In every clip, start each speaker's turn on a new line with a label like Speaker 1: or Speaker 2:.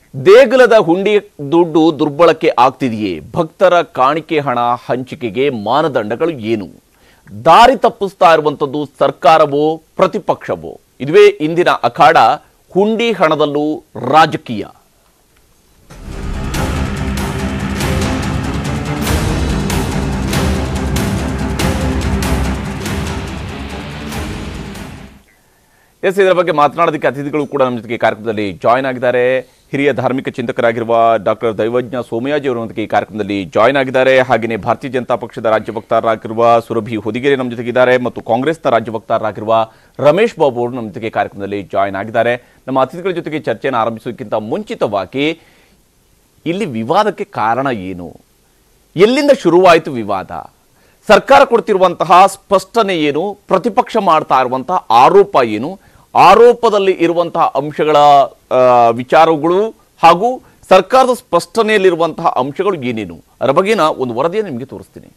Speaker 1: ದೇಗುಲದ ಹುಂಡಿ ದುಡ್ಡು ದುರ್ಬಳಕೆ ಆಗ್ತಿದೆಯೇ ಭಕ್ತರ ಕಾಣಿಕೆ ಹಣ ಹಂಚಿಕೆಗೆ ಮಾನದಂಡಗಳು ಏನು ದಾರಿ ತಪ್ಪಿಸ್ತಾ ಇರುವಂಥದ್ದು ಸರ್ಕಾರವೋ ಪ್ರತಿಪಕ್ಷವೋ ಇದುವೇ ಇಂದಿನ ಅಖಾಡ ಹುಂಡಿ ಹಣದಲ್ಲೂ ರಾಜಕೀಯ ಎಸ್ ಇದರ ಬಗ್ಗೆ ಮಾತನಾಡೋದಕ್ಕೆ ಅತಿಥಿಗಳು ಕೂಡ ನಮ್ಮ ಜೊತೆಗೆ ಈ ಕಾರ್ಯಕ್ರಮದಲ್ಲಿ ಜಾಯ್ನ್ ಆಗಿದ್ದಾರೆ ಹಿರಿಯ ಧಾರ್ಮಿಕ ಚಿಂತಕರಾಗಿರುವ ಡಾಕ್ಟರ್ ದೈವಜ್ಞ ಸೋಮಯಾಜಿ ಅವರು ನಮ್ಮ ಜೊತೆಗೆ ಈ ಕಾರ್ಯಕ್ರಮದಲ್ಲಿ ಜಾಯ್ನ್ ಆಗಿದ್ದಾರೆ ಹಾಗೆಯೇ ಭಾರತೀಯ ಜನತಾ ಪಕ್ಷದ ರಾಜ್ಯ ವಕ್ತಾರರಾಗಿರುವ ಸುರಭಿ ಹುದಿಗೆರೆ ನಮ್ಮ ಜೊತೆಗಿದ್ದಾರೆ ಮತ್ತು ಕಾಂಗ್ರೆಸ್ನ ರಾಜ್ಯ ವಕ್ತಾರರಾಗಿರುವ ರಮೇಶ್ ಬಾಬು ಅವರು ನಮ್ಮ ಜೊತೆಗೆ ಕಾರ್ಯಕ್ರಮದಲ್ಲಿ ಜಾಯ್ನ್ ಆಗಿದ್ದಾರೆ ನಮ್ಮ ಅತಿಥಿಗಳ ಜೊತೆಗೆ ಚರ್ಚೆಯನ್ನು ಆರಂಭಿಸೋದಕ್ಕಿಂತ ಮುಂಚಿತವಾಗಿ ಇಲ್ಲಿ ವಿವಾದಕ್ಕೆ ಕಾರಣ ಏನು ಎಲ್ಲಿಂದ ಶುರುವಾಯಿತು ವಿವಾದ ಸರ್ಕಾರ ಕೊಡ್ತಿರುವಂತಹ ಸ್ಪಷ್ಟನೆ ಏನು ಪ್ರತಿಪಕ್ಷ ಮಾಡ್ತಾ ಇರುವಂತಹ ಆರೋಪ ಏನು ಆರೋಪದಲ್ಲಿ ಇರುವಂತಹ ಅಂಶಗಳ ಆ, ವಿಚಾರಗಳು ಹಾಗೂ ಸರ್ಕಾರದ ಸ್ಪಷ್ಟನೆಯಲ್ಲಿರುವಂತಹ ಅಂಶಗಳು ಏನೇನು ಅದರ ಬಗ್ಗೆನ ಒಂದು ವರದಿಯನ್ನು ನಿಮಗೆ ತೋರಿಸ್ತೀನಿ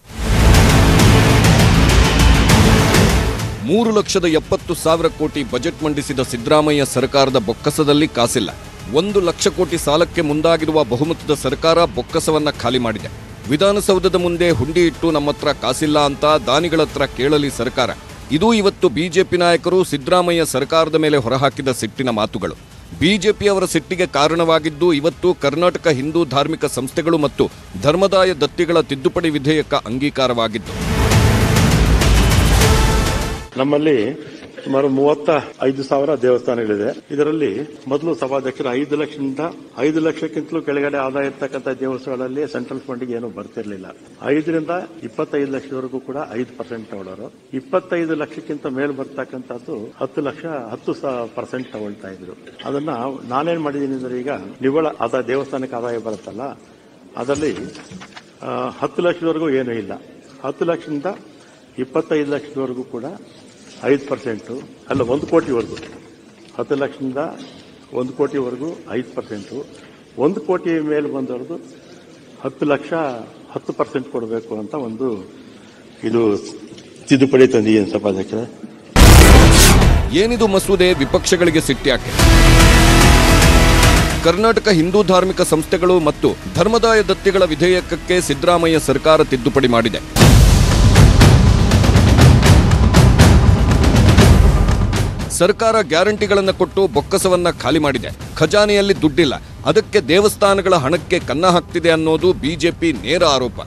Speaker 2: ಮೂರು ಲಕ್ಷದ ಎಪ್ಪತ್ತು ಸಾವಿರ ಕೋಟಿ ಬಜೆಟ್ ಮಂಡಿಸಿದ ಸಿದ್ದರಾಮಯ್ಯ ಸರ್ಕಾರದ ಬೊಕ್ಕಸದಲ್ಲಿ ಕಾಸಿಲ್ಲ ಒಂದು ಲಕ್ಷ ಕೋಟಿ ಸಾಲಕ್ಕೆ ಮುಂದಾಗಿರುವ ಬಹುಮತದ ಸರ್ಕಾರ ಬೊಕ್ಕಸವನ್ನ ಖಾಲಿ ಮಾಡಿದೆ ವಿಧಾನಸೌಧದ ಮುಂದೆ ಹುಂಡಿ ಇಟ್ಟು ನಮ್ಮ ಹತ್ರ ಕಾಸಿಲ್ಲ ಅಂತ ದಾನಿಗಳ ಹತ್ರ ಕೇಳಲಿ ಸರ್ಕಾರ ಇದು ಇವತ್ತು ಬಿಜೆಪಿ ನಾಯಕರು ಸಿದ್ದರಾಮಯ್ಯ ಸರ್ಕಾರದ ಮೇಲೆ ಹೊರಹಾಕಿದ ಸಿಟ್ಟಿನ ಮಾತುಗಳು ಬಿಜೆಪಿಯವರ ಸಿಟ್ಟಿಗೆ ಕಾರಣವಾಗಿದ್ದು ಇವತ್ತು ಕರ್ನಾಟಕ ಹಿಂದೂ ಧಾರ್ಮಿಕ ಸಂಸ್ಥೆಗಳು ಮತ್ತು ಧರ್ಮದಾಯ ದತ್ತಿಗಳ ತಿದ್ದುಪಡಿ ವಿಧೇಯಕ ಅಂಗೀಕಾರವಾಗಿದ್ದು
Speaker 3: ನಮ್ಮಲ್ಲಿ ಸುಮಾರು ಮೂವತ್ತ ಐದು ಸಾವಿರ ದೇವಸ್ಥಾನಗಳಿದೆ ಇದರಲ್ಲಿ ಮೊದಲು ಸಭಾಧ್ಯಕ್ಷರು ಐದು ಲಕ್ಷದಿಂದ ಐದು ಲಕ್ಷಕ್ಕಿಂತಲೂ ಕೆಳಗಡೆ ಆದಾಯ ಇರ್ತಕ್ಕಂಥ ದೇವಸ್ಥಾನಗಳಲ್ಲಿ ಸೆಂಟ್ರಲ್ ಫಂಡ್ಗೆ ಏನು ಬರ್ತಿರ್ಲಿಲ್ಲ ಐದರಿಂದ ಇಪ್ಪತ್ತೈದು ಲಕ್ಷದವರೆಗೂ ಕೂಡ ಐದು ಪರ್ಸೆಂಟ್ ತಗೊಳ್ಳೋರು ಇಪ್ಪತ್ತೈದು ಲಕ್ಷಕ್ಕಿಂತ ಮೇಲ್ ಬರ್ತಕ್ಕಂಥದ್ದು ಹತ್ತು ಲಕ್ಷ ಹತ್ತು ಪರ್ಸೆಂಟ್ ತಗೊಳ್ತಾ ಇದ್ರು ಅದನ್ನ ನಾನೇನ್ ಮಾಡಿದ್ದೀನಿ ಅಂದ್ರೆ ಈಗ ನಿವ್ವಳ ಆದಾಯ ದೇವಸ್ಥಾನಕ್ಕೆ ಆದಾಯ ಬರುತ್ತಲ್ಲ ಅದರಲ್ಲಿ ಆ, ಹತ್ತು ಲಕ್ಷದವರೆಗೂ ಏನೂ ಇಲ್ಲ ಹತ್ತು ಲಕ್ಷದಿಂದ ಇಪ್ಪತ್ತೈದು ಲಕ್ಷದವರೆಗೂ ಕೂಡ ಐದು ಪರ್ಸೆಂಟು ಅಲ್ಲ ಒಂದು ಕೋಟಿವರೆಗೂ ಹತ್ತು ಲಕ್ಷದಿಂದ ಒಂದು ಕೋಟಿವರೆಗೂ ಐದು ಪರ್ಸೆಂಟು ಒಂದು ಕೋಟಿ ಮೇಲೆ ಬಂದವ್ರದ್ದು ಹತ್ತು ಲಕ್ಷ ಹತ್ತು ಪರ್ಸೆಂಟ್ ಕೊಡಬೇಕು ಅಂತ ಒಂದು ಇದು ತಿದ್ದುಪಡಿ ತಂದಿದ್ದೀನಿ ಸಭಾಧ್ಯಕ್ಷರೇ
Speaker 2: ಏನಿದು ಮಸೂದೆ ವಿಪಕ್ಷಗಳಿಗೆ ಸಿಟ್ಟ್ಯಾಕೆ ಕರ್ನಾಟಕ ಹಿಂದೂ ಧಾರ್ಮಿಕ ಸಂಸ್ಥೆಗಳು ಮತ್ತು ಧರ್ಮದಾಯ ದತ್ತಿಗಳ ವಿಧೇಯಕಕ್ಕೆ ಸಿದ್ದರಾಮಯ್ಯ ಸರ್ಕಾರ ತಿದ್ದುಪಡಿ ಮಾಡಿದೆ ಸರ್ಕಾರ ಗ್ಯಾರಂಟಿಗಳನ್ನು ಕೊಟ್ಟು ಬೊಕ್ಕಸವನ್ನ ಖಾಲಿ ಮಾಡಿದೆ ಖಜಾನೆಯಲ್ಲಿ ದುಡ್ಡಿಲ್ಲ ಅದಕ್ಕೆ ದೇವಸ್ಥಾನಗಳ ಹಣಕ್ಕೆ ಕನ್ನ ಹಾಕ್ತಿದೆ ಅನ್ನೋದು ಬಿಜೆಪಿ ನೇರ ಆರೋಪ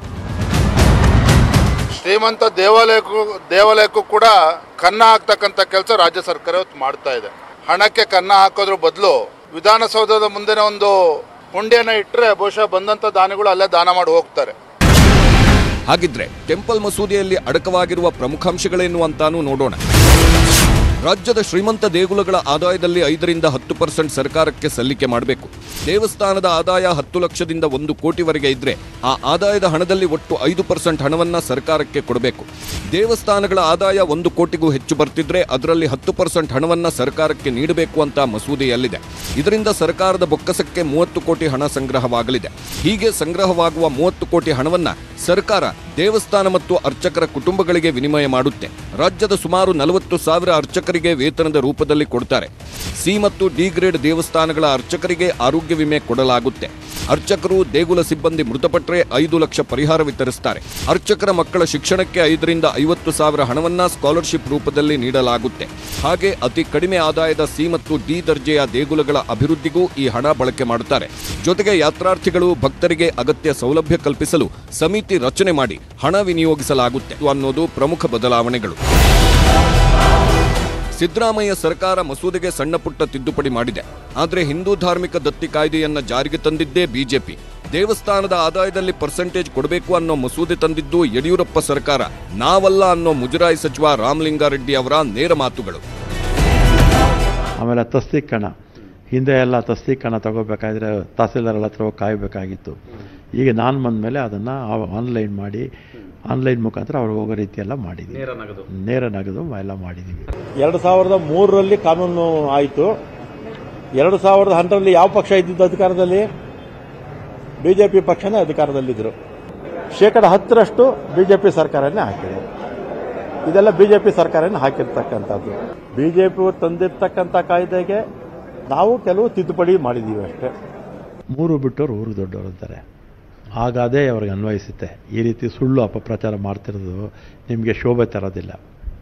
Speaker 4: ಶ್ರೀಮಂತ ದೇವಾಲಯಕ್ಕೂ ದೇವಾಲಯಕ್ಕೂ ಕೂಡ ಕನ್ನ ಹಾಕ್ತಕ್ಕಂಥ ಕೆಲಸ ರಾಜ್ಯ ಸರ್ಕಾರ ಇವತ್ತು ಮಾಡ್ತಾ ಇದೆ ಹಣಕ್ಕೆ ಕನ್ನ ಹಾಕೋದ್ರ ಬದಲು ವಿಧಾನಸೌಧದ ಮುಂದಿನ ಒಂದು ಹುಂಡಿಯನ್ನು ಇಟ್ಟರೆ ಬಹುಶಃ ಬಂದಂಥ ದಾನಿಗಳು ಅಲ್ಲೇ ದಾನ ಮಾಡಿ ಹೋಗ್ತಾರೆ
Speaker 2: ಹಾಗಿದ್ರೆ ಟೆಂಪಲ್ ಮಸೂದೆಯಲ್ಲಿ ಅಡಕವಾಗಿರುವ ಪ್ರಮುಖಾಂಶಗಳೇನು ಅಂತಾನೂ ನೋಡೋಣ ರಾಜ್ಯದ ಶ್ರೀಮಂತ ದೇಗುಲಗಳ ಆದಾಯದಲ್ಲಿ ಐದರಿಂದ ಹತ್ತು ಪರ್ಸೆಂಟ್ ಸರ್ಕಾರಕ್ಕೆ ಸಲ್ಲಿಕೆ ಮಾಡಬೇಕು ದೇವಸ್ಥಾನದ ಆದಾಯ ಹತ್ತು ಲಕ್ಷದಿಂದ ಒಂದು ಕೋಟಿವರೆಗೆ ಇದ್ರೆ ಆ ಆದಾಯದ ಹಣದಲ್ಲಿ ಒಟ್ಟು ಐದು ಪರ್ಸೆಂಟ್ ಹಣವನ್ನ ಸರ್ಕಾರಕ್ಕೆ ಕೊಡಬೇಕು ದೇವಸ್ಥಾನಗಳ ಆದಾಯ ಒಂದು ಕೋಟಿಗೂ ಹೆಚ್ಚು ಬರ್ತಿದ್ರೆ ಅದರಲ್ಲಿ ಹತ್ತು ಪರ್ಸೆಂಟ್ ಹಣವನ್ನ ಸರ್ಕಾರಕ್ಕೆ ನೀಡಬೇಕು ಅಂತ ಮಸೂದೆಯಲ್ಲಿದೆ ಇದರಿಂದ ಸರ್ಕಾರದ ಬೊಕ್ಕಸಕ್ಕೆ ಮೂವತ್ತು ಕೋಟಿ ಹಣ ಸಂಗ್ರಹವಾಗಲಿದೆ ಹೀಗೆ ಸಂಗ್ರಹವಾಗುವ ಮೂವತ್ತು ಕೋಟಿ ಹಣವನ್ನ ಸರ್ಕಾರ ದೇವಸ್ಥಾನ ಮತ್ತು ಅರ್ಚಕರ ಕುಟುಂಬಗಳಿಗೆ ವಿನಿಮಯ ಮಾಡುತ್ತೆ ರಾಜ್ಯದ ಸುಮಾರು ನಲವತ್ತು ಸಾವಿರ ಅರ್ಚಕರಿಗೆ ವೇತನದ ರೂಪದಲ್ಲಿ ಕೊಡ್ತಾರೆ ಸಿ ಮತ್ತು ಡಿ ಗ್ರೇಡ್ ದೇವಸ್ಥಾನಗಳ ಅರ್ಚಕರಿಗೆ ಆರೋಗ್ಯ ವಿಮೆ ಕೊಡಲಾಗುತ್ತೆ ಅರ್ಚಕರು ದೇಗುಲ ಸಿಬ್ಬಂದಿ ಮೃತಪಟ್ಟರೆ ಐದು ಲಕ್ಷ ಪರಿಹಾರ ವಿತರಿಸ್ತಾರೆ ಅರ್ಚಕರ ಮಕ್ಕಳ ಶಿಕ್ಷಣಕ್ಕೆ ಐದರಿಂದ ಐವತ್ತು ಸಾವಿರ ಹಣವನ್ನ ಸ್ಕಾಲರ್ಶಿಪ್ ರೂಪದಲ್ಲಿ ನೀಡಲಾಗುತ್ತೆ ಹಾಗೆ ಅತಿ ಕಡಿಮೆ ಆದಾಯದ ಸಿ ಮತ್ತು ಡಿ ದರ್ಜೆಯ ದೇಗುಲಗಳ ಅಭಿವೃದ್ಧಿಗೂ ಈ ಹಣ ಬಳಕೆ ಮಾಡುತ್ತಾರೆ ಜೊತೆಗೆ ಯಾತ್ರಾರ್ಥಿಗಳು ಭಕ್ತರಿಗೆ ಅಗತ್ಯ ಸೌಲಭ್ಯ ಕಲ್ಪಿಸಲು ಸಮಿತಿ ರಚನೆ ಮಾಡಿ ಹಣ ವಿನಿಯೋಗಿಸಲಾಗುತ್ತೆ ಅನ್ನೋದು ಪ್ರಮುಖ ಬದಲಾವಣೆಗಳು ಸಿದ್ದರಾಮಯ್ಯ ಸರ್ಕಾರ ಮಸೂದೆಗೆ ಸಣ್ಣ ಪುಟ್ಟ ತಿದ್ದುಪಡಿ ಮಾಡಿದೆ ಆದರೆ ಹಿಂದೂ ಧಾರ್ಮಿಕ ದತ್ತಿ ಕಾಯ್ದೆಯನ್ನ ಜಾರಿಗೆ ತಂದಿದ್ದೇ ಬಿಜೆಪಿ ದೇವಸ್ಥಾನದ ಆದಾಯದಲ್ಲಿ ಪರ್ಸೆಂಟೇಜ್ ಕೊಡಬೇಕು ಅನ್ನೋ ಮಸೂದೆ ತಂದಿದ್ದು ಯಡಿಯೂರಪ್ಪ ಸರ್ಕಾರ ನಾವಲ್ಲ ಅನ್ನೋ ಮುಜರಾಯಿ ಸಚಿವ ರಾಮಲಿಂಗಾರೆಡ್ಡಿ ಅವರ ನೇರ ಮಾತುಗಳು
Speaker 5: ಆಮೇಲೆ ತಸ್ತೀಕರಣ ಹಿಂದೆ ಎಲ್ಲ ತಸ್ತೀಕರಣ ತಗೋಬೇಕಾದ್ರೆ ತಹಸೀಲ್ದಾರ್ ಹತ್ರ ಹೋಗಿ ಕಾಯಬೇಕಾಗಿತ್ತು ಈಗ ನಾನು ಬಂದಮೇಲೆ ಅದನ್ನು ಆನ್ಲೈನ್ ಮಾಡಿ ಆನ್ಲೈನ್ ಮುಖಾಂತರ ಅವ್ರು ಹೋಗೋ ರೀತಿ ಎಲ್ಲ ಮಾಡಿದ್ದೀವಿ ನೇರ ನಗದು ಎಲ್ಲ ಮಾಡಿದ್ದೀವಿ
Speaker 6: ಎರಡು ಸಾವಿರದ ಮೂರರಲ್ಲಿ ಕಾನೂನು ಆಯಿತು ಎರಡು ಸಾವಿರದ ಹನ್ನರಲ್ಲಿ ಯಾವ ಪಕ್ಷ ಇದ್ದಿದ್ದು ಅಧಿಕಾರದಲ್ಲಿ ಬಿಜೆಪಿ ಪಕ್ಷನೇ ಅಧಿಕಾರದಲ್ಲಿದ್ದರು ಶೇಕಡ ಹತ್ತರಷ್ಟು ಬಿಜೆಪಿ ಸರ್ಕಾರನೇ ಹಾಕಿದೆ ಇದೆಲ್ಲ ಬಿಜೆಪಿ ಸರ್ಕಾರನೇ ಹಾಕಿರ್ತಕ್ಕಂಥದ್ದು ಬಿಜೆಪಿ ತಂದಿರ್ತಕ್ಕಂಥ ಕಾಯ್ದೆಗೆ ನಾವು ಕೆಲವು ತಿದ್ದುಪಡಿ ಮಾಡಿದ್ದೀವಿ ಅಷ್ಟೇ
Speaker 5: ಮೂರು ಬಿಟ್ಟವ್ರು ಊರು ದೊಡ್ಡವರು ಅಂತಾರೆ ಆಗ ಅದೇ ಅವ್ರಿಗೆ ಅನ್ವಯಿಸುತ್ತೆ ಈ ರೀತಿ ಸುಳ್ಳು ಅಪಪ್ರಚಾರ ಮಾಡ್ತಿರೋದು ನಿಮಗೆ ಶೋಭೆ ತರೋದಿಲ್ಲ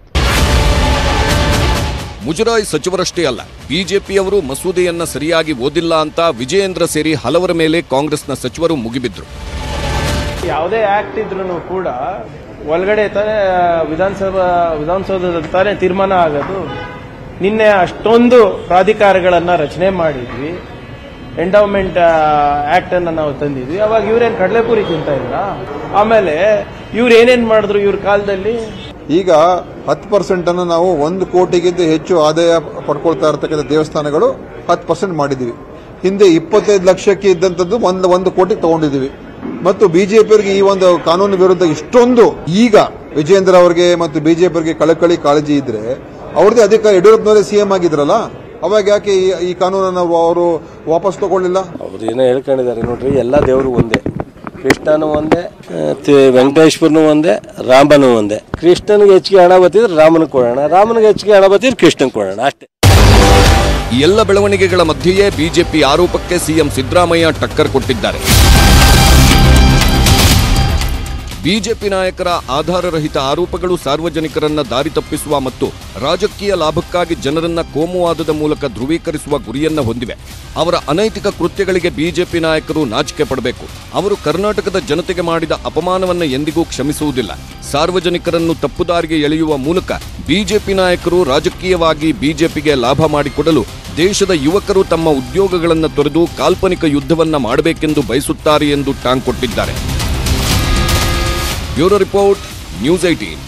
Speaker 2: ಮುಜರಾಯಿ ಸಚಿವರಷ್ಟೇ ಅಲ್ಲ ಬಿಜೆಪಿಯವರು ಮಸೂದೆಯನ್ನ ಸರಿಯಾಗಿ ಓದಿಲ್ಲ ಅಂತ ವಿಜಯೇಂದ್ರ ಸೇರಿ ಹಲವರ ಮೇಲೆ ಕಾಂಗ್ರೆಸ್ನ ಸಚಿವರು ಮುಗಿಬಿದ್ರು
Speaker 7: ಯಾವುದೇ ಆಕ್ಟ್ ಇದ್ರೂ ಕೂಡ ಒಳಗಡೆ ತಾನೇ ವಿಧಾನಸಭಾ ವಿಧಾನಸೌಧದಲ್ಲಿ ತಾನೇ ತೀರ್ಮಾನ ಆಗೋದು ನಿನ್ನೆ ಅಷ್ಟೊಂದು ಪ್ರಾಧಿಕಾರಗಳನ್ನ ರಚನೆ ಮಾಡಿದ್ವಿ ಎಂಡೌಮೆಂಟ್ ಆಕ್ಟ್ ಅನ್ನ ನಾವು ತಂದಿದ್ವಿ ಅವಾಗ ಇವ್ರೇನ್ ಕಡಲೆಪುರಿ ತಿಂತ ಇದ್ರ ಆಮೇಲೆ ಇವ್ರು ಏನೇನ್ ಮಾಡಿದ್ರು ಇವ್ರ ಕಾಲದಲ್ಲಿ
Speaker 8: ಈಗ ಹತ್ತು ಪರ್ಸೆಂಟ್ ಅನ್ನು ನಾವು ಒಂದು ಕೋಟಿಗಿಂತ ಹೆಚ್ಚು ಆದಾಯ ಪಡ್ಕೊಳ್ತಾ ಇರತಕ್ಕಂಥ ದೇವಸ್ಥಾನಗಳು ಹತ್ತು ಪರ್ಸೆಂಟ್ ಮಾಡಿದೀವಿ ಹಿಂದೆ ಇಪ್ಪತ್ತೈದು ಲಕ್ಷಕ್ಕೆ ಇದ್ದಂಥದ್ದು ಒಂದು ಒಂದು ಕೋಟಿ ತಗೊಂಡಿದ್ದೀವಿ ಮತ್ತು ಬಿಜೆಪಿಯವರಿಗೆ ಈ ಒಂದು ಕಾನೂನು ವಿರುದ್ಧ ಇಷ್ಟೊಂದು ಈಗ ವಿಜೇಂದ್ರ ಅವರಿಗೆ ಮತ್ತು ಬಿಜೆಪಿಯವರಿಗೆ ಕಳಕಳಿ ಕಾಳಜಿ ಇದ್ರೆ ಅವ್ರದೇ ಅಧಿಕಾರ ಯಡಿಯೂರಪ್ಪನವರೇ ಸಿಎಂ ಆಗಿದ್ರಲ್ಲ ಅವಾಗ ಯಾಕೆ ಈ- ಈ ಕಾನೂನನ್ನು ಅವರು ವಾಪಸ್ ತಗೊಳ್ಳಿಲ್ಲ
Speaker 9: ಅವ್ರು ಏನೋ ಹೇಳ್ಕೊಂಡಿದ್ದಾರೆ ನೋಡ್ರಿ ಎಲ್ಲ ದೇವರು ಒಂದೇ ಕೃಷ್ಣನು ಒಂದೇ ಆ, ತಿ- ವೆಂಕಟೇಶ್ವರನು ಒಂದೇ ರಾಮನು ಒಂದೇ ಕೃಷ್ಣನಿಗೆ ಹೆಚ್ಚಿಗೆ ಹಣ ಬತ್ತಿದ್ರೆ ರಾಮನಿಗೆ ಕೊಡೋಣ ರಾಮನಿಗೆ ಹೆಚ್ಚಿಗೆ ಹಣ ಬತ್ತಿದ್ರೆ ಕೃಷ್ಣನ್ ಕೊಡೋಣ ಅಷ್ಟೇ
Speaker 2: ಈ ಎಲ್ಲ ಬೆಳವಣಿಗೆಗಳ ಮಧ್ಯೆಯೇ ಬಿಜೆಪಿ ಆರೋಪಕ್ಕೆ ಸಿಎಂ ಸಿದ್ದರಾಮಯ್ಯ ಟಕ್ಕರ್ ಕೊಟ್ಟಿದ್ದಾರೆ ಬಿಜೆಪಿ ನಾಯಕರ ಆಧಾರರಹಿತ ಆರೋಪಗಳು ಸಾರ್ವಜನಿಕರನ್ನ ದಾರಿ ತಪ್ಪಿಸುವ ಮತ್ತು ರಾಜಕೀಯ ಲಾಭಕ್ಕಾಗಿ ಜನರನ್ನ ಕೋಮುವಾದದ ಮೂಲಕ ಧ್ರುವೀಕರಿಸುವ ಗುರಿಯನ್ನ ಹೊಂದಿವೆ ಅವರ ಅನೈತಿಕ ಕೃತ್ಯಗಳಿಗೆ ಬಿಜೆಪಿ ನಾಯಕರು ನಾಚಿಕೆ ಪಡಬೇಕು ಅವರು ಕರ್ನಾಟಕದ ಜನತೆಗೆ ಮಾಡಿದ ಅಪಮಾನವನ್ನ ಎಂದಿಗೂ ಕ್ಷಮಿಸುವುದಿಲ್ಲ ಸಾರ್ವಜನಿಕರನ್ನು ತಪ್ಪುದಾರಿಗೆ ಎಳೆಯುವ ಮೂಲಕ ಬಿಜೆಪಿ ನಾಯಕರು ರಾಜಕೀಯವಾಗಿ ಬಿಜೆಪಿಗೆ ಲಾಭ ಮಾಡಿಕೊಡಲು ದೇಶದ ಯುವಕರು ತಮ್ಮ ಉದ್ಯೋಗಗಳನ್ನು ತೊರೆದು ಕಾಲ್ಪನಿಕ ಯುದ್ಧವನ್ನ ಮಾಡಬೇಕೆಂದು ಬಯಸುತ್ತಾರೆ ಎಂದು ಟಾಂಗ್ ಕೊಟ್ಟಿದ್ದಾರೆ bureau report News eighteen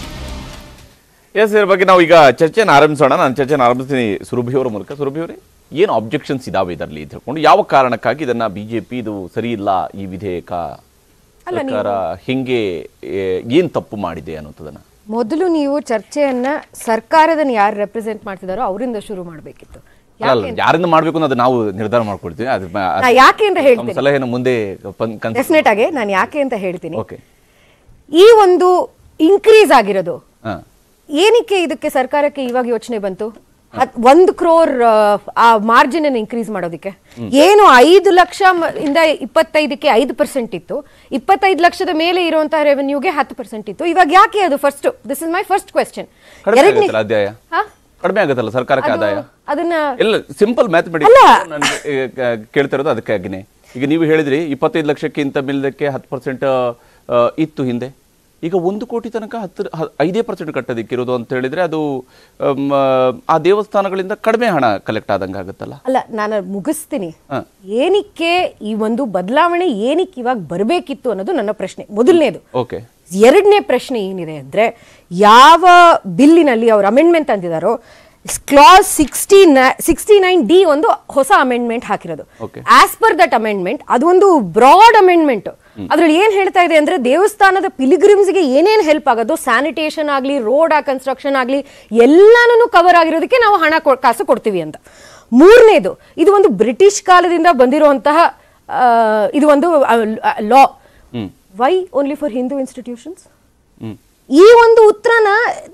Speaker 1: S ಇದ್ರ ಬಗ್ಗೆ ನಾವು ಈಗ ಚರ್ಚೆಯನ್ನು ಆರಂಭಿಸೋಣ ನಾನು ಚರ್ಚೆಯನ್ನು ಆರಂಭಿಸ್ತೀನಿ ಸುರಭಿ ಅವರ ಮೂಲಕ ಸುರಭಿ ಅವರೇ ಏನು ಆಬ್ಜೆಕ್ಷನ್ಸ್ ಇದಾವೆ ಇದರಲ್ಲಿ ಅಂತ ಹೇಳ್ಕೊಂಡು ಯಾವ ಕಾರಣಕ್ಕಾಗಿ ಇದನ್ನ ಬಿಜೆಪಿ ಇದು ಸರಿ ಇಲ್ಲ ಈ ವಿಧೇಯಕ ಸರ್ಕಾರ ಹಿಂಗೆ ಏ, ಏನ್ ತಪ್ಪು ಮಾಡಿದೆ ಅನ್ನೋದನ್ನ
Speaker 10: ಮೊದಲು ನೀವು ಚರ್ಚೆಯನ್ನ ಸರ್ಕಾರದನ್ನ ಯಾರು ರೆಪ್ರೆಸೆಂಟ್ ಮಾಡ್ತಿದಾರೋ ಅವರಿಂದ ಶುರು ಮಾಡಬೇಕಿತ್ತು
Speaker 1: ಅಲ್ಲ ಯಾರಿಂದ ಮಾಡ್ಬೇಕು ಅನ್ನೋದು ನಾವು ನಿರ್ಧಾರ ಮಾಡ್ಕೊಳ್ತೀವಿ ಅದ್ರ ಮ-
Speaker 10: ನಾ ಯಾಕೆ ಅಂತ
Speaker 1: ನಮ್ಮ
Speaker 10: ಹೇಳ್ತೀನಿ
Speaker 1: ಸಲಹೆನ ಮುಂದೆ
Speaker 10: ಡೆಫಿನೆಟ್ ಆಗಿ ನಾನು ಯಾಕೆ ಅಂತ ಹೇಳ್ತೀನಿ
Speaker 1: ಓಕೆ
Speaker 10: ಈ ಒಂದು ಇನ್ಕ್ರೀಸ್ ಆಗಿರೋದು
Speaker 1: ಹಾ
Speaker 10: ಏನಕ್ಕೆ ಇದಕ್ಕೆ ಸರ್ಕಾರಕ್ಕೆ ಇವಾಗ ಯೋಚನೆ ಬಂತು ಹತ್- ಒಂದು ಕ್ರೋರ್ ಆ ಮಾರ್ಜಿನ್ ಅನ್ನು ಇನ್ಕ್ರೀಸ್ ಮಾಡೋದಕ್ಕೆ ಏನು ಐದು ಲಕ್ಷ ಮ- ಇಂದ ಇಪ್ಪತ್ತೈದಕ್ಕೆ ಐದು ಪರ್ಸೆಂಟ್ ಇತ್ತು ಇಪ್ಪತ್ತೈದು ಲಕ್ಷದ ಮೇಲೆ ಇರುವಂತಹ ರೆವೆನ್ಯೂಗೆ ಹತ್ತು ಪರ್ಸೆಂಟ್ ಇತ್ತು ಇವಾಗ ಯಾಕೆ ಅದು first this is my first question
Speaker 1: ಕಡಿಮೆ ಆಗುತ್ತಲ್ಲ ಆದಾಯ ಕಡಿಮೆ ಆಗುತ್ತಲ್ಲ ಸರ್ಕಾರಕ್ಕೆ ಆದಾಯ
Speaker 10: ಅದನ್ನ
Speaker 1: ಎಲ್ಲ ಸಿಂಪಲ್ ಮ್ಯಾಥಮೆಟಿಕ್ಸ್ ನನಗೆ ಕೇಳ್ತಾ ಇರೋದು ಅದಕ್ಕಾಗಿನೇ ಈಗ ನೀವು ಹೇಳಿದ್ರಿ ಇಪ್ಪತ್ತೈದು ಲಕ್ಷಕ್ಕಿಂತ ಮೇಲಕ್ಕೆ ಹತ್ತು ಪರ್ಸೆಂಟ್ ಇತ್ತು ಹಿಂದೆ ಈಗ ಒಂದು ಕೋಟಿ ತನಕ ಹತ್ತು ಹ- ಐದೇ ಪರ್ಸೆಂಟ್ ಕಟ್ಟೋದಿಕ್ಕಿರೋದು ಅಂತ ಹೇಳಿದ್ರೆ ಅದು ಅಮ್, ಆ ದೇವಸ್ಥಾನಗಳಿಂದ ಕಡಿಮೆ ಹಣ ಕಲೆಕ್ಟ್ ಆದಂಗೆ ಆಗುತ್ತಲ್ಲ
Speaker 10: ಅಲ್ಲ ನಾನು ಮುಗಿಸ್ತೀನಿ
Speaker 1: ಹಾ.
Speaker 10: ಏನಕ್ಕೆ ಈ ಒಂದು ಬದಲಾವಣೆ ಏನಕ್ಕೆ ಇವಾಗ ಬರಬೇಕಿತ್ತು ಅನ್ನೋದು ನನ್ನ ಪ್ರಶ್ನೆ ಮೊದಲನೇದು
Speaker 1: ಓಕೆ
Speaker 10: ಎರಡನೇ ಪ್ರಶ್ನೆ ಏನಿದೆ ಅಂದ್ರೆ ಯಾವ ಬಿಲ್ಲಿನಲ್ಲಿ ಅವರು ಅಮೆಂಡ್ಮೆಂಟ್ ಅಂತಿದಾರೋ clause sixty sixty nine D ಒಂದು ಹೊಸ ಅಮೆಂಡ್ಮೆಂಟ್ ಹಾಕಿರೋದು
Speaker 1: Okay.
Speaker 10: As per that amendment ಅದೊಂದು ಬ್ರಾಡ್ ಅಮೆಂಡ್ಮೆಂಟ್ ಅದ್ರಲ್ಲಿ ಏನ್ ಹೇಳ್ತಾ ಇದೆ ಅಂದ್ರೆ ದೇವಸ್ಥಾನದ ಪಿಲಿಗ್ರಿಮ್ಸ್ಗೆ ಏನೇನ್ ಹೆಲ್ಪ್ ಆಗೋದು ಸ್ಯಾನಿಟೇಷನ್ ಆಗ್ಲಿ ರೋಡ್ ಕನ್ಸ್ಟ್ರಕ್ಷನ್ ಆಗ್ಲಿ ಎಲ್ಲಾನು ಕವರ್ ಆಗಿರೋದಕ್ಕೆ ನಾವು ಹಣ ಕೊ- ಕಾಸು ಕೊಡ್ತೀವಿ ಅಂತ ಮೂರನೇದು ಇದು ಒಂದು ಬ್ರಿಟಿಷ್ ಕಾಲದಿಂದ ಬಂದಿರುವಂತಹ ಆ, ಇದು ಒಂದು law why only for Hindu institutions ಈ ಒಂದು ಉತ್ತರನ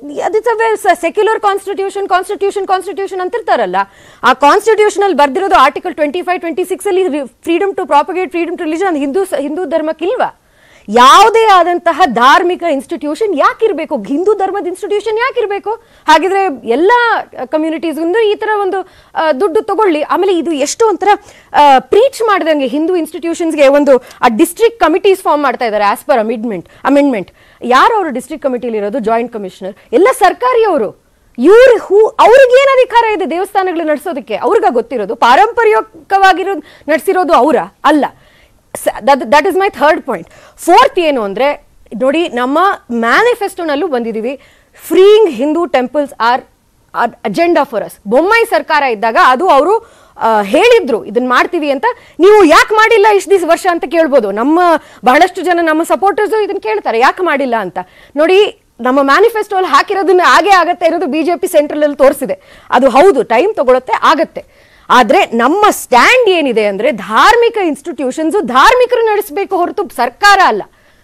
Speaker 10: ಸೆಕ್ಯುಲರ್ ಕಾನ್ಸ್ಟಿಟ್ಯೂಷನ್ ಕಾನ್ಸ್ಟಿಟ್ಯೂಷನ್ ಕಾನ್ಸ್ಟಿಟ್ಯೂಷನ್ ಅಂತಿರ್ತಾರಲ್ಲ ಆ ಕಾನ್ಸ್ಟಿಟ್ಯೂಷನ್ ಅಲ್ಲಿ ಬರ್ದಿರೋದು article twenty five twenty six ಅಲ್ಲಿ freedom to propagate freedom to religion Hindu Hindu ಧರ್ಮಕ್ಕಿಲ್ವಾ ಯಾವುದೇ ಆದಂತಹ ಧಾರ್ಮಿಕ ಇನ್ಸ್ಟಿಟ್ಯೂಷನ್ ಯಾಕಿರ್ಬೇಕು ಹಿಂದೂ ಧರ್ಮದ ಇನ್ಸ್ಟಿಟ್ಯೂಷನ್ ಯಾಕಿರ್ಬೇಕು ಹಾಗಿದ್ರೆ ಎಲ್ಲ ಕಮ್ಯುನಿಟೀಸ್ ಈ ತರ ಒಂದು ಆ, ದುಡ್ಡು ತಗೊಳ್ಳಿ ಆಮೇಲೆ ಇದು ಎಷ್ಟು ಒಂಥರ ಪ್ರೀಚ್ ಮಾಡಿದಂಗೆ ಹಿಂದೂ ಇನ್ಸ್ಟಿಟ್ಯೂಷನ್ಸ್ಗೆ ಒಂದು ಆ ಡಿಸ್ಟ್ರಿಕ್ಟ್ ಕಮಿಟೀಸ್ ಫಾರ್ಮ್ ಮಾಡ್ತಾ ಇದ್ದಾರೆ ಆಸ್ ಪರ್ ಅಮಿಡ್ಮೆಂಟ್ ಅಮೆಂಡ್ಮೆಂಟ್ ಯಾರು ಅವರು ಡಿಸ್ಟ್ರಿಕ್ಟ್ ಕಮಿಟಿಲಿ ಇರೋದು ಜಾಯಿಂಟ್ ಕಮಿಷನರ್ ಎಲ್ಲ ಸರ್ಕಾರಿಯವರು ಇವ್ರು ಹೂ ಅವ್ರಿಗೆ ಏನ್ ಅಧಿಕಾರ ಇದೆ ದೇವಸ್ಥಾನಗಳು ನಡೆಸೋದಕ್ಕೆ ಅವ್ರಿಗ ಗೊತ್ತಿರೋದು ಪಾರಂಪರಿಕವಾಗಿರೋದು ನಡೆಸಿರೋದು ಅವರ ಅಲ್ಲ that is my third point fourth ಏನು ಅಂದ್ರೆ ನೋಡಿ ನಮ್ಮ ಮ್ಯಾನಿಫೆಸ್ಟೋನಲ್ಲೂ ಬಂದಿದ್ದೀವಿ freeing Hindu temples are agenda for us Bommai ಸರ್ಕಾರ ಇದ್ದಾಗ ಅದು ಅವರು ಹೇಳಿದ್ರು ಇದನ್ನ ಮಾಡ್ತೀವಿ ಅಂತ ನೀವು ಯಾಕೆ ಮಾಡಿಲ್ಲ ಇಷ್ಟು ದಿವಸ ವರ್ಷ ಅಂತ ಕೇಳ್ಬೋದು ನಮ್ಮ ಬಹಳಷ್ಟು ಜನ ನಮ್ಮ ಸಪೋರ್ಟರ್ಸು ಇದನ್ನ ಕೇಳ್ತಾರೆ ಯಾಕೆ ಮಾಡಿಲ್ಲ ಅಂತ ನೋಡಿ ನಮ್ಮ ಮ್ಯಾನಿಫೆಸ್ಟೋ ಅಲ್ಲಿ ಹಾಕಿರೋದನ್ನ ಹಾಗೆ ಆಗತ್ತೆ ಇರೋದು ಬಿಜೆಪಿ ಸೆಂಟ್ರಲ್ ಅಲ್ಲಿ ತೋರಿಸಿದೆ ಅದು ಹೌದು ಟೈಮ್ ತಗೊಳುತ್ತೆ ಆಗತ್ತೆ ಆದ್ರೆ ನಮ್ಮ ಸ್ಟ್ಯಾಂಡ್ ಏನಿದೆ ಅಂದ್ರೆ ಧಾರ್ಮಿಕ ಇನ್ಸ್ಟಿಟ್ಯೂಷನ್ಸ್ ಧಾರ್ಮಿಕರು ನಡೆಸಬೇಕು ಹೊರತು ಸರ್ಕಾರ ಅಲ್ಲ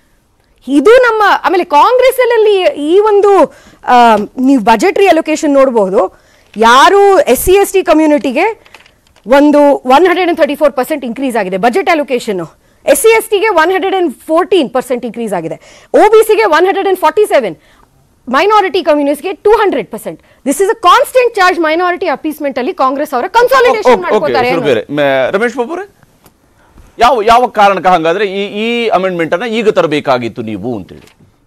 Speaker 10: ಇದು ನಮ್ಮ ಆಮೇಲೆ ಕಾಂಗ್ರೆಸ್ ಅಲ್ಲಿ ಈ ಒಂದು ಆ, ನೀವು ಬಜೆಟ್ರಿ ಅಲೊಕೇಶನ್ ನೋಡಬಹುದು ಯಾರು ಎಸ್ ಸಿ ಎಸ್ ಟಿ ಕಮ್ಯುನಿಟಿಗೆ ಒಂದು one hundred and thirty four percent increase ಆಗಿದೆ budget allocation S C S ಟಿಗೆ one hundred and fourteen percent increase ಆಗಿದೆ ಒ ಬಿ ಸಿಗೆ one hundred and forty seven minority ಕಮ್ಯುನಿಸ್ಗೆ two hundred percent this is a constant charge minority appeasement ಅಲ್ಲಿ ಕಾಂಗ್ರೆಸ್ ಅವರ consolidation
Speaker 1: okay
Speaker 10: ಮಾಡ್ಕೋತಾರೆ
Speaker 1: ಸುರು ಬೇರೆ ಮ- ರಮೇಶ್ ಬಾಬು ಅವರೇ ಯಾವ ಯಾವ ಕಾರಣಕ್ಕೆ ಹಂಗಾದ್ರೆ ಈ ಈ ಅಮೆಂಡ್ಮೆಂಟ್ ಅನ್ನ ಈಗ ತರಬೇಕಾಗಿತ್ತು ನೀವು ಅಂತೇಳಿ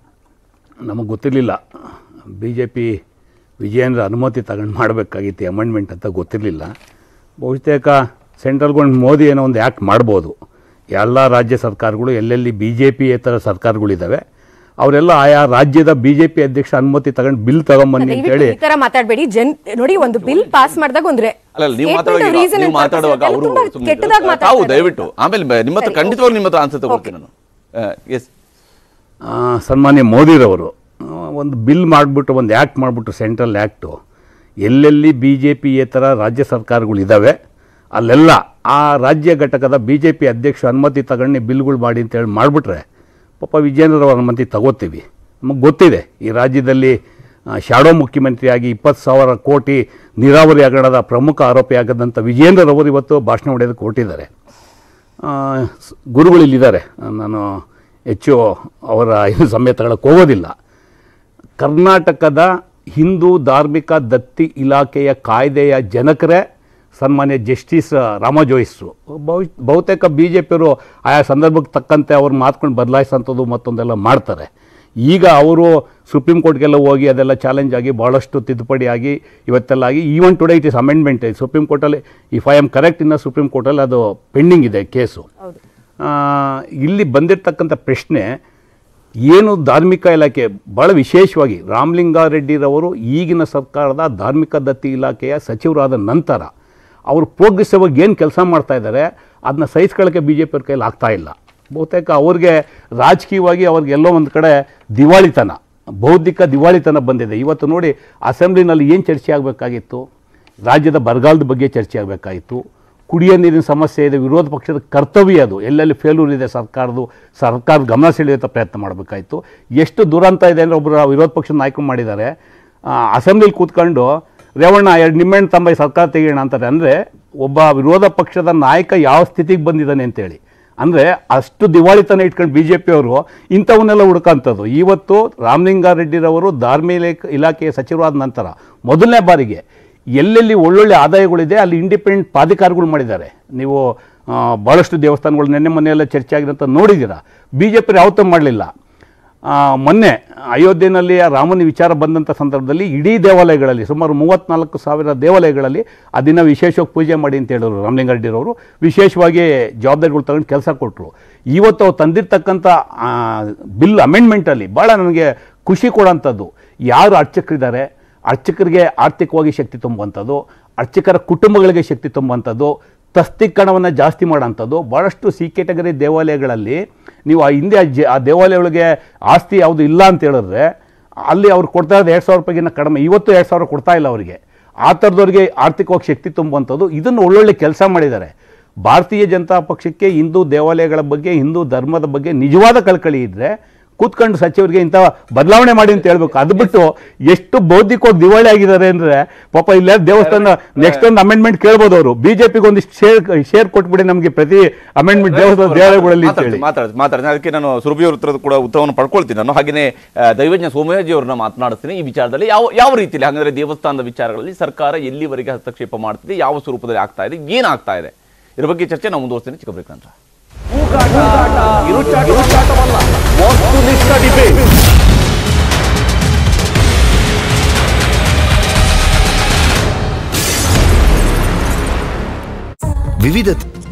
Speaker 11: ನಮಗೆ ಗೊತ್ತಿರಲಿಲ್ಲ ಬಿ ಜೆ ಪಿ ವಿಜಯೇಂದ್ರ ಅನುಮತಿ ತಗೊಂಡು ಮಾಡಬೇಕಾಗಿತ್ತು ಅಮೆಂಡ್ಮೆಂಟ್ ಅಂತ ಗೊತ್ತಿರಲಿಲ್ಲ ಬಹುತೇಕ ಸೆಂಟ್ರಲ್ ಗೌರ್ಮೆಂಟ್ ಮೋದಿ ಏನೋ ಒಂದು ಆ್ಯಕ್ಟ್ ಮಾಡ್ಬೋದು ಎಲ್ಲ ರಾಜ್ಯ ಸರ್ಕಾರಗಳು ಎಲ್ಲೆಲ್ಲಿ ಬಿ ಜೆ ಪಿ ಸರ್ಕಾರಗಳಿದ್ದಾವೆ ಅವರೆಲ್ಲ ಆಯಾ ರಾಜ್ಯದ ಬಿ ಜೆ ಪಿ ಅಧ್ಯಕ್ಷ ಅನುಮತಿ ತಗೊಂಡು ಬಿಲ್ ತಗೊಂಬನ್ನಿ
Speaker 10: ದಯವಿಟ್ಟು
Speaker 11: ಅಂತೇಳಿ
Speaker 10: ಈ ತರ ಮಾತಾಡಬೇಡಿ ಜನ್ ನೋಡಿ ಒಂದು ಬಿಲ್ ಪಾಸ್ ಮಾಡಿದಾಗ ಒಂದ್ರೆ
Speaker 1: ಅಲ್ಲ ಅಲ್ಲ, ನೀವು
Speaker 10: statement,
Speaker 1: ಮಾತಾಡುವಾಗ
Speaker 10: reason
Speaker 1: ನೀವು
Speaker 10: and purpose
Speaker 1: ಮಾತಾಡುವಾಗ
Speaker 10: ಅದೆಲ್ಲ
Speaker 1: ಅವರು
Speaker 10: ತುಂಬಾ
Speaker 1: ಸುಮ್ನೆ
Speaker 10: ಕೆಟ್ಟದಾಗಿ
Speaker 1: ಇದ್ರು. ತಾವು
Speaker 10: ಮಾತಾಡ್ತಾರೆ.
Speaker 1: ದಯವಿಟ್ಟು ಆಮೇಲೆ ಬ- ನಿಮ್ಮ ಹತ್ರ
Speaker 10: ಸರಿ,
Speaker 1: ಖಂಡಿತವಾಗಿ ನಿಮ್ಮ ಹತ್ರ ಆನ್ಸರ್ ತಗೊಳ್ತೀನಿ ನಾನು ಎಸ್
Speaker 11: ಆ, ಸನ್ಮಾನ್ಯ ಮೋದಿರವರು ಆ, ಒಂದು ಬಿಲ್ ಮಾಡಿಬಿಟ್ಟು ಒಂದು ಆ್ಯಕ್ಟ್ ಮಾಡಿಬಿಟ್ಟು ಸೆಂಟ್ರಲ್ ಆ್ಯಕ್ಟು ಎಲ್ಲೆಲ್ಲಿ ಬಿ ಜೆ ಪಿಯೇತರ ರಾಜ್ಯ ಸರ್ಕಾರಗಳಿದ್ದಾವೆ ಅಲ್ಲೆಲ್ಲ ಆ ರಾಜ್ಯ ಘಟಕದ ಬಿ ಜೆ ಪಿ ಅಧ್ಯಕ್ಷ ಅನುಮತಿ ತಗೊಂಡು ಬಿಲ್ಗಳು ಮಾಡಿ ಅಂತೇಳಿ ಮಾಡಿಬಿಟ್ರೆ ಪಾಪ ವಿಜೇಂದ್ರರವರ ಅನುಮತಿ ತಗೋತೀವಿ ನಮಗೆ ಗೊತ್ತಿದೆ ಈ ರಾಜ್ಯದಲ್ಲಿ ಆ, ಶಾಡೋ ಮುಖ್ಯಮಂತ್ರಿಯಾಗಿ ಇಪ್ಪತ್ತು ಸಾವಿರ ಕೋಟಿ ನೀರಾವರಿ ಹಗರಣದ ಪ್ರಮುಖ ಆರೋಪಿಯಾಗದಂಥ ವಿಜೇಂದ್ರರವರು ಇವತ್ತು ಭಾಷಣ ಹೊಡೆಯೋದಕ್ಕೆ ಕೊಟ್ಟಿದ್ದಾರೆ ಆ, ಸ್- ಗುರುಗಳು ಇಲ್ಲಿದ್ದಾರೆ ನಾನು ಹೆಚ್ಚು ಅವರ ಇದು ಸಮಯ ತಗೊಳಕ್ಕೆ ಹೋಗೋದಿಲ್ಲ ಕರ್ನಾಟಕದ ಹಿಂದೂ ಧಾರ್ಮಿಕ ದತ್ತಿ ಇಲಾಖೆಯ ಕಾಯ್ದೆಯ ಜನಕರೇ ಸನ್ಮಾನ್ಯ ಜಸ್ಟಿಸ್ ರಾಮಜೋಯಿಸ್ರು ಬಹು ಬಹುತೇಕ ಬಿ ಜೆ ಪಿಯವರು ಆಯಾ ಸಂದರ್ಭಕ್ಕೆ ತಕ್ಕಂತೆ ಅವ್ರು ಮಾತ್ಕೊಂಡು ಬದಲಾಯಿಸೋಂಥದ್ದು ಮತ್ತೊಂದೆಲ್ಲ ಮಾಡ್ತಾರೆ ಈಗ ಅವರು ಸುಪ್ರೀಂ ಕೋರ್ಟ್ಗೆಲ್ಲ ಹೋಗಿ ಅದೆಲ್ಲ ಚಾಲೆಂಜ್ ಆಗಿ ಭಾಳಷ್ಟು ತಿದ್ದುಪಡಿ ಆಗಿ ಇವತ್ತೆಲ್ಲ ಆಗಿ even today it is amendment supreme ಕೋರ್ಟಲ್ಲಿ ಇಫ್ ಐ ಆಮ್ ಕರೆಕ್ಟ್ ಇನ್ನು ಸುಪ್ರೀಂ ಕೋರ್ಟಲ್ಲಿ ಅದು ಪೆಂಡಿಂಗ್ ಇದೆ ಕೇಸು ಆ, ಇಲ್ಲಿ ಬಂದಿರತಕ್ಕಂಥ ಪ್ರಶ್ನೆ ಏನು ಧಾರ್ಮಿಕ ಇಲಾಖೆ ಭಾಳ ವಿಶೇಷವಾಗಿ ರಾಮಲಿಂಗಾರೆಡ್ಡಿರವರು ಈಗಿನ ಸರ್ಕಾರದ ಧಾರ್ಮಿಕ ದತ್ತಿ ಇಲಾಖೆಯ ಸಚಿವರಾದ ನಂತರ ಅವರು ಪ್ರೋಗ್ರೆಸಿವ್ ಆಗಿ ಏನು ಕೆಲಸ ಮಾಡ್ತಾ ಇದ್ದಾರೆ ಅದನ್ನ ಸಹಿಸ್ಕೊಳ್ಳೋಕ್ಕೆ ಬಿ ಜೆ ಪಿಯವ್ರ ಕೈಲಿ ಆಗ್ತಾ ಇಲ್ಲ ಬಹುತೇಕ ಅವ್ರಿಗೆ ರಾಜಕೀಯವಾಗಿ ಅವ್ರಿಗೆ ಎಲ್ಲೋ ಒಂದು ಕಡೆ ದಿವಾಳಿತನ ಬೌದ್ಧಿಕ ದಿವಾಳಿತನ ಬಂದಿದೆ ಇವತ್ತು ನೋಡಿ ಅಸೆಂಬ್ಲಿನಲ್ಲಿ ಏನು ಚರ್ಚೆ ಆಗಬೇಕಾಗಿತ್ತು ರಾಜ್ಯದ ಬರಗಾಲದ ಬಗ್ಗೆ ಚರ್ಚೆ ಆಗಬೇಕಾಗಿತ್ತು ಕುಡಿಯೋ ನೀರಿನ ಸಮಸ್ಯೆ ಇದೆ ವಿರೋಧ ಪಕ್ಷದ ಕರ್ತವ್ಯ ಅದು ಎಲ್ಲೆಲ್ಲಿ ಫೇಲ್ಯೂರ್ ಇದೆ ಸರ್ಕಾರದ್ದು ಸರ್ಕಾರದ ಗಮನ ಸೆಳೆಯುವಂಥ ಪ್ರಯತ್ನ ಮಾಡಬೇಕಾಯಿತು ಎಷ್ಟು ದುರಂತ ಇದೆ ಅಂದರೆ ಒಬ್ಬರು ವಿರೋಧ ಪಕ್ಷದ ನಾಯಕರು ಮಾಡಿದ್ದಾರೆ ಅಸೆಂಬ್ಲಿಲಿ ಕೂತ್ಕೊಂಡು ರೇವಣ್ಣ ಎರಡು ನಿಮ್ಮೆಣ್ಣು ತಂಬ ಈ ಸರ್ಕಾರ ತೆಗೆಯೋಣ ಅಂತಾರೆ ಅಂದರೆ ಒಬ್ಬ ವಿರೋಧ ಪಕ್ಷದ ನಾಯಕ ಯಾವ ಸ್ಥಿತಿಗೆ ಬಂದಿದ್ದಾನೆ ಅಂತೇಳಿ ಅಂದರೆ ಅಷ್ಟು ದಿವಾಳಿತನ ಇಟ್ಕೊಂಡು ಬಿ ಜೆ ಪಿಯವರು ಇಂಥವನ್ನೆಲ್ಲ ಹುಡುಕಂಥದ್ದು ಇವತ್ತು ರಾಮಲಿಂಗಾರೆಡ್ಡಿರವರು ಧಾರ್ಮಿಕ ಇಲಾಖೆಯ ಸಚಿವರಾದ ನಂತರ ಮೊದಲನೇ ಬಾರಿಗೆ ಎಲ್ಲೆಲ್ಲಿ ಒಳ್ಳೊಳ್ಳೆ ಆದಾಯಗಳಿದೆ ಅಲ್ಲಿ ಇಂಡಿಪೆಂಡೆಂಟ್ ಪ್ರಾಧಿಕಾರಗಳು ಮಾಡಿದ್ದಾರೆ ನೀವು ಆ, ಭಾಳಷ್ಟು ದೇವಸ್ಥಾನಗಳು ನಿನ್ನೆ ಮೊನ್ನೆಯೆಲ್ಲ ಚರ್ಚೆ ಆಗಿರೋಂಥ ನೋಡಿದ್ದೀರಾ ಬಿ ಜೆ ಪಿ ಯಾವತ್ತೂ ಮಾಡಲಿಲ್ಲ ಮೊನ್ನೆ ಅಯೋಧ್ಯೆಯಲ್ಲಿ ಆ ರಾಮನ ವಿಚಾರ ಬಂದಂಥ ಸಂದರ್ಭದಲ್ಲಿ ಇಡೀ ದೇವಾಲಯಗಳಲ್ಲಿ ಸುಮಾರು ಮೂವತ್ತ್ನಾಲ್ಕು ಸಾವಿರ ದೇವಾಲಯಗಳಲ್ಲಿ ಆ ದಿನ ವಿಶೇಷವಾಗಿ ಪೂಜೆ ಮಾಡಿ ಅಂತ ಹೇಳಿದ್ರು ರಾಮಲಿಂಗಾರೆಡ್ಡಿರವರು ವಿಶೇಷವಾಗಿ ಜವಾಬ್ದಾರಿಗಳು ತಗೊಂಡು ಕೆಲಸ ಕೊಟ್ಟರು ಇವತ್ತು ಅವ್ರು ತಂದಿರ್ತಕ್ಕಂಥ ಆ, ಬಿಲ್ ಅಮೆಂಡ್ಮೆಂಟಲ್ಲಿ ಭಾಳ ನನಗೆ ಖುಷಿ ಕೊಡೋಂಥದ್ದು ಯಾರು ಅರ್ಚಕರಿದ್ದಾರೆ ಅರ್ಚಕರಿಗೆ ಆರ್ಥಿಕವಾಗಿ ಶಕ್ತಿ ತುಂಬುವಂಥದ್ದು ಅರ್ಚಕರ ಕುಟುಂಬಗಳಿಗೆ ಶಕ್ತಿ ತುಂಬುವಂಥದ್ದು ತಸ್ತೀಕರಣವನ್ನು ಜಾಸ್ತಿ ಮಾಡೋಂಥದ್ದು ಭಾಳಷ್ಟು ಸಿ ಕೆಟಗರಿ ದೇವಾಲಯಗಳಲ್ಲಿ ನೀವು ಆ ಹಿಂದೆ ಆ ಜ- ಆ ದೇವಾಲಯಗಳಿಗೆ ಆಸ್ತಿ ಯಾವುದು ಇಲ್ಲ ಅಂತ ಹೇಳಿದ್ರೆ ಅಲ್ಲಿ ಅವ್ರು ಕೊಡ್ತಾ ಇರೋದು ಎರಡು ಸಾವಿರ ರೂಪಾಯಿಗಿನ್ನ ಕಡಿಮೆ ಇವತ್ತು ಎರಡು ಸಾವಿರ ಕೊಡ್ತಾ ಇಲ್ಲ ಅವರಿಗೆ ಆ ಥರದವ್ರಿಗೆ ಆರ್ಥಿಕವಾಗಿ ಶಕ್ತಿ ತುಂಬುವಂಥದ್ದು ಇದನ್ನು ಒಳ್ಳೊಳ್ಳೆ ಕೆಲಸ ಮಾಡಿದ್ದಾರೆ ಭಾರತೀಯ ಜನತಾ ಪಕ್ಷಕ್ಕೆ ಹಿಂದೂ ದೇವಾಲಯಗಳ ಬಗ್ಗೆ ಹಿಂದೂ ಧರ್ಮದ ಬಗ್ಗೆ ನಿಜವಾದ ಕಳಕಳಿ ಇದ್ದರೆ ಕೂತ್ಕೊಂಡು ಸಚಿವರಿಗೆ ಇಂಥ ಬದಲಾವಣೆ ಮಾಡಿ ಅಂತ ಹೇಳ್ಬೇಕು ಅದು ಬಿಟ್ಟು ಎಷ್ಟು ಬೌದ್ಧಿಕವಾಗಿ ದಿವಾಳಿ ಆಗಿದ್ದಾರೆ ಅಂದ್ರೆ ಪಾಪ ಇಲ್ಲ ದೇವಸ್ಥಾನ ನೆಕ್ಸ್ಟ್ ಒಂದು ಅಮೆಂಡ್ಮೆಂಟ್ ಕೇಳ್ಬೋದು ಅವರು ಬಿಜೆಪಿಗೆ ಒಂದಿಷ್ಟು ಶೇರ್ ಶೇರ್ ಕೊಟ್ಬಿಡಿ ನಮಗೆ ಪ್ರತಿ ಅಮೆಂಡ್ಮೆಂಟ್ ದೇವಸ್ಥಾನ ದೇವಾಲಯಗಳಲ್ಲಿ ಅಂತ ಹೇಳಿ
Speaker 1: ಮಾತಾಡ್ತೀನಿ ಮಾತಾಡ್ತೀನಿ ಅದಕ್ಕೆ ನಾನು ಸುರಭಿ ಅವ್ರ ಹತ್ರ ಕೂಡ ಉತ್ತರವನ್ನು ಪಡ್ಕೊಳ್ತೀನಿ ನಾನು ಹಾಗೆಯೇ ಆ, ದೈವಜ್ಞ ಸೋಮಯಾಜಿ ಅವ್ರನ್ನ ಮಾತನಾಡಿಸ್ತೀನಿ ಈ ವಿಚಾರದಲ್ಲಿ ಯಾವ ಯಾವ ರೀತಿಯಲ್ಲಿ ಹಾಗಾದ್ರೆ ದೇವಸ್ಥಾನದ ವಿಚಾರಗಳಲ್ಲಿ ಸರ್ಕಾರ ಎಲ್ಲಿವರೆಗೆ ಹಸ್ತಕ್ಷೇಪ ಮಾಡ್ತಿದೆ ಯಾವ ಸ್ವರೂಪದಲ್ಲಿ ಆಗ್ತಾ ಇದೆ ಏನಾಗ್ತಾ ಇದೆ ಇದ್ರ ಬಗ್ಗೆ ಚರ್ಚೆ ನಾವು ಮುಂದುವರಿಸ್ತೀನಿ ಚಿಕ್ಕ ಬ್ರೇಕ್ ನಂತರ
Speaker 12: ವಿವಿಧ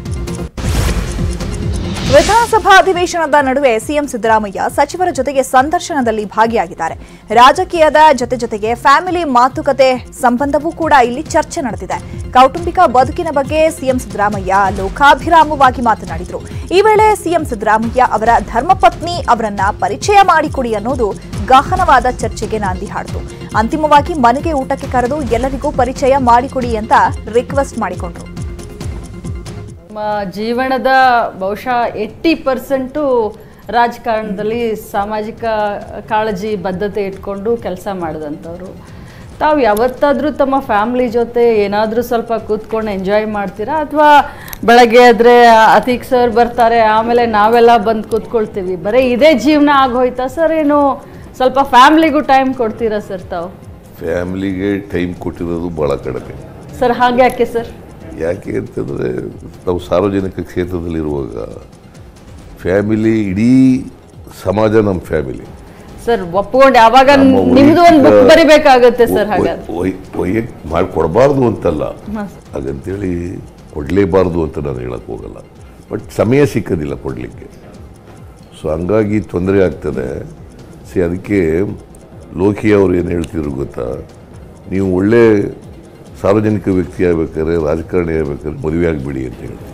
Speaker 13: ವಿಧಾನಸಭಾ ಅಧಿವೇಶನದ ನಡುವೆ ಸಿಎಂ ಸಿದ್ದರಾಮಯ್ಯ ಸಚಿವರ ಜೊತೆಗೆ ಸಂದರ್ಶನದಲ್ಲಿ ಭಾಗಿಯಾಗಿದ್ದಾರೆ ರಾಜಕೀಯದ ಜೊತೆ ಜೊತೆಗೆ ಫ್ಯಾಮಿಲಿ ಮಾತುಕತೆ ಸಂಬಂಧವೂ ಕೂಡ ಇಲ್ಲಿ ಚರ್ಚೆ ನಡೆದಿದೆ ಕೌಟುಂಬಿಕ ಬದುಕಿನ ಬಗ್ಗೆ ಸಿಎಂ ಸಿದ್ದರಾಮಯ್ಯ ಲೋಕಾಭಿರಾಮವಾಗಿ ಮಾತನಾಡಿದರು ಈ ವೇಳೆ ಸಿಎಂ ಸಿದ್ದರಾಮಯ್ಯ ಅವರ ಧರ್ಮಪತ್ನಿ ಅವರನ್ನ ಪರಿಚಯ ಮಾಡಿಕೊಡಿ ಅನ್ನೋದು ಗಹನವಾದ ಚರ್ಚೆಗೆ ನಾಂದಿ ಹಾಡಿತು ಅಂತಿಮವಾಗಿ ಮನೆಗೆ ಊಟಕ್ಕೆ ಕರೆದು ಎಲ್ಲರಿಗೂ ಪರಿಚಯ ಮಾಡಿಕೊಡಿ ಅಂತ ರಿಕ್ವೆಸ್ಟ್ ಮಾಡಿಕೊಂಡ್ರು
Speaker 14: ನಮ್ಮ ಜೀವನದ ಬಹುಶಃ ಏಯ್ಟಿ ಪರ್ಸೆಂಟು ರಾಜಕಾರಣದಲ್ಲಿ ಸಾಮಾಜಿಕ ಕಾಳಜಿ ಬದ್ಧತೆ ಇಟ್ಕೊಂಡು ಕೆಲಸ ಮಾಡಿದಂಥವ್ರು ತಾವು ಯಾವತ್ತಾದರೂ ತಮ್ಮ ಫ್ಯಾಮ್ಲಿ ಜೊತೆ ಏನಾದರೂ ಸ್ವಲ್ಪ ಕೂತ್ಕೊಂಡು ಎಂಜಾಯ್ ಮಾಡ್ತೀರಾ ಅಥವಾ ಬೆಳಗ್ಗೆ ಆದರೆ ಅತೀಕ್ ಸರ್ ಬರ್ತಾರೆ ಆಮೇಲೆ ನಾವೆಲ್ಲ ಬಂದು ಕೂತ್ಕೊಳ್ತೀವಿ ಬರೀ ಇದೇ ಜೀವನ ಆಗೋಯ್ತಾ ಸರ್ ಏನು ಸ್ವಲ್ಪ ಫ್ಯಾಮ್ಲಿಗೂ ಟೈಮ್ ಕೊಡ್ತೀರಾ ಸರ್ ತಾವು
Speaker 12: ಫ್ಯಾಮಿಲಿಗೆ ಟೈಮ್ ಕೊಟ್ಟಿರೋದು ಭಾಳ ಕಡಿಮೆ
Speaker 14: ಸರ್ ಹಾಗೆ ಯಾಕೆ ಸರ್
Speaker 12: ಯಾಕೆ ಅಂತಂದರೆ ನಾವು ಸಾರ್ವಜನಿಕ ಕ್ಷೇತ್ರದಲ್ಲಿರುವಾಗ ಫ್ಯಾಮಿಲಿ ಇಡೀ ಸಮಾಜ ನಮ್ಮ ಫ್ಯಾಮಿಲಿ
Speaker 14: ಸರ್ ಒಪ್ಕೊಂಡು ಯಾವಾಗ
Speaker 12: ನಮ್ಮ
Speaker 14: ನಿಮ್ದು ಒಂದು ಬುಕ್
Speaker 12: ವೈಯಕ್ತಿಕ-
Speaker 14: ಬರಿಬೇಕಾಗತ್ತೆ ಸರ್ ಹಾಗಾದ್ರೆ
Speaker 12: ವೈ ವೈಯಕ್ ಮಾಡಿಕೊಡಬಾರ್ದು ಅಂತಲ್ಲ
Speaker 14: ಹಾಂ
Speaker 12: ಹಾಗಂತೇಳಿ ಕೊಡಲೇಬಾರ್ದು ಅಂತ ನಾನು ಹೇಳಕ್ಕೆ ಹೋಗಲ್ಲ ಬಟ್ ಸಮಯ ಸಿಕ್ಕೋದಿಲ್ಲ ಕೊಡಲಿಕ್ಕೆ ಸೊ ಹಂಗಾಗಿ ತೊಂದರೆ ಆಗ್ತದೆ ಸಿ ಅದಕ್ಕೆ ಲೋಕಿ ಅವರು ಏನು ಹೇಳ್ತಿದ್ರು ಗೊತ್ತಾ ನೀವು ಒಳ್ಳೆ ಸಾರ್ವಜನಿಕ ವ್ಯಕ್ತಿ ಆಗ್ಬೇಕಾದ್ರೆ ರಾಜಕಾರಣಿ ಆಗ್ಬೇಕಾದ್ರೆ ಮದುವೆ ಆಗಿಬಿಡಿ ಅಂತ ಹೇಳ್ತಾರೆ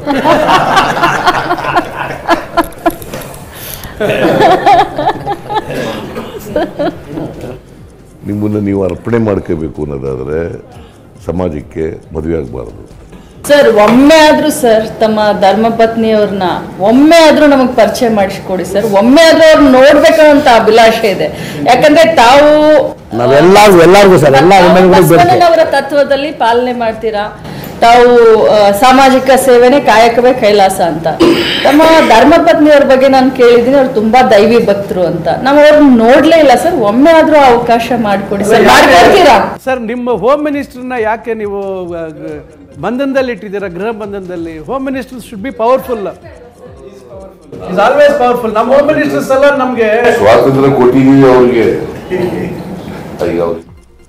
Speaker 12: ನಿಮ್ಮನ್ನು ನೀವು ಅರ್ಪಣೆ ಮಾಡ್ಕೋಬೇಕು ಅನ್ನೋದಾದರೆ ಸಮಾಜಕ್ಕೆ ಮದುವೆ ಆಗಬಾರ್ದು
Speaker 14: ಸರ್ ಒಮ್ಮೆ ಆದ್ರೂ ಸರ್ ತಮ್ಮ ಧರ್ಮಪತ್ನಿಯವ್ರನ್ನ ಒಮ್ಮೆ ಆದ್ರೂ ನಮಗೆ ಪರಿಚಯ ಮಾಡಿಸ್ಕೊಡಿ ಸರ್ ಒಮ್ಮೆ ಆದ್ರೂ ಅವ್ರನ್ನ ನೋಡ್ಬೇಕಂತ ಅಭಿಲಾಷೆ ಇದೆ ಯಾಕಂದ್ರೆ ತಾವು
Speaker 15: ನಾವೆಲ್ಲರಿಗೂ ಎಲ್ಲರಿಗೂ ಸರ್ ಎಲ್ಲ ಹೆಣ್ಮಕ್ಳಿಗೂ ಬೇಡಿಕೆ
Speaker 14: ಬಸವಣ್ಣನವರ ತತ್ವದಲ್ಲಿ ಪಾಲನೆ ಮಾಡ್ತೀರಾ ತಾವು ಆ, ಸಾಮಾಜಿಕ ಸೇವೆನೇ ಕಾಯಕವೇ ಕೈಲಾಸ ಅಂತ ತಮ್ಮ ಧರ್ಮಪತ್ನಿಯವ್ರ ಬಗ್ಗೆ ನಾನು ಕೇಳಿದ್ದೀನಿ ಅವ್ರು ತುಂಬಾ ದೈವಿ ಭಕ್ತರು ಅಂತ ನಾವು ಅವ್ರನ್ನ ನೋಡ್ಲೇ ಇಲ್ಲ ಸರ್ ಒಮ್ಮೆ ಆದ್ರೂ ಅವಕಾಶ ಮಾಡಿಕೊಡಿ ಸರ್ ಮಾಡ್ಕೊಡ್ತೀರಾ
Speaker 16: ಸರ್ ನಿಮ್ಮ ಹೋಮ್ ಮಿನಿಸ್ಟರ್ನ ಯಾಕೆ ನೀವು ಆ, ಗ- ಬಂಧನದಲ್ಲಿ ಇಟ್ಟಿದ್ದೀರಾ ಗೃಹ ಬಂಧನದಲ್ಲಿ home minister should be powerful is always powerful ನಮ್ಮ ಹೋಮ್ ಮಿನಿಸ್ಟರ್ಸ್ ಎಲ್ಲ ನಮಗೆ
Speaker 12: ಸ್ವಾತಂತ್ರ್ಯ ಕೊಟ್ಟಿದ್ದೀವಿ ಅವ್ರಿಗೆ ಈಗ ಅವ್ರಿಗೆ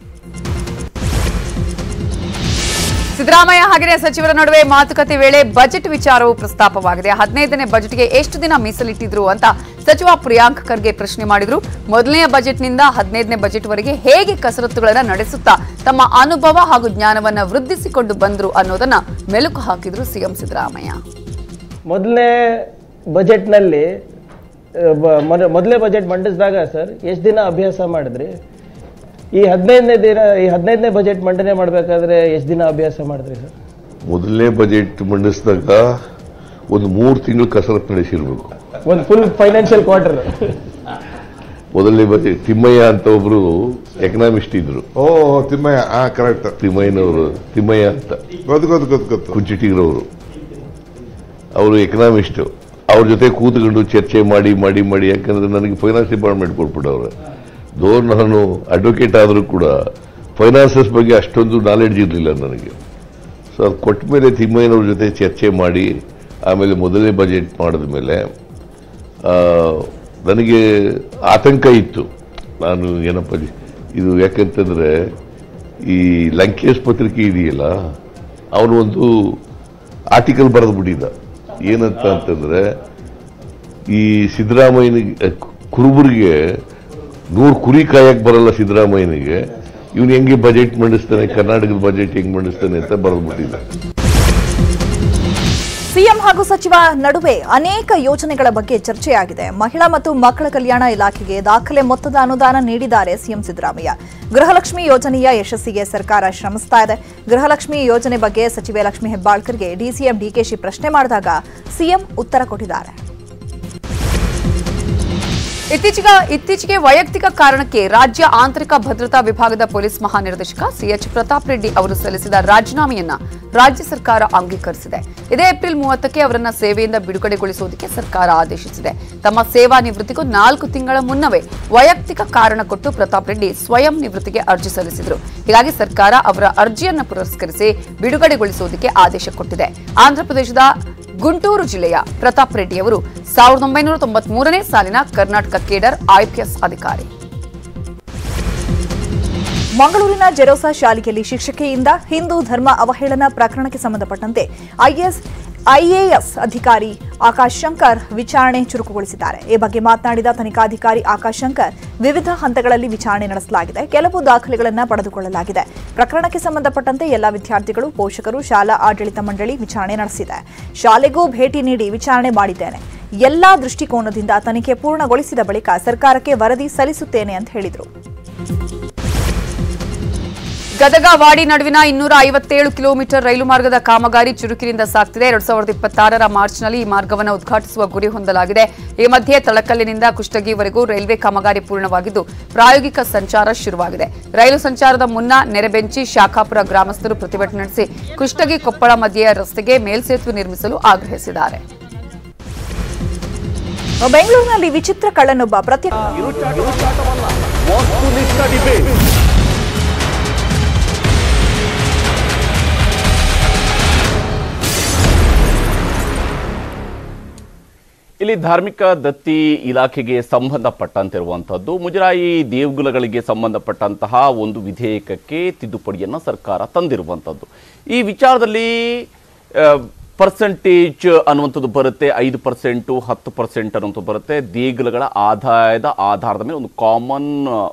Speaker 17: ಸಿದ್ದರಾಮಯ್ಯ ಹಾಗೆಯೇ ಸಚಿವರ ನಡುವೆ ಮಾತುಕತೆ ವೇಳೆ ಬಜೆಟ್ ವಿಚಾರವು ಪ್ರಸ್ತಾಪವಾಗಿದೆ ಹದಿನೈದನೇ ಬಜೆಟ್ಗೆ ಎಷ್ಟು ದಿನ ಮೀಸಲಿಟ್ಟಿದ್ರು ಅಂತ ಸಚಿವ ಪ್ರಿಯಾಂಕ್ ಖರ್ಗೆ ಪ್ರಶ್ನೆ ಮಾಡಿದ್ರು ಮೊದಲನೆಯ ಬಜೆಟ್ನಿಂದ ಹದಿನೈದನೇ ಬಜೆಟ್ವರೆಗೆ ಹೇಗೆ ಕಸರತ್ತುಗಳನ್ನು ನಡೆಸುತ್ತಾ ತಮ್ಮ ಅನುಭವ ಹಾಗೂ ಜ್ಞಾನವನ್ನ ವೃದ್ಧಿಸಿಕೊಂಡು ಬಂದ್ರು ಅನ್ನೋದನ್ನ ಮೆಲುಕು ಹಾಕಿದ್ರು ಸಿಎಂ ಸಿದ್ದರಾಮಯ್ಯ
Speaker 7: ಮೊದಲನೇ ಬಜೆಟ್ನಲ್ಲಿ ಮೊದಲನೇ ಬಜೆಟ್ ಮಂಡಿಸಿದಾಗ ಸರ್ ಎಷ್ಟು ದಿನ ಅಭ್ಯಾಸ ಮಾಡಿದ್ರಿ ಈ ಹದಿನೈದನೇ ದಿನ ಈ ಹದಿನೈದನೇ ಬಜೆಟ್ ಮಂಡನೆ ಮಾಡಬೇಕಾದ್ರೆ ಎಷ್ಟು ದಿನ ಅಭ್ಯಾಸ ಮಾಡಿದ್ರಿ ಸರ್
Speaker 12: ಮೊದಲನೇ ಬಜೆಟ್ ಮಂಡಿಸಿದಾಗ ಒಂದು ಮೂರು ತಿಂಗಳು ಕಸರತ್ತು ನಡೆಸಿರ್ಬೇಕು
Speaker 7: ಒಂದು ಫುಲ್ ಫೈನಾನ್ಷಿಯಲ್ ಕ್ವಾರ್ಟರ್
Speaker 12: ಮೊದಲನೇ ಬಜೆಟ್ ತಿಮ್ಮಯ್ಯ ಅಂತ ಒಬ್ರು ಎಕನಾಮಿಸ್ಟ್ ಇದ್ರು
Speaker 18: ಓ ತಿಮ್ಮಯ್ಯ ಹಾ ಕರೆಕ್ಟ್
Speaker 12: ತಿಮ್ಮಯ್ಯನವರು ತಿಮ್ಮಯ್ಯ ಅಂತ
Speaker 18: ಗೊತ್ತು ಗೊತ್ತು ಗೊತ್ತು ಗೊತ್ತು
Speaker 12: ಕುಂಚಿಟಿಗ್ರವರು ಅವರು ಎಕನಾಮಿಸ್ಟ್ ಅವ್ರ ಜೊತೆ ಕೂತ್ಕೊಂಡು ಚರ್ಚೆ ಮಾಡಿ ಮಾಡಿ ಮಾಡಿ ಯಾಕಂದ್ರೆ ನನಗೆ ಫೈನಾನ್ಸ್ ಡಿಪಾರ್ಟ್ಮೆಂಟ್ ಕೊಟ್ಬಿಟ್ಟವ್ರೆ ದೋ ನಾನು ಅಡ್ವೊಕೇಟ್ ಆದರೂ ಕೂಡ ಫೈನಾನ್ಸಸ್ ಬಗ್ಗೆ ಅಷ್ಟೊಂದು ನಾಲೆಡ್ಜ್ ಇರಲಿಲ್ಲ ನನಗೆ ಸೊ ಅದು ಕೊಟ್ಟ ಮೇಲೆ ತಿಮ್ಮಯ್ಯನವ್ರ ಜೊತೆ ಚರ್ಚೆ ಮಾಡಿ ಆಮೇಲೆ ಮೊದಲನೇ ಬಜೆಟ್ ಮಾಡಿದ ಮೇಲೆ ಆ, ನನಗೆ ಆತಂಕ ಇತ್ತು ನಾನು ಏನಪ್ಪ ಇದು- ಇದು ಯಾಕಂತಂದ್ರೆ ಈ ಲಂಕೇಶ್ ಪತ್ರಿಕೆ ಇದೆಯಲ್ಲ ಅವನು ಒಂದು ಆರ್ಟಿಕಲ್ ಬರೆದು ಬಿಟ್ಟಿದ್ದ ಏನಂತ ಅಂತಂದ್ರೆ ಈ ಸಿದ್ದರಾಮಯ್ಯನಿಗೆ ಕುರುಬರಿಗೆ ನೂರು ಕುರಿ ಕಾಯಕ್ ಬರಲ್ಲ ಸಿದ್ದರಾಮಯ್ಯನಿಗೆ ಇವನು ಹೆಂಗೆ ಬಜೆಟ್ ಮಂಡಿಸ್ತಾನೆ ಕರ್ನಾಟಕದ ಬಜೆಟ್ ಹೆಂಗ್ ಮಂಡಿಸ್ತಾನೆ ಅಂತ ಬರೆದು ಬಿಟ್ಟಿದ್ದ
Speaker 13: ಸಿಎಂ ಹಾಗೂ ಸಚಿವ ನಡುವೆ ಅನೇಕ ಯೋಜನೆಗಳ ಬಗ್ಗೆ ಚರ್ಚೆಯಾಗಿದೆ ಮಹಿಳಾ ಮತ್ತು ಮಕ್ಕಳ ಕಲ್ಯಾಣ ಇಲಾಖೆಗೆ ದಾಖಲೆ ಮೊತ್ತದ ಅನುದಾನ ನೀಡಿದ್ದಾರೆ ಸಿಎಂ ಸಿದ್ದರಾಮಯ್ಯ ಗೃಹಲಕ್ಷ್ಮಿ ಯೋಜನೆಯ ಯಶಸ್ಸಿಗೆ ಸರ್ಕಾರ ಶ್ರಮಿಸ್ತಾ ಇದೆ ಗೃಹಲಕ್ಷ್ಮಿ ಯೋಜನೆ ಬಗ್ಗೆ ಸಚಿವೆ ಲಕ್ಷ್ಮಿ ಹೆಬ್ಬಾಳ್ಕರ್ಗೆ ಡಿಸಿಎಂ ಡಿಕೆಶಿ ಪ್ರಶ್ನೆ ಮಾಡಿದಾಗ ಸಿಎಂ ಉತ್ತರ ಕೊಟ್ಟಿದ್ದಾರೆ
Speaker 17: ಇತ್ತೀಚಿಗ ಇತ್ತೀಚೆಗೆ ವೈಯಕ್ತಿಕ ಕಾರಣಕ್ಕೆ ರಾಜ್ಯ ಆಂತರಿಕ ಭದ್ರತಾ ವಿಭಾಗದ ಪೊಲೀಸ್ ಮಹಾನಿರ್ದೇಶಕ ಸಿಎಚ್ ಪ್ರತಾಪ್ ರೆಡ್ಡಿ ಅವರು ಸಲ್ಲಿಸಿದ ರಾಜೀನಾಮೆಯನ್ನ ರಾಜ್ಯ ಸರ್ಕಾರ ಅಂಗೀಕರಿಸಿದೆ ಇದೇ ಏಪ್ರಿಲ್ ಮೂವತ್ತಕ್ಕೆ ಅವರನ್ನ ಸೇವೆಯಿಂದ ಬಿಡುಗಡೆಗೊಳಿಸುವುದಕ್ಕೆ ಸರ್ಕಾರ ಆದೇಶಿಸಿದೆ ತಮ್ಮ ಸೇವಾ ನಿವೃತ್ತಿಗೂ ನಾಲ್ಕು ತಿಂಗಳ ಮುನ್ನವೇ ವೈಯಕ್ತಿಕ ಕಾರಣ ಕೊಟ್ಟು ಪ್ರತಾಪ್ ರೆಡ್ಡಿ ಸ್ವಯಂ ನಿವೃತ್ತಿಗೆ ಅರ್ಜಿ ಸಲ್ಲಿಸಿದ್ರು ಹೀಗಾಗಿ ಸರ್ಕಾರ ಅವರ ಅರ್ಜಿಯನ್ನು ಪುರಸ್ಕರಿಸಿ ಬಿಡುಗಡೆಗೊಳಿಸುವುದಕ್ಕೆ ಆದೇಶ ಕೊಟ್ಟಿದೆ ಆಂಧ್ರಪ್ರದೇಶದ ಗುಂಟೂರು ಜಿಲ್ಲೆಯ ಪ್ರತಾಪ್ ರೆಡ್ಡಿ ಅವರು ಸಾವಿರದ ಒಂಬೈನೂರ ತೊಂಬತ್ಮೂರನೇ ಸಾಲಿನ ಕರ್ನಾಟಕ ಕೇಡರ್ ಐಪಿಎಸ್ ಅಧಿಕಾರಿ
Speaker 13: ಮಂಗಳೂರಿನ ಜೆರೋಸಾ ಶಾಲೆಯಲ್ಲಿ ಶಿಕ್ಷಕಿಯಿಂದ ಹಿಂದೂ ಧರ್ಮ ಅವಹೇಳನ ಪ್ರಕರಣಕ್ಕೆ ಸಂಬಂಧಪಟ್ಟಂತೆ ಐಎಸ್ ಐಎಎಸ್ ಅಧಿಕಾರಿ ಆಕಾಶ್ ಶಂಕರ್ ವಿಚಾರಣೆ ಚುರುಕುಗೊಳಿಸಿದ್ದಾರೆ ಈ ಬಗ್ಗೆ ಮಾತನಾಡಿದ ತನಿಖಾಧಿಕಾರಿ ಆಕಾಶ್ ಶಂಕರ್ ವಿವಿಧ ಹಂತಗಳಲ್ಲಿ ವಿಚಾರಣೆ ನಡೆಸಲಾಗಿದೆ ಕೆಲವು ದಾಖಲೆಗಳನ್ನು ಪಡೆದುಕೊಳ್ಳಲಾಗಿದೆ ಪ್ರಕರಣಕ್ಕೆ ಸಂಬಂಧಪಟ್ಟಂತೆ ಎಲ್ಲ ವಿದ್ಯಾರ್ಥಿಗಳು ಪೋಷಕರು ಶಾಲಾ ಆಡಳಿತ ಮಂಡಳಿ ವಿಚಾರಣೆ ನಡೆಸಿದೆ ಶಾಲೆಗೂ ಭೇಟಿ ನೀಡಿ ವಿಚಾರಣೆ ಮಾಡಿದ್ದೇನೆ ಎಲ್ಲಾ ದೃಷ್ಟಿಕೋನದಿಂದ ತನಿಖೆ ಪೂರ್ಣಗೊಳಿಸಿದ ಬಳಿಕ ಸರ್ಕಾರಕ್ಕೆ ವರದಿ ಸಲ್ಲಿಸುತ್ತೇನೆ ಅಂತ ಹೇಳಿದರು
Speaker 17: ಗದಗ ವಾಡಿ ನಡುವಿನ ಇನ್ನೂರ ಐವತ್ತೇಳು ಕಿಲೋಮೀಟರ್ ರೈಲು ಮಾರ್ಗದ ಕಾಮಗಾರಿ ಚುರುಕಿನಿಂದ ಸಾಗ್ತಿದೆ ಎರಡ್ ಸಾವಿರದ ಇಪ್ಪತ್ತಾರರ ಮಾರ್ಚ್ನಲ್ಲಿ ಈ ಮಾರ್ಗವನ್ನು ಉದ್ಘಾಟಿಸುವ ಗುರಿ ಹೊಂದಲಾಗಿದೆ ಈ ಮಧ್ಯೆ ತಳಕಲ್ಲಿನಿಂದ ಕುಷ್ಟಗಿವರೆಗೂ ರೈಲ್ವೆ ಕಾಮಗಾರಿ ಪೂರ್ಣವಾಗಿದ್ದು ಪ್ರಾಯೋಗಿಕ ಸಂಚಾರ ಶುರುವಾಗಿದೆ ರೈಲು ಸಂಚಾರದ ಮುನ್ನ ನೆರೆಬೆಂಚಿ ಶಾಖಾಪುರ ಗ್ರಾಮಸ್ಥರು ಪ್ರತಿಭಟನೆ ನಡೆಸಿ ಕುಷ್ಟಗಿ ಕೊಪ್ಪಳ ಮಧ್ಯೆಯ ರಸ್ತೆಗೆ ಮೇಲ್ಸೇತುವೆ ನಿರ್ಮಿಸಲು ಆಗ್ರಹಿಸಿದ್ದಾರೆ
Speaker 13: ಬೆಂಗಳೂರಿನಲ್ಲಿ ವಿಚಿತ್ರ ಕಳ್ಳನೊಬ್ಬ ಪ್ರತ್ಯಕ್ಷ
Speaker 1: ಇಲ್ಲಿ ಧಾರ್ಮಿಕ ದತ್ತಿ ಇಲಾಖೆಗೆ ಸಂಬಂಧಪಟ್ಟಂತಿರುವಂಥದ್ದು ಮುಜರಾಯಿ ದೇಗುಲಗಳಿಗೆ ಸಂಬಂಧಪಟ್ಟಂತಹ ಒಂದು ವಿಧೇಯಕಕ್ಕೆ ತಿದ್ದುಪಡಿಯನ್ನು ಸರ್ಕಾರ ತಂದಿರುವಂಥದ್ದು ಈ ವಿಚಾರದಲ್ಲಿ ಪರ್ಸೆಂಟೇಜ್ ಅನ್ನುವಂಥದ್ದು ಬರುತ್ತೆ ಐದು ಪರ್ಸೆಂಟು ಹತ್ತು ಪರ್ಸೆಂಟ್ ಅನ್ನುವಂಥದ್ದು ಬರುತ್ತೆ ದೇಗುಲಗಳ ಆದಾಯದ ಆಧಾರದ ಮೇಲೆ ಒಂದು ಕಾಮನ್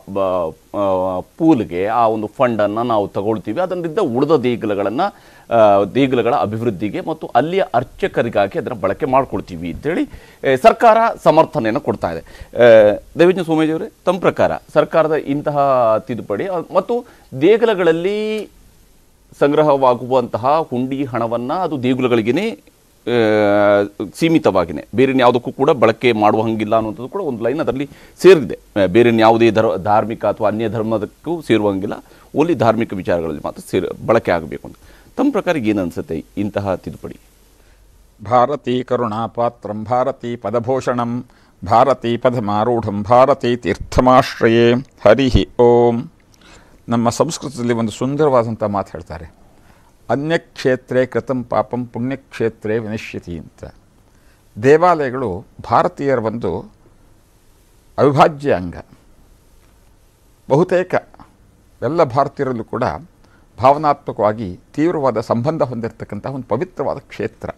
Speaker 1: ಪೂಲ್ಗೆ ಆ ಒಂದು ಫಂಡನ್ನು ನಾವು ತಗೊಳ್ತೀವಿ ಅದರಿಂದ ಉಳಿದ ದೇಗುಲಗಳನ್ನು ದೇಗುಲಗಳ ಅಭಿವೃದ್ಧಿಗೆ ಮತ್ತು ಅಲ್ಲಿಯ ಅರ್ಚಕರಿಗಾಗಿ ಅದನ್ನು ಬಳಕೆ ಮಾಡ್ಕೊಳ್ತೀವಿ ಅಂತೇಳಿ ಆ, ಸರ್ಕಾರ ಸಮರ್ಥನೆಯನ್ನು ಕೊಡ್ತಾ ಇದೆ ಆ, ದೈವಜ್ಞ ಸೋಮೇಜ್ ಅವರೇ ತಮ್ಮ ಪ್ರಕಾರ ಸರ್ಕಾರದ ಇಂತಹ ತಿದ್ದುಪಡಿ ಆ, ಮತ್ತು ದೇಗುಲಗಳಲ್ಲಿ ಸಂಗ್ರಹವಾಗುವಂತಹ ಹುಂಡಿ ಹಣವನ್ನು ಅದು ದೇಗುಲಗಳಿಗೇ ಸೀಮಿತವಾಗಿನೇ ಬೇರೆ ಯಾವುದಕ್ಕೂ ಕೂಡ ಬಳಕೆ ಮಾಡುವ ಹಂಗಿಲ್ಲ ಅನ್ನುವಂಥದ್ದು ಕೂಡ ಒಂದು ಲೈನ್ ಅದರಲ್ಲಿ ಸೇರಿದೆ ಆ, ಬೇರೆ ಯಾವುದೇ ಧರ್ ಧಾರ್ಮಿಕ ಅಥವಾ ಅನ್ಯ ಧರ್ಮದಕ್ಕೂ ಸೇರುವಂಗಿಲ್ಲ ಓನ್ಲಿ ಧಾರ್ಮಿಕ ವಿಚಾರಗಳಲ್ಲಿ ಮಾತ್ರ ಸೇರಿ ಬಳಕೆ ಆಗಬೇಕು ಅಂತ ತಮ್ಮ ಪ್ರಕಾರ ಏನು ಅನಿಸುತ್ತೆ ಇಂತಹ ತಿದ್ದುಪಡಿ
Speaker 19: ಭಾರತೀ ಕರುಣಾಪಾತ್ರಂ ಭಾರತೀ ಪದಭೂಷಣಂ ಭಾರತೀ ಪದಮಾರೂಢಂ ಭಾರತೀ ತೀರ್ಥಮಾಶ್ರಯೇ ಹರಿ ಓಂ ನಮ್ಮ ಸಂಸ್ಕೃತದಲ್ಲಿ ಒಂದು ಸುಂದರವಾದಂಥ ಮಾತು ಹೇಳ್ತಾರೆ ಅನ್ಯಕ್ಷೇತ್ರೇ ಕೃತಂ ಪಾಪಂ ಪುಣ್ಯಕ್ಷೇತ್ರೇ ವಿನಶ್ಯತಿ ಅಂತ ದೇವಾಲಯಗಳು ಭಾರತೀಯರ ಒಂದು ಅವಿಭಾಜ್ಯ ಅಂಗ ಬಹುತೇಕ ಎಲ್ಲ ಭಾರತೀಯರಲ್ಲೂ ಕೂಡ ಭಾವನಾತ್ಮಕವಾಗಿ ತೀವ್ರವಾದ ಸಂಬಂಧ ಹೊಂದಿರತಕ್ಕಂಥ ಒಂದು ಪವಿತ್ರವಾದ ಕ್ಷೇತ್ರ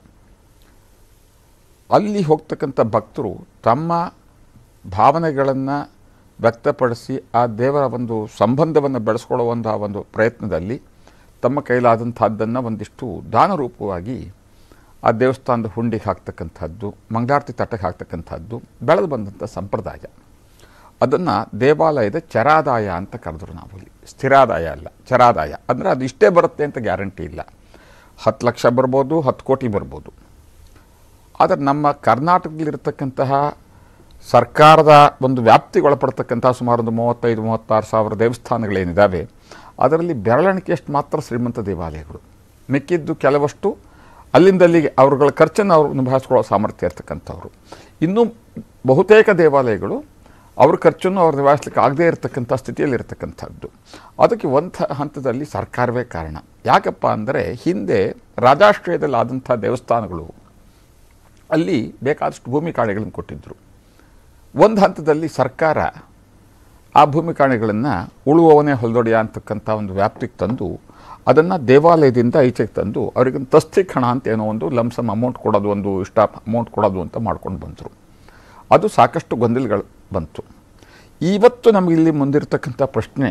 Speaker 19: ಅಲ್ಲಿ ಹೋಗ್ತಕ್ಕಂಥ ಭಕ್ತರು ತಮ್ಮ ಭಾವನೆಗಳನ್ನು ವ್ಯಕ್ತಪಡಿಸಿ ಆ ದೇವರ ಒಂದು ಸಂಬಂಧವನ್ನು ಬೆಳೆಸ್ಕೊಳ್ಳುವಂತಹ ಒಂದು ಪ್ರಯತ್ನದಲ್ಲಿ ತಮ್ಮ ಕೈಲಾದಂಥದ್ದನ್ನು ಒಂದಿಷ್ಟು ದಾನರೂಪವಾಗಿ ಆ ದೇವಸ್ಥಾನದ ಹುಂಡಿಗೆ ಹಾಕ್ತಕ್ಕಂಥದ್ದು ಮಂಗಳಾರತಿ ತಟ್ಟಕ್ಕೆ ಹಾಕ್ತಕ್ಕಂಥದ್ದು ಬೆಳೆದು ಬಂದಂಥ ಸಂಪ್ರದಾಯ ಅದನ್ನು ದೇವಾಲಯದ ಚರಾದಾಯ ಅಂತ ಕರೆದ್ರು ನಾವು ಇಲ್ಲಿ ಸ್ಥಿರಾದಾಯ ಅಲ್ಲ ಚರಾದಾಯ ಅಂದರೆ ಅದು ಇಷ್ಟೇ ಬರುತ್ತೆ ಅಂತ ಗ್ಯಾರಂಟಿ ಇಲ್ಲ ಹತ್ತು ಲಕ್ಷ ಬರ್ಬೋದು ಹತ್ತು ಕೋಟಿ ಬರ್ಬೋದು ಆದರೆ ನಮ್ಮ ಕರ್ನಾಟಕದಲ್ಲಿರ್ತಕ್ಕಂತಹ ಸರ್ಕಾರದ ಒಂದು ವ್ಯಾಪ್ತಿಗೆ ಒಳಪಡ್ತಕ್ಕಂಥ ಸುಮಾರು ಒಂದು ಮೂವತ್ತೈದು ಮೂವತ್ತಾರು ಸಾವಿರ ದೇವಸ್ಥಾನಗಳೇನಿದ್ದಾವೆ ಅದರಲ್ಲಿ ಬೆರಳೆಣಿಕೆಯಷ್ಟು ಮಾತ್ರ ಶ್ರೀಮಂತ ದೇವಾಲಯಗಳು ಮಿಕ್ಕಿದ್ದು ಕೆಲವಷ್ಟು ಅಲ್ಲಿಂದ ಅಲ್ಲಿಗೆ ಅವ್ರಗಳ ಖರ್ಚನ್ನು ಅವರು ನಿಭಾಯಿಸ್ಕೊಳ್ಳೋ ಸಾಮರ್ಥ್ಯ ಇರ್ತಕ್ಕಂಥವ್ರು ಇನ್ನೂ ಬಹುತೇಕ ದೇವಾಲಯಗಳು ಅವ್ರ ಖರ್ಚನ್ನು ಅವ್ರು ನಿಭಾಯಿಸ್ಲಿಕ್ಕೆ ಆಗದೇ ಇರತಕ್ಕಂಥ ಸ್ಥಿತಿಯಲ್ಲಿ ಇರತಕ್ಕಂಥದ್ದು ಅದಕ್ಕೆ ಒಂದು ಹಂತದಲ್ಲಿ ಸರ್ಕಾರವೇ ಕಾರಣ ಯಾಕಪ್ಪ ಅಂದರೆ ಹಿಂದೆ ರಾಜಾಶ್ರಯದಲ್ಲಿ ಆದಂಥ ದೇವಸ್ಥಾನಗಳು ಅಲ್ಲಿ ಬೇಕಾದಷ್ಟು ಭೂಮಿ ಕಾಣೆಗಳನ್ನು ಕೊಟ್ಟಿದ್ದರು ಒಂದು ಹಂತದಲ್ಲಿ ಸರ್ಕಾರ ಆ ಭೂಮಿ ಕಾಣೆಗಳನ್ನು ಉಳುವವನೇ ಹೊಲದೊಡೆಯ ಅಂತಕ್ಕಂಥ ಒಂದು ವ್ಯಾಪ್ತಿಗೆ ತಂದು ಅದನ್ನು ದೇವಾಲಯದಿಂದ ಈಚೆಗೆ ತಂದು ಅವರಿಗೊಂದು ತಸ್ತಿಕ್ ಹಣ ಅಂತ ಏನೋ ಒಂದು ಲಂಸಮ್ ಅಮೌಂಟ್ ಕೊಡೋದು ಒಂದು ಇಷ್ಟ ಅಮೌಂಟ್ ಕೊಡೋದು ಅಂತ ಮಾಡ್ಕೊಂಡು ಬಂದರು ಅದು ಸಾಕಷ್ಟು ಗೊಂದಲಗಳು ಬಂತು ಇವತ್ತು ನಮಗಿಲ್ಲಿ ಮುಂದಿರ್ತಕ್ಕಂಥ ಪ್ರಶ್ನೆ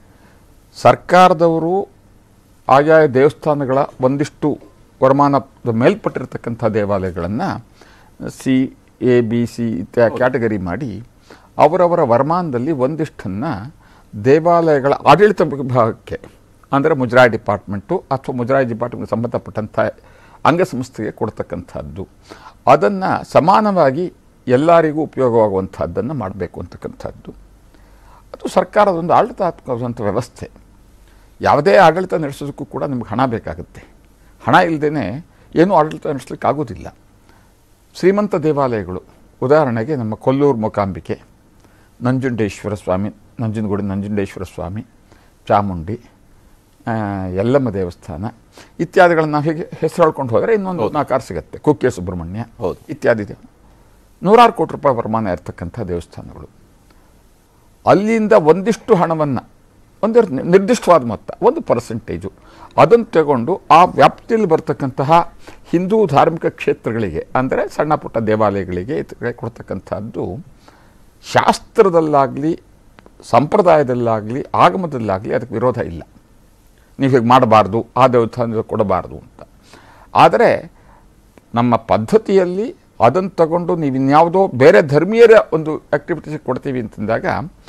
Speaker 19: ಸರ್ಕಾರದವರು ಆಯಾಯ ದೇವಸ್ಥಾನಗಳ ಒಂದಿಷ್ಟು ವರಮಾನದ ಮೇಲ್ಪಟ್ಟಿರ್ತಕ್ಕಂಥ ದೇವಾಲಯಗಳನ್ನು ಸಿ ಎ ಬಿ ಸಿ ಇತ್ಯಾದಿ ಕ್ಯಾಟಗರಿ ಮಾಡಿ ಅವರವರ ವರಮಾನದಲ್ಲಿ ಒಂದಿಷ್ಟನ್ನು ದೇವಾಲಯಗಳ ಆಡಳಿತ ವಿಭಾಗಕ್ಕೆ ಅಂದರೆ ಮುಜರಾಯಿ ಡಿಪಾರ್ಟ್ಮೆಂಟು ಅಥವಾ ಮುಜರಾಯಿ ಡಿಪಾರ್ಟ್ಮೆಂಟ್ಗೆ ಸಂಬಂಧಪಟ್ಟಂಥ ಅಂಗಸಂಸ್ಥೆಗೆ ಕೊಡ್ತಕ್ಕಂಥದ್ದು ಅದನ್ನು ಸಮಾನವಾಗಿ ಎಲ್ಲರಿಗೂ ಉಪಯೋಗವಾಗುವಂಥದ್ದನ್ನು ಮಾಡಬೇಕು ಅಂತಕ್ಕಂಥದ್ದು ಅದು ಸರ್ಕಾರದ ಒಂದು ಆಡಳಿತಾತ್ಮಕವಾದಂಥ ವ್ಯವಸ್ಥೆ ಯಾವುದೇ ಆಡಳಿತ ನಡೆಸೋದಕ್ಕೂ ಕೂಡ ನಿಮ್ಗೆ ಹಣ ಬೇಕಾಗುತ್ತೆ ಹಣ ಇಲ್ಲದೇ ಏನೂ ಆಡಳಿತ ನಡೆಸಲಿಕ್ಕೆ ಆಗೋದಿಲ್ಲ ಶ್ರೀಮಂತ ದೇವಾಲಯಗಳು ಉದಾಹರಣೆಗೆ ನಮ್ಮ ಕೊಲ್ಲೂರು ಮೂಕಾಂಬಿಕೆ ನಂಜುಂಡೇಶ್ವರ ಸ್ವಾಮಿ ನಂಜನಗೂಡು ನಂಜುಂಡೇಶ್ವರ ಸ್ವಾಮಿ ಚಾಮುಂಡಿ ಆ, ಯಲ್ಲಮ್ಮ ದೇವಸ್ಥಾನ ಇತ್ಯಾದಿಗಳನ್ನ ನಾವು ಹೇಗೆ ಹೆಸರು ಹೇಳ್ಕೊಂಡು ಹೋದರೆ ಇನ್ನೊಂದು ನಾಲ್ಕಾರು ಸಿಗುತ್ತೆ ಕುಕ್ಕೆ ಸುಬ್ರಹ್ಮಣ್ಯ
Speaker 1: ಹೌದು
Speaker 19: ಇತ್ಯಾದಿ ದೇವ ನೂರಾರು ಕೋಟಿ ರೂಪಾಯಿ ವರಮಾನ ಇರತಕ್ಕಂಥ ದೇವಸ್ಥಾನಗಳು ಅಲ್ಲಿಂದ ಒಂದಿಷ್ಟು ಹಣವನ್ನು ಒಂದು ನಿರ್ದಿಷ್ಟವಾದ ಮೊತ್ತ ಒಂದು ಪರ್ಸೆಂಟೇಜು ಅದನ್ನು ತಗೊಂಡು ಆ ವ್ಯಾಪ್ತಿಯಲ್ಲಿ ಬರ್ತಕ್ಕಂತಹ ಹಿಂದೂ ಧಾರ್ಮಿಕ ಕ್ಷೇತ್ರಗಳಿಗೆ ಅಂದರೆ ಸಣ್ಣ ಪುಟ್ಟ ದೇವಾಲಯಗಳಿಗೆ ಇತ್ಯಾದಿ ಕೊಡ್ತಕ್ಕಂಥದ್ದು ಶಾಸ್ತ್ರದಲ್ಲಾಗಲಿ ಸಂಪ್ರದಾಯದಲ್ಲಾಗಲಿ ಆಗಮದಲ್ಲಾಗಲಿ ಅದಕ್ಕೆ ವಿರೋಧ ಇಲ್ಲ ನೀವು ಹೀಗೆ ಮಾಡಬಾರ್ದು ಆ ದೇವಸ್ಥಾನದ ಕೊಡಬಾರ್ದು ಅಂತ ಆದರೆ ನಮ್ಮ ಪದ್ಧತಿಯಲ್ಲಿ ಅದನ್ನು ತಗೊಂಡು ನೀವು ಇನ್ಯಾವುದೋ ಬೇರೆ ಧರ್ಮೀಯರ ಒಂದು ಆ್ಯಕ್ಟಿವಿಟೀಸ್ ಕೊಡ್ತೀವಿ ಅಂತಂದಾಗ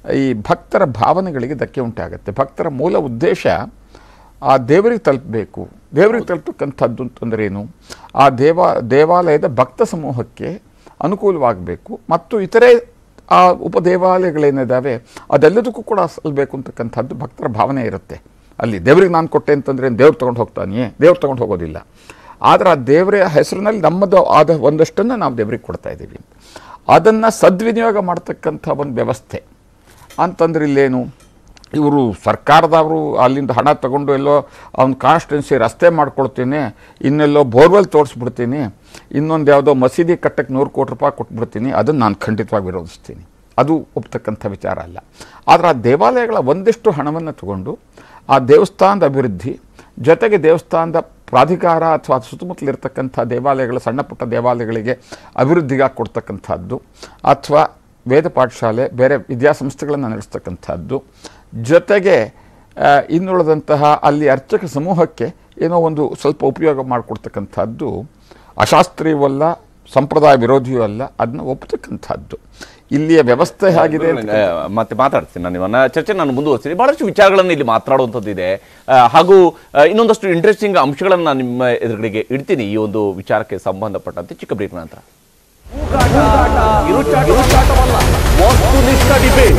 Speaker 19: ಈ ಭಕ್ತರ ಭಾವನೆಗಳಿಗೆ ಧಕ್ಕೆ ಉಂಟಾಗುತ್ತೆ ಭಕ್ತರ ಮೂಲ ಉದ್ದೇಶ ಆ ದೇವರಿಗೆ ತಲುಪಬೇಕು ದೇವರಿಗೆ ತಲುಪತಕ್ಕಂಥದ್ದು ಅಂತಂದ್ರೆ ಏನು ಆ ದೇವ ದೇವಾಲಯದ ಭಕ್ತ ಸಮೂಹಕ್ಕೆ ಅನುಕೂಲವಾಗಬೇಕು ಮತ್ತು ಇತರೆ ಆ ಉಪದೇವಾಲಯಗಳೇನಿದ್ದಾವೆ ಅದೆಲ್ಲದಕ್ಕೂ ಕೂಡ ಸಲ್ಲಬೇಕು ಅಂತಕ್ಕಂಥದ್ದು ಭಕ್ತರ ಭಾವನೆ ಇರುತ್ತೆ ಅಲ್ಲಿ ದೇವ್ರಿಗೆ ನಾನು ಕೊಟ್ಟೆ ಅಂತಂದರೆ ದೇವ್ರು ತೊಗೊಂಡು ಹೋಗ್ತಾನೆಯೇ ದೇವ್ರು ತೊಗೊಂಡು ಹೋಗೋದಿಲ್ಲ ಆದರೆ ಆ ದೇವರ ಹೆಸರಿನಲ್ಲಿ ನಮ್ಮದು ಆದ ಒಂದಷ್ಟನ್ನು ನಾವು ದೇವ್ರಿಗೆ ಕೊಡ್ತಾ ಇದ್ದೀವಿ ಅದನ್ನು ಸದ್ವಿನಿಯೋಗ ಮಾಡ್ತಕ್ಕಂಥ ಒಂದು ವ್ಯವಸ್ಥೆ ಅಂತಂದ್ರೆ ಇಲ್ಲೇನು ಇವರು ಸರ್ಕಾರದವರು ಅಲ್ಲಿಂದ ಹಣ ತಗೊಂಡು ಎಲ್ಲೋ ಅವ್ನ ಕಾನ್ಸ್ಟಿಟ್ಯೂನ್ಸಿ ರಸ್ತೆ ಮಾಡ್ಕೊಳ್ತೀನಿ ಇನ್ನೆಲ್ಲೋ ಬೋರ್ವೆಲ್ ತೋರಿಸ್ಬಿಡ್ತೀನಿ ಇನ್ನೊಂದು ಯಾವುದೋ ಮಸೀದಿ ಕಟ್ಟಕ್ಕೆ ನೂರು ಕೋಟಿ ರೂಪಾಯಿ ಕೊಟ್ಬಿಡ್ತೀನಿ ಅದನ್ನು ನಾನು ಖಂಡಿತವಾಗಿ ವಿರೋಧಿಸ್ತೀನಿ ಅದು ಒಪ್ತಕ್ಕಂಥ ವಿಚಾರ ಅಲ್ಲ ಆದರೆ ಆ ದೇವಾಲಯಗಳ ಒಂದಿಷ್ಟು ಹಣವನ್ನು ತಗೊಂಡು ಆ ದೇವಸ್ಥಾನದ ಅಭಿವೃದ್ಧಿ ಜೊತೆಗೆ ದೇವಸ್ಥಾನದ ಪ್ರಾಧಿಕಾರ ಅಥವಾ ಸುತ್ತಮುತ್ತಲಿರ್ತಕ್ಕಂಥ ದೇವಾಲಯಗಳ ಸಣ್ಣ ಪುಟ್ಟ ದೇವಾಲಯಗಳಿಗೆ ಅಭಿವೃದ್ಧಿಗಾಗಿ ಕೊಡ್ತಕ್ಕಂಥದ್ದು ಅಥವಾ ವೇದ ಪಾಠಶಾಲೆ ಬೇರೆ ವಿದ್ಯಾಸಂಸ್ಥೆಗಳನ್ನು ನಡೆಸ್ತಕ್ಕಂಥದ್ದು ಜೊತೆಗೆ ಆ, ಇನ್ನುಳಿದಂತಹ ಅಲ್ಲಿ ಅರ್ಚಕ ಸಮೂಹಕ್ಕೆ ಏನೋ ಒಂದು ಸ್ವಲ್ಪ ಉಪಯೋಗ ಮಾಡಿಕೊಡ್ತಕ್ಕಂಥದ್ದು ಅಶಾಸ್ತ್ರೀಯವಲ್ಲ ಸಂಪ್ರದಾಯ ವಿರೋಧಿಯೂ ಅಲ್ಲ ಅದನ್ನ ಒಪ್ಪತಕ್ಕಂಥದ್ದು ಇಲ್ಲಿಯ ವ್ಯವಸ್ಥೆ ಹೇಗಿದೆ ಅಂತ-
Speaker 1: ಆ, ಮತ್ತೆ ಮಾತಾಡ್ತೀನಿ ನಾನು ಇವನ್ನ ಚರ್ಚೆ ನಾನು ಮುಂದುವರಿಸ್ತೀನಿ ಬಹಳಷ್ಟು ವಿಚಾರಗಳನ್ನು ಇಲ್ಲಿ ಮಾತನಾಡುವಂಥದ್ದು ಇದೆ ಆ, ಹಾಗೂ ಆ, ಇನ್ನೊಂದಷ್ಟು ಇಂಟ್ರೆಸ್ಟಿಂಗ್ ಅಂಶಗಳನ್ನು ನಾನು ನಿಮ್ಮ ಎದುರುಗಡೆಗೆ ಇಡ್ತೀನಿ ಈ ಒಂದು ವಿಚಾರಕ್ಕೆ ಸಂಬಂಧಪಟ್ಟಂತೆ ಚಿಕ್ಕ ಬ್ರೇಕ್ ನಂತರ ವಸ್ತುನಿಷ್ಠ ಡಿಬೇಟ್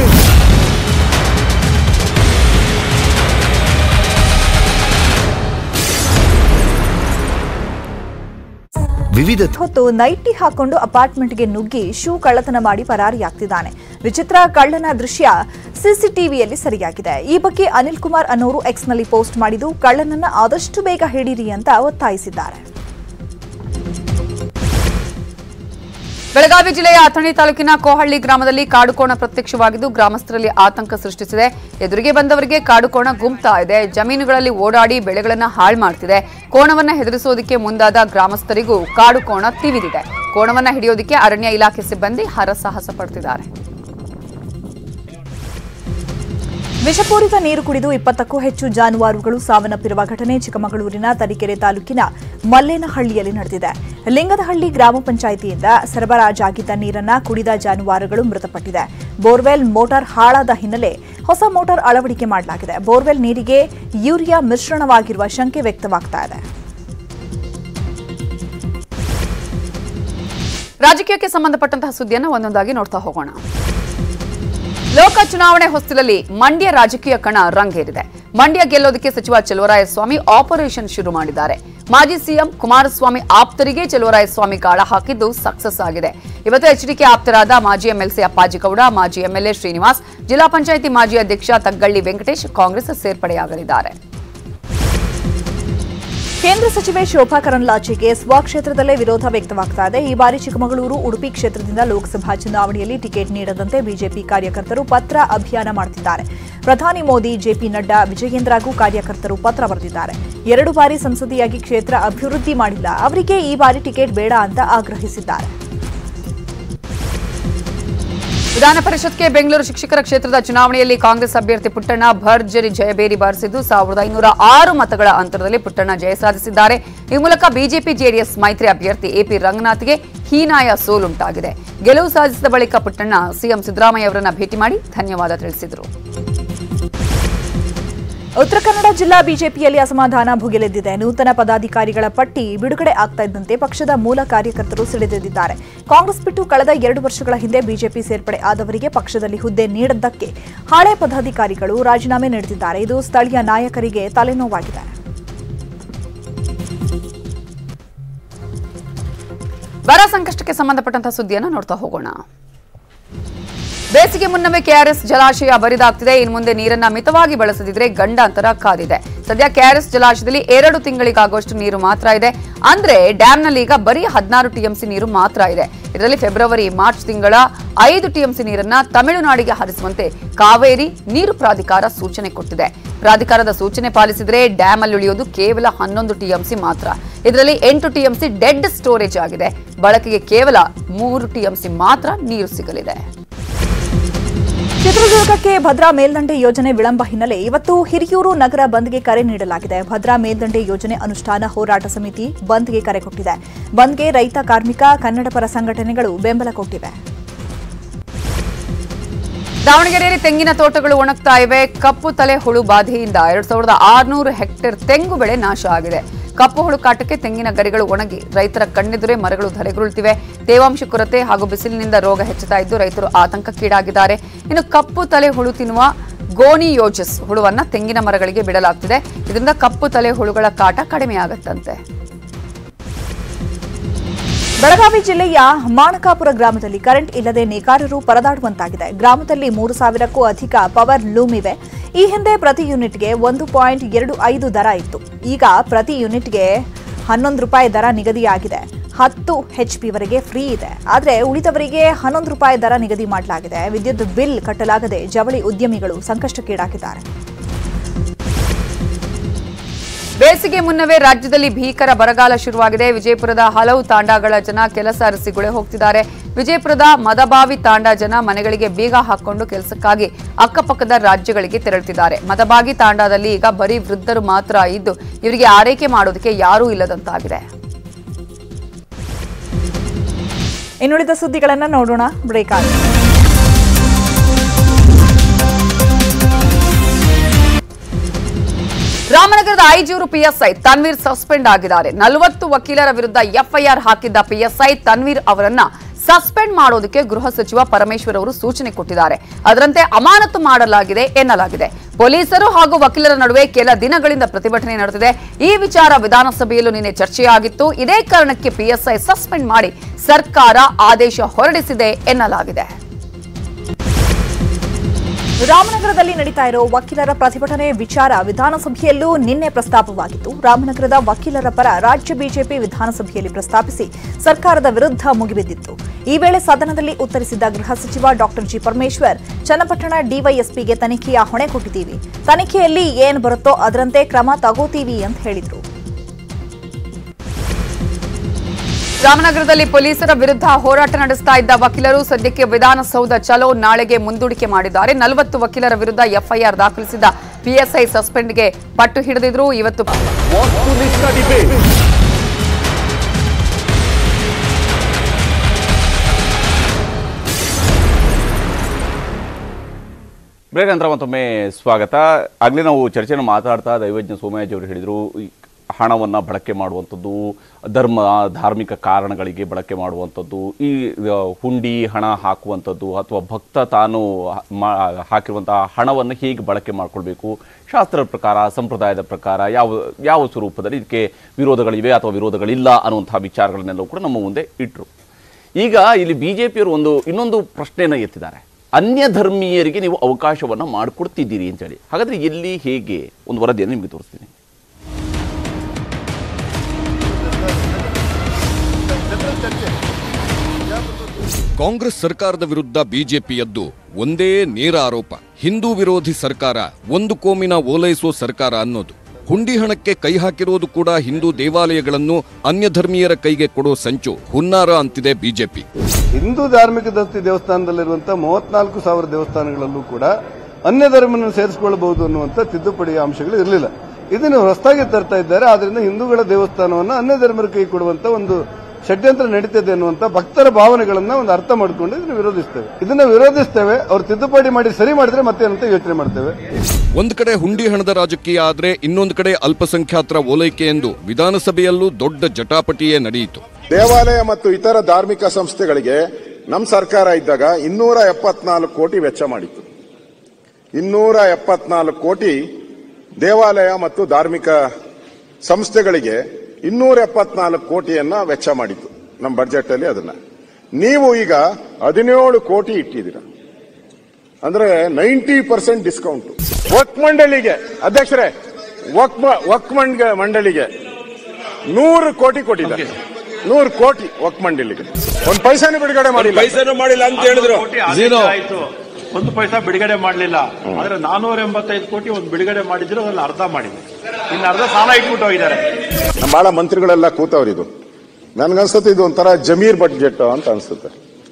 Speaker 13: ವಿವಿಧ ಹೊತ್ತು ನೈಟಿ ಹಾಕೊಂಡು ಅಪಾರ್ಟ್ಮೆಂಟ್ಗೆ ನುಗ್ಗಿ ಶೂ ಕಳ್ಳತನ ಮಾಡಿ ಪರಾರಿಯಾಗ್ತಿದ್ದಾನೆ ವಿಚಿತ್ರ ಕಳ್ಳನ ದೃಶ್ಯ ಸಿಸಿಟಿವಿಯಲ್ಲಿ ಸರಿಯಾಗಿದೆ ಈ ಬಗ್ಗೆ ಅನಿಲ್ ಕುಮಾರ್ ಅನ್ನೋರು ಎಕ್ಸ್ನಲ್ಲಿ ಪೋಸ್ಟ್ ಮಾಡಿದ್ದು ಕಳ್ಳನನ್ನ ಆದಷ್ಟು ಬೇಗ ಹಿಡೀರಿ ಅಂತ ಒತ್ತಾಯಿಸಿದ್ದಾರೆ
Speaker 17: ಬೆಳಗಾವಿ ಜಿಲ್ಲೆಯ ಅಥಣಿ ತಾಲೂಕಿನ ಕೋಹಳ್ಳಿ ಗ್ರಾಮದಲ್ಲಿ ಕಾಡುಕೋಣ ಪ್ರತ್ಯಕ್ಷವಾಗಿದ್ದು ಗ್ರಾಮಸ್ಥರಲ್ಲಿ ಆತಂಕ ಸೃಷ್ಟಿಸಿದೆ ಎದುರಿಗೆ ಬಂದವರಿಗೆ ಕಾಡುಕೋಣ ಗುಮ್ತಾ ಇದೆ ಜಮೀನುಗಳಲ್ಲಿ ಓಡಾಡಿ ಬೆಳೆಗಳನ್ನ ಹಾಳು ಮಾಡ್ತಿದೆ ಕೋಣವನ್ನ ಹೆದರಿಸೋದಕ್ಕೆ ಮುಂದಾದ ಗ್ರಾಮಸ್ಥರಿಗೂ ಕಾಡುಕೋಣ ತಿವಿದಿದೆ ಕೋಣವನ್ನ ಹಿಡಿಯೋದಕ್ಕೆ ಅರಣ್ಯ ಇಲಾಖೆ ಸಿಬ್ಬಂದಿ ಹರಸಾಹಸ ಪಡ್ತಿದ್ದಾರೆ
Speaker 13: ವಿಷಪೂರಿತ ನೀರು ಕುಡಿದು ಇಪ್ಪತ್ತಕ್ಕೂ ಹೆಚ್ಚು ಜಾನುವಾರುಗಳು ಸಾವನ್ನಪ್ಪಿರುವ ಘಟನೆ ಚಿಕ್ಕಮಗಳೂರಿನ ತರೀಕೆರೆ ತಾಲೂಕಿನ ಮಲ್ಲೇನಹಳ್ಳಿಯಲ್ಲಿ ನಡೆದಿದೆ ಲಿಂಗದಹಳ್ಳಿ ಗ್ರಾಮ ಪಂಚಾಯಿತಿಯಿಂದ ಸರಬರಾಜಾಗಿದ್ದ ನೀರನ್ನ ಕುಡಿದ ಜಾನುವಾರುಗಳು ಮೃತಪಟ್ಟಿದೆ ಬೋರ್ವೆಲ್ ಮೋಟಾರ್ ಹಾಳಾದ ಹಿನ್ನೆಲೆ ಹೊಸ ಮೋಟಾರ್ ಅಳವಡಿಕೆ ಮಾಡಲಾಗಿದೆ ಬೋರ್ವೆಲ್ ನೀರಿಗೆ ಯೂರಿಯಾ ಮಿಶ್ರಣವಾಗಿರುವ ಶಂಕೆ ವ್ಯಕ್ತವಾಗ್ತಾ ಇದೆ
Speaker 17: ರಾಜಕೀಯಕ್ಕೆ ಸಂಬಂಧಪಟ್ಟಂತಹ ಸುದ್ದಿಯನ್ನು ಒಂದೊಂದಾಗಿ ನೋಡ್ತಾ ಹೋಗೋಣ ಲೋಕ ಚುನಾವಣೆ ಹೊಸ್ತಿಲಲ್ಲಿ ಮಂಡ್ಯ ರಾಜಕೀಯ ಕಣ ರಂಗೇರಿದೆ ಮಂಡ್ಯ ಗೆಲ್ಲೋದಕ್ಕೆ ಸಚಿವ ಚಲುವರಾಯಸ್ವಾಮಿ ಆಪರೇಷನ್ ಶುರು ಮಾಡಿದ್ದಾರೆ ಮಾಜಿ ಸಿಎಂ ಕುಮಾರಸ್ವಾಮಿ ಆಪ್ತರಿಗೆ ಚಲುವರಾಯಸ್ವಾಮಿ ಗಾಳ ಹಾಕಿದ್ದು ಸಕ್ಸಸ್ ಆಗಿದೆ ಇವತ್ತು ಎಚ್ಡಿಕೆ ಆಪ್ತರಾದ ಮಾಜಿ ಎಂಎಲ್ಸಿ ಅಪ್ಪಾಜಿ ಗೌಡ ಮಾಜಿ ಎಂಎಲ್ಎ ಶ್ರೀನಿವಾಸ್ ಜಿಲ್ಲಾ ಪಂಚಾಯಿತಿ ಮಾಜಿ ಅಧ್ಯಕ್ಷ ತಗ್ಗಳ್ಳಿ ವೆಂಕಟೇಶ್ ಕಾಂಗ್ರೆಸ್ ಸೇರ್ಪಡೆಯಾಗಲಿದ್ದಾರೆ
Speaker 13: ಕೇಂದ್ರ ಸಚಿವೆ ಶೋಭಾ ಕರಂದ್ಲಾಜೆಗೆ ಸ್ವಕ್ಷೇತ್ರದಲ್ಲೇ ವಿರೋಧ ವ್ಯಕ್ತವಾಗ್ತಾ ಇದೆ ಈ ಬಾರಿ ಚಿಕ್ಕಮಗಳೂರು ಉಡುಪಿ ಕ್ಷೇತ್ರದಿಂದ ಲೋಕಸಭಾ ಚುನಾವಣೆಯಲ್ಲಿ ಟಿಕೆಟ್ ನೀಡದಂತೆ ಬಿಜೆಪಿ ಕಾರ್ಯಕರ್ತರು ಪತ್ರ ಅಭಿಯಾನ ಮಾಡುತ್ತಿದ್ದಾರೆ ಪ್ರಧಾನಿ ಮೋದಿ ಜೆಪಿ ನಡ್ಡಾ ವಿಜಯೇಂದ್ರಗೂ ಕಾರ್ಯಕರ್ತರು ಪತ್ರ ಬರೆದಿದ್ದಾರೆ ಎರಡು ಬಾರಿ ಸಂಸದೀಯಾಗಿ ಕ್ಷೇತ್ರ ಅಭಿವೃದ್ಧಿ ಮಾಡಿಲ್ಲ ಅವರಿಗೆ ಈ ಬಾರಿ ಟಿಕೆಟ್ ಬೇಡ ಅಂತ ಆಗ್ರಹಿಸಿದ್ದಾರೆ
Speaker 17: ವಿಧಾನ ಪರಿಷತ್ಗೆ ಬೆಂಗಳೂರು ಶಿಕ್ಷಕರ ಕ್ಷೇತ್ರದ ಚುನಾವಣೆಯಲ್ಲಿ ಕಾಂಗ್ರೆಸ್ ಅಭ್ಯರ್ಥಿ ಪುಟ್ಟಣ್ಣ ಭರ್ಜರಿ ಜಯಬೇರಿ ಬಾರಿಸಿದ್ದು ಸಾವಿರದ ಐನೂರ ಆರು ಮತಗಳ ಅಂತರದಲ್ಲಿ ಪುಟ್ಟಣ್ಣ ಜಯ ಸಾಧಿಸಿದ್ದಾರೆ ಈ ಮೂಲಕ ಬಿಜೆಪಿ ಜೆಡಿಎಸ್ ಮೈತ್ರಿ ಅಭ್ಯರ್ಥಿ ಎಪಿ ರಂಗನಾಥ್ಗೆ ಹೀನಾಯ ಸೋಲುಂಟಾಗಿದೆ ಗೆಲುವು ಸಾಧಿಸಿದ ಬಳಿಕ ಪುಟ್ಟಣ್ಣ ಸಿಎಂ ಸಿದ್ದರಾಮಯ್ಯ ಅವರನ್ನ ಭೇಟಿ ಮಾಡಿ ಧನ್ಯವಾದ ತಿಳಿಸಿದರು
Speaker 13: ಉತ್ತರ ಕನ್ನಡ ಜಿಲ್ಲಾ ಬಿಜೆಪಿಯಲ್ಲಿ ಅಸಮಾಧಾನ ಭುಗಿಲೆದ್ದಿದೆ ನೂತನ ಪದಾಧಿಕಾರಿಗಳ ಪಟ್ಟಿ ಬಿಡುಗಡೆ ಆಗ್ತಾ ಇದ್ದಂತೆ ಪಕ್ಷದ ಮೂಲ ಕಾರ್ಯಕರ್ತರು ಸಿಡಿದೆದ್ದಿದ್ದಾರೆ ಕಾಂಗ್ರೆಸ್ ಬಿಟ್ಟು ಕಳೆದ ಎರಡು ವರ್ಷಗಳ ಹಿಂದೆ ಬಿಜೆಪಿ ಸೇರ್ಪಡೆ ಆದವರಿಗೆ ಪಕ್ಷದಲ್ಲಿ ಹುದ್ದೆ ನೀಡದ್ದಕ್ಕೆ ಹಳೆ ಪದಾಧಿಕಾರಿಗಳು ರಾಜೀನಾಮೆ ನೀಡುತ್ತಿದ್ದಾರೆ ಇದು ಸ್ಥಳೀಯ ನಾಯಕರಿಗೆ ತಲೆನೋವಾಗಿದೆ
Speaker 17: ಬರ ಸಂಕಷ್ಟಕ್ಕೆ ಸಂಬಂಧಪಟ್ಟಂತಹ ಸುದ್ದಿಯನ್ನು ನೋಡ್ತಾ ಹೋಗೋಣ ಬೇಸಿಗೆ ಮುನ್ನವೇ ಕೆಆರ್ಎಸ್ ಜಲಾಶಯ ಬರಿದಾಗ್ತಿದೆ ಇನ್ನು ಮುಂದೆ ನೀರನ್ನ ಮಿತವಾಗಿ ಬಳಸದಿದ್ರೆ ಗಂಡಾಂತರ ಕಾದಿದೆ ಸದ್ಯ ಕೆಆರ್ಎಸ್ ಜಲಾಶಯದಲ್ಲಿ ಎರಡು ತಿಂಗಳಿಗಾಗುವಷ್ಟು ನೀರು ಮಾತ್ರ ಇದೆ ಅಂದ್ರೆ ಡ್ಯಾಂನಲ್ಲಿ ಈಗ ಬರೀ ಹದಿನಾರು ಟಿಎಂಸಿ ನೀರು ಮಾತ್ರ ಇದೆ ಇದರಲ್ಲಿ ಫೆಬ್ರವರಿ ಮಾರ್ಚ್ ತಿಂಗಳ ಐದು ಟಿಎಂಸಿ ನೀರನ್ನ ತಮಿಳುನಾಡಿಗೆ ಹರಿಸುವಂತೆ ಕಾವೇರಿ ನೀರು ಪ್ರಾಧಿಕಾರ ಸೂಚನೆ ಕೊಟ್ಟಿದೆ ಪ್ರಾಧಿಕಾರದ ಸೂಚನೆ ಪಾಲಿಸಿದ್ರೆ ಡ್ಯಾಮ್ ಅಲ್ಲಿ ಉಳಿಯೋದು ಕೇವಲ ಹನ್ನೊಂದು ಟಿಎಂಸಿ ಮಾತ್ರ ಇದರಲ್ಲಿ ಎಂಟು ಟಿಎಂಸಿ ಡೆಡ್ ಸ್ಟೋರೇಜ್ ಆಗಿದೆ ಬಳಕೆಗೆ ಕೇವಲ ಮೂರು ಟಿಎಂಸಿ ಮಾತ್ರ ನೀರು ಸಿಗಲಿದೆ
Speaker 13: ಚಿತ್ರದುರ್ಗಕ್ಕೆ ಭದ್ರಾ ಮೇಲ್ದಂಡೆ ಯೋಜನೆ ವಿಳಂಬ ಹಿನ್ನೆಲೆ ಇವತ್ತು ಹಿರಿಯೂರು ನಗರ ಬಂದ್ಗೆ ಕರೆ ನೀಡಲಾಗಿದೆ ಭದ್ರಾ ಮೇಲ್ದಂಡೆ ಯೋಜನೆ ಅನುಷ್ಠಾನ ಹೋರಾಟ ಸಮಿತಿ ಬಂದ್ಗೆ ಕರೆ ಕೊಟ್ಟಿದೆ ಬಂದ್ಗೆ ರೈತ ಕಾರ್ಮಿಕ ಕನ್ನಡ ಪರ ಸಂಘಟನೆಗಳು ಬೆಂಬಲ ಕೊಟ್ಟಿವೆ
Speaker 17: ದಾವಣಗೆರೆಯಲ್ಲಿ ತೆಂಗಿನ ತೋಟಗಳು ಒಣಗ್ತಾ ಇವೆ ಕಪ್ಪು ತಲೆ ಹುಳು ಬಾಧೆಯಿಂದ ಎರಡ್ ಸಾವಿರದ ಆರುನೂರು ಹೆಕ್ಟೇರ್ ತೆಂಗು ಬೆಳೆ ನಾಶ ಆಗಿದೆ ಕಪ್ಪು ಹುಳು ಕಾಟಕ್ಕೆ ತೆಂಗಿನ ಗರಿಗಳು ಒಣಗಿ ರೈತರ ಕಣ್ಣೆದುರೇ ಮರಗಳು ಧರೆಗುರುಳ್ತಿವೆ ತೇವಾಂಶ ಕೊರತೆ ಹಾಗೂ ಬಿಸಿಲಿನಿಂದ ರೋಗ ಹೆಚ್ಚುತ್ತಾ ಇದ್ದು ರೈತರು ಆತಂಕಕ್ಕೀಡಾಗಿದ್ದಾರೆ ಇನ್ನು ಕಪ್ಪು ತಲೆ ಹುಳು ತಿನ್ನುವ ಗೋನಿಯೋಜಸ್ ಹುಳುವನ್ನ ತೆಂಗಿನ ಮರಗಳಿಗೆ ಬಿಡಲಾಗ್ತಿದೆ ಇದರಿಂದ ಕಪ್ಪು ತಲೆ ಹುಳುಗಳ ಕಾಟ ಕಡಿಮೆಯಾಗತ್ತಂತೆ
Speaker 13: ಬೆಳಗಾವಿ ಜಿಲ್ಲೆಯ ಮಾಣಕಾಪುರ ಗ್ರಾಮದಲ್ಲಿ ಕರೆಂಟ್ ಇಲ್ಲದೆ ನೇಕಾರರು ಪರದಾಡುವಂತಾಗಿದೆ ಗ್ರಾಮದಲ್ಲಿ ಮೂರು ಸಾವಿರಕ್ಕೂ ಅಧಿಕ ಪವರ್ ಲೂಮ್ ಇವೆ ಈ ಹಿಂದೆ ಪ್ರತಿ ಯೂನಿಟ್ಗೆ ಒಂದು ಪಾಯಿಂಟ್ ಎರಡು ಐದು ದರ ಇತ್ತು ಈಗ ಪ್ರತಿ ಯೂನಿಟ್ಗೆ ಹನ್ನೊಂದು ರೂಪಾಯಿ ದರ ನಿಗದಿಯಾಗಿದೆ ಹತ್ತು ಎಚ್ ವರೆಗೆ ಫ್ರೀ ಇದೆ ಆದರೆ ಉಳಿದವರಿಗೆ ಹನ್ನೊಂದು ರೂಪಾಯಿ ದರ ನಿಗದಿ ಮಾಡಲಾಗಿದೆ ವಿದ್ಯುತ್ ಬಿಲ್ ಕಟ್ಟಲಾಗದೆ ಜವಳಿ ಉದ್ಯಮಿಗಳು ಸಂಕಷ್ಟಕ್ಕೀಡಾಗಿದ್ದಾರೆ
Speaker 17: ಬೇಸಿಗೆ ಮುನ್ನವೇ ರಾಜ್ಯದಲ್ಲಿ ಭೀಕರ ಬರಗಾಲ ಶುರುವಾಗಿದೆ ವಿಜಯಪುರದ ಹಲವು ತಾಂಡಾಗಳ ಜನ ಕೆಲಸ ಅರಸಿ ಗುಳೆ ಹೋಗ್ತಿದ್ದಾರೆ ವಿಜಯಪುರದ ಮದಬಾವಿ ತಾಂಡಾ ಜನ ಮನೆಗಳಿಗೆ ಬೀಗ ಹಾಕೊಂಡು ಕೆಲಸಕ್ಕಾಗಿ ಅಕ್ಕಪಕ್ಕದ ರಾಜ್ಯಗಳಿಗೆ ತೆರಳುತ್ತಿದ್ದಾರೆ ಮದಬಾಗಿ ತಾಂಡಾದಲ್ಲಿ ಈಗ ಬರೀ ವೃದ್ಧರು ಮಾತ್ರ ಇದ್ದು ಇವರಿಗೆ ಆರೈಕೆ ಮಾಡೋದಕ್ಕೆ ಯಾರೂ ಇಲ್ಲದಂತಾಗಿದೆ
Speaker 13: ಇನ್ನುಳಿದ ಸುದ್ದಿಗಳನ್ನು ನೋಡೋಣ ಬ್ರೇಕ್ ಆಗಿ
Speaker 17: ರಾಮನಗರದ ಐಜೂರು ಪಿಎಸ್ಐ ತನ್ವೀರ್ ಸಸ್ಪೆಂಡ್ ಆಗಿದ್ದಾರೆ ನಲವತ್ತು ವಕೀಲರ ವಿರುದ್ಧ ಎಫ್ಐಆರ್ ಹಾಕಿದ್ದ ಪಿಎಸ್ಐ ತನ್ವೀರ್ ಅವರನ್ನ ಸಸ್ಪೆಂಡ್ ಮಾಡೋದಕ್ಕೆ ಗೃಹ ಸಚಿವ ಪರಮೇಶ್ವರ್ ಅವರು ಸೂಚನೆ ಕೊಟ್ಟಿದ್ದಾರೆ ಅದರಂತೆ ಅಮಾನತು ಮಾಡಲಾಗಿದೆ ಎನ್ನಲಾಗಿದೆ ಪೊಲೀಸರು ಹಾಗೂ ವಕೀಲರ ನಡುವೆ ಕೆಲ ದಿನಗಳಿಂದ ಪ್ರತಿಭಟನೆ ನಡೆದಿದೆ ಈ ವಿಚಾರ ವಿಧಾನಸಭೆಯಲ್ಲೂ ನಿನ್ನೆ ಚರ್ಚೆಯಾಗಿತ್ತು ಇದೇ ಕಾರಣಕ್ಕೆ ಪಿಎಸ್ಐ ಸಸ್ಪೆಂಡ್ ಮಾಡಿ ಸರ್ಕಾರ ಆದೇಶ ಹೊರಡಿಸಿದೆ ಎನ್ನಲಾಗಿದೆ
Speaker 13: ರಾಮನಗರದಲ್ಲಿ ನಡೀತಾ ಇರೋ ವಕೀಲರ ಪ್ರತಿಭಟನೆ ವಿಚಾರ ವಿಧಾನಸಭೆಯಲ್ಲೂ ನಿನ್ನೆ ಪ್ರಸ್ತಾಪವಾಗಿತ್ತು ರಾಮನಗರದ ವಕೀಲರ ಪರ ರಾಜ್ಯ ಬಿಜೆಪಿ ವಿಧಾನಸಭೆಯಲ್ಲಿ ಪ್ರಸ್ತಾಪಿಸಿ ಸರ್ಕಾರದ ವಿರುದ್ಧ ಮುಗಿಬಿದ್ದಿತ್ತು ಈ ವೇಳೆ ಸದನದಲ್ಲಿ ಉತ್ತರಿಸಿದ ಗೃಹ ಸಚಿವ ಡಾಕ್ಟರ್ ಜಿ ಪರಮೇಶ್ವರ್ ಚನ್ನಪಟ್ಟಣ ಡಿವೈಎಸ್ಪಿಗೆ ತನಿಖೆಯ ಹೊಣೆ ಕೊಟ್ಟಿದ್ದೀವಿ ತನಿಖೆಯಲ್ಲಿ ಏನ್ ಬರುತ್ತೋ ಅದರಂತೆ ಕ್ರಮ ತಗೋತೀವಿ ಅಂತ ಹೇಳಿದ್ರು
Speaker 17: ರಾಮನಗರದಲ್ಲಿ ಪೊಲೀಸರ ವಿರುದ್ಧ ಹೋರಾಟ ನಡೆಸ್ತಾ ಇದ್ದ ವಕೀಲರು ಸದ್ಯಕ್ಕೆ ವಿಧಾನಸೌಧ ಚಲೋ ನಾಳೆಗೆ ಮುಂದೂಡಿಕೆ ಮಾಡಿದ್ದಾರೆ ನಲವತ್ತು ವಕೀಲರ ವಿರುದ್ಧ ಎಫ್ಐಆರ್ ದಾಖಲಿಸಿದ ಪಿಎಸ್ಐ ಸಸ್ಪೆಂಡ್ಗೆ ಪಟ್ಟು ಹಿಡಿದಿದ್ರು ಇವತ್ತು
Speaker 1: ಬ್ರೇಕ್ ನಂತರ ಮತ್ತೊಮ್ಮೆ ಸ್ವಾಗತ ಆಗಲೇ ನಾವು ಚರ್ಚೆಯನ್ನು ಮಾತಾಡ್ತಾ ದೈವಜ್ಞ ಸೋಮಯಾಜಿ ಅವರು ಹೇಳಿದರು ಈ ಹಣವನ್ನು ಬಳಕೆ ಮಾಡುವಂಥದ್ದು ಧರ್ಮ ಧಾರ್ಮಿಕ ಕಾರಣಗಳಿಗೆ ಬಳಕೆ ಮಾಡುವಂಥದ್ದು ಈ ಆ, ಹುಂಡಿ ಹಣ ಹಾಕುವಂಥದ್ದು ಅಥವಾ ಭಕ್ತ ತಾನು ಮಾ- ಹಾಕಿರುವಂತಹ ಹಣವನ್ನು ಹೇಗೆ ಬಳಕೆ ಮಾಡಿಕೊಳ್ಬೇಕು ಶಾಸ್ತ್ರದ ಪ್ರಕಾರ ಸಂಪ್ರದಾಯದ ಪ್ರಕಾರ ಯಾವ ಯಾವ ಸ್ವರೂಪದಲ್ಲಿ ಇದಕ್ಕೆ ವಿರೋಧಗಳಿವೆ ಅಥವಾ ವಿರೋಧಗಳಿಲ್ಲ ಅನ್ನುವಂತಹ ವಿಚಾರಗಳನ್ನೆಲ್ಲವೂ ಕೂಡ ನಮ್ಮ ಮುಂದೆ ಇಟ್ಟರು ಈಗ ಇಲ್ಲಿ ಬಿ ಜೆ ಪಿಯವರು ಒಂದು ಇನ್ನೊಂದು ಪ್ರಶ್ನೆಯನ್ನು ಎತ್ತಿದ್ದಾರೆ ಅನ್ಯ ಧರ್ಮೀಯರಿಗೆ ನೀವು ಅವಕಾಶವನ್ನು ಮಾಡಿಕೊಡ್ತಿದ್ದೀರಿ ಅಂತೇಳಿ ಹಾಗಾದ್ರೆ ಎಲ್ಲಿ ಹೇಗೆ ಒಂದು ವರದಿಯನ್ನು ನಿಮಗೆ ತೋರಿಸ್ತೀನಿ
Speaker 2: ಕಾಂಗ್ರೆಸ್ ಸರ್ಕಾರದ ವಿರುದ್ಧ ಬಿಜೆಪಿಯದ್ದು ಒಂದೇ ನೇರ ಆರೋಪ ಹಿಂದೂ ವಿರೋಧಿ ಸರ್ಕಾರ ಒಂದು ಕೋಮಿನ ಓಲೈಸುವ ಸರ್ಕಾರ ಅನ್ನೋದು ಹುಂಡಿ ಹಣಕ್ಕೆ ಕೈ ಹಾಕಿರೋದು ಕೂಡ ಹಿಂದೂ ದೇವಾಲಯಗಳನ್ನು ಅನ್ಯ ಧರ್ಮೀಯರ ಕೈಗೆ ಕೊಡೋ ಸಂಚು ಹುನ್ನಾರ ಅಂತಿದೆ ಬಿಜೆಪಿ
Speaker 20: ಹಿಂದೂ ಧಾರ್ಮಿಕ ದತ್ತಿ ದೇವಸ್ಥಾನದಲ್ಲಿರುವಂತಹ ಮೂವತ್ನಾಲ್ಕು ಸಾವಿರ ದೇವಸ್ಥಾನಗಳಲ್ಲೂ ಕೂಡ ಅನ್ಯ ಧರ್ಮವನ್ನು ಸೇರಿಸಿಕೊಳ್ಳಬಹುದು ಅನ್ನುವಂಥ ತಿದ್ದುಪಡಿಯ ಅಂಶಗಳು ಇರಲಿಲ್ಲ ಇದನ್ನು ಹೊಸದಾಗಿ ತರ್ತಾ ಇದ್ದಾರೆ ಆದ್ರಿಂದ ಹಿಂದೂಗಳ ದೇವಸ್ಥಾನವನ್ನು ಅನ್ಯ ಧರ್ಮರ ಕೈ ಕೊಡುವಂತ ಒಂದು ಷಡ್ಯಂತ್ರ ನಡೀತದೆ ಅನ್ನುವಂತ ಭಕ್ತರ ಭಾವನೆಗಳನ್ನ ಒಂದು ಅರ್ಥ ಮಾಡಿಕೊಂಡು ಇದನ್ನು ವಿರೋಧಿಸ್ತೇವೆ ಇದನ್ನ ವಿರೋಧಿಸ್ತೇವೆ ಅವ್ರು ತಿದ್ದುಪಡಿ ಮಾಡಿ ಸರಿ ಮಾಡಿದ್ರೆ ಮತ್ತೇನಂತ ಯೋಚನೆ ಮಾಡ್ತೇವೆ
Speaker 2: ಒಂದ್ ಕಡೆ ಹುಂಡಿ ಹಣದ ರಾಜಕೀಯ ಆದ್ರೆ ಇನ್ನೊಂದು ಕಡೆ ಅಲ್ಪಸಂಖ್ಯಾತರ ಓಲೈಕೆ ಎಂದು ವಿಧಾನಸಭೆಯಲ್ಲೂ ದೊಡ್ಡ ಜಟಾಪಟಿಯೇ ನಡೆಯಿತು
Speaker 21: ದೇವಾಲಯ ಮತ್ತು ಇತರ ಧಾರ್ಮಿಕ ಸಂಸ್ಥೆಗಳಿಗೆ ನಮ್ಮ ಸರ್ಕಾರ ಇದ್ದಾಗ ಇನ್ನೂರ ಎಪ್ಪತ್ನಾಲ್ಕು ಕೋಟಿ ವೆಚ್ಚ ಮಾಡಿತ್ತು ಇನ್ನೂರ ಎಪ್ಪತ್ನಾಲ್ಕು ಕೋಟಿ ದೇವಾಲಯ ಮತ್ತು ಧಾರ್ಮಿಕ ಸಂಸ್ಥೆಗಳಿಗೆ ಇನ್ನೂರ ಎಪ್ಪತ್ನಾಲ್ಕು ಕೋಟಿಯನ್ನ ವೆಚ್ಚ ಮಾಡಿತ್ತು ನಮ್ಮ ಬಜೆಟ್ ಅಲ್ಲಿ ಅದನ್ನ ನೀವು ಈಗ ಹದಿನೇಳು ಕೋಟಿ ಇಟ್ಟಿದ್ದೀರ ಅಂದ್ರೆ ನೈಂಟಿ ಪರ್ಸೆಂಟ್ ಡಿಸ್ಕೌಂಟ್ ವಕ್ ಮಂಡಳಿಗೆ ಅಧ್ಯಕ್ಷರೇ ವಕ್ ಮ- ವಕ್ ಮಂಡ- ಮಂಡಳಿಗೆ ನೂರು ಕೋಟಿ ಕೊಟ್ಟಿದ್ದಾರೆ ನೂರು ಕೋಟಿ ವಕ್ ಮಂಡಳಿಗೆ ಒಂದು ಪೈಸಾನು ಬಿಡುಗಡೆ ಮಾಡಿಲ್ಲ
Speaker 6: ಪೈಸೆನೂ ಮಾಡಿಲ್ಲ ಅಂತ ಹೇಳಿದ್ರು.
Speaker 21: Zero.
Speaker 6: ಆಯ್ತು ಒಂದು ಪೈಸಾ ಬಿಡುಗಡೆ ಮಾಡಲಿಲ್ಲ ಆದ್ರೆ ನಾನೂರ ಎಂಬತ್ತೈದು ಕೋಟಿ ಒಂದು ಬಿಡುಗಡೆ ಮಾಡಿದ್ರು ಅದ್ರಲ್ಲಿ ಅರ್ಧ ಮಾಡಿದ್ರು ಇನ್ನು ಅರ್ಧ ಸಾಲ ಇಟ್ಬಿಟ್ಟು ಹೋಗಿದ್ದಾರೆ
Speaker 21: ನಮ್ಮ ಬಹಳ ಮಂತ್ರಿಗಳೆಲ್ಲ ಕೂತವ್ರು ಇದು ನನ್ಗನ್ಸುತ್ತೆ ಇದು ಒಂಥರ ಜಮೀರ್ ಬಡ್ಜೆಟ್ ಅಂತ ಅನ್ಸುತ್ತೆ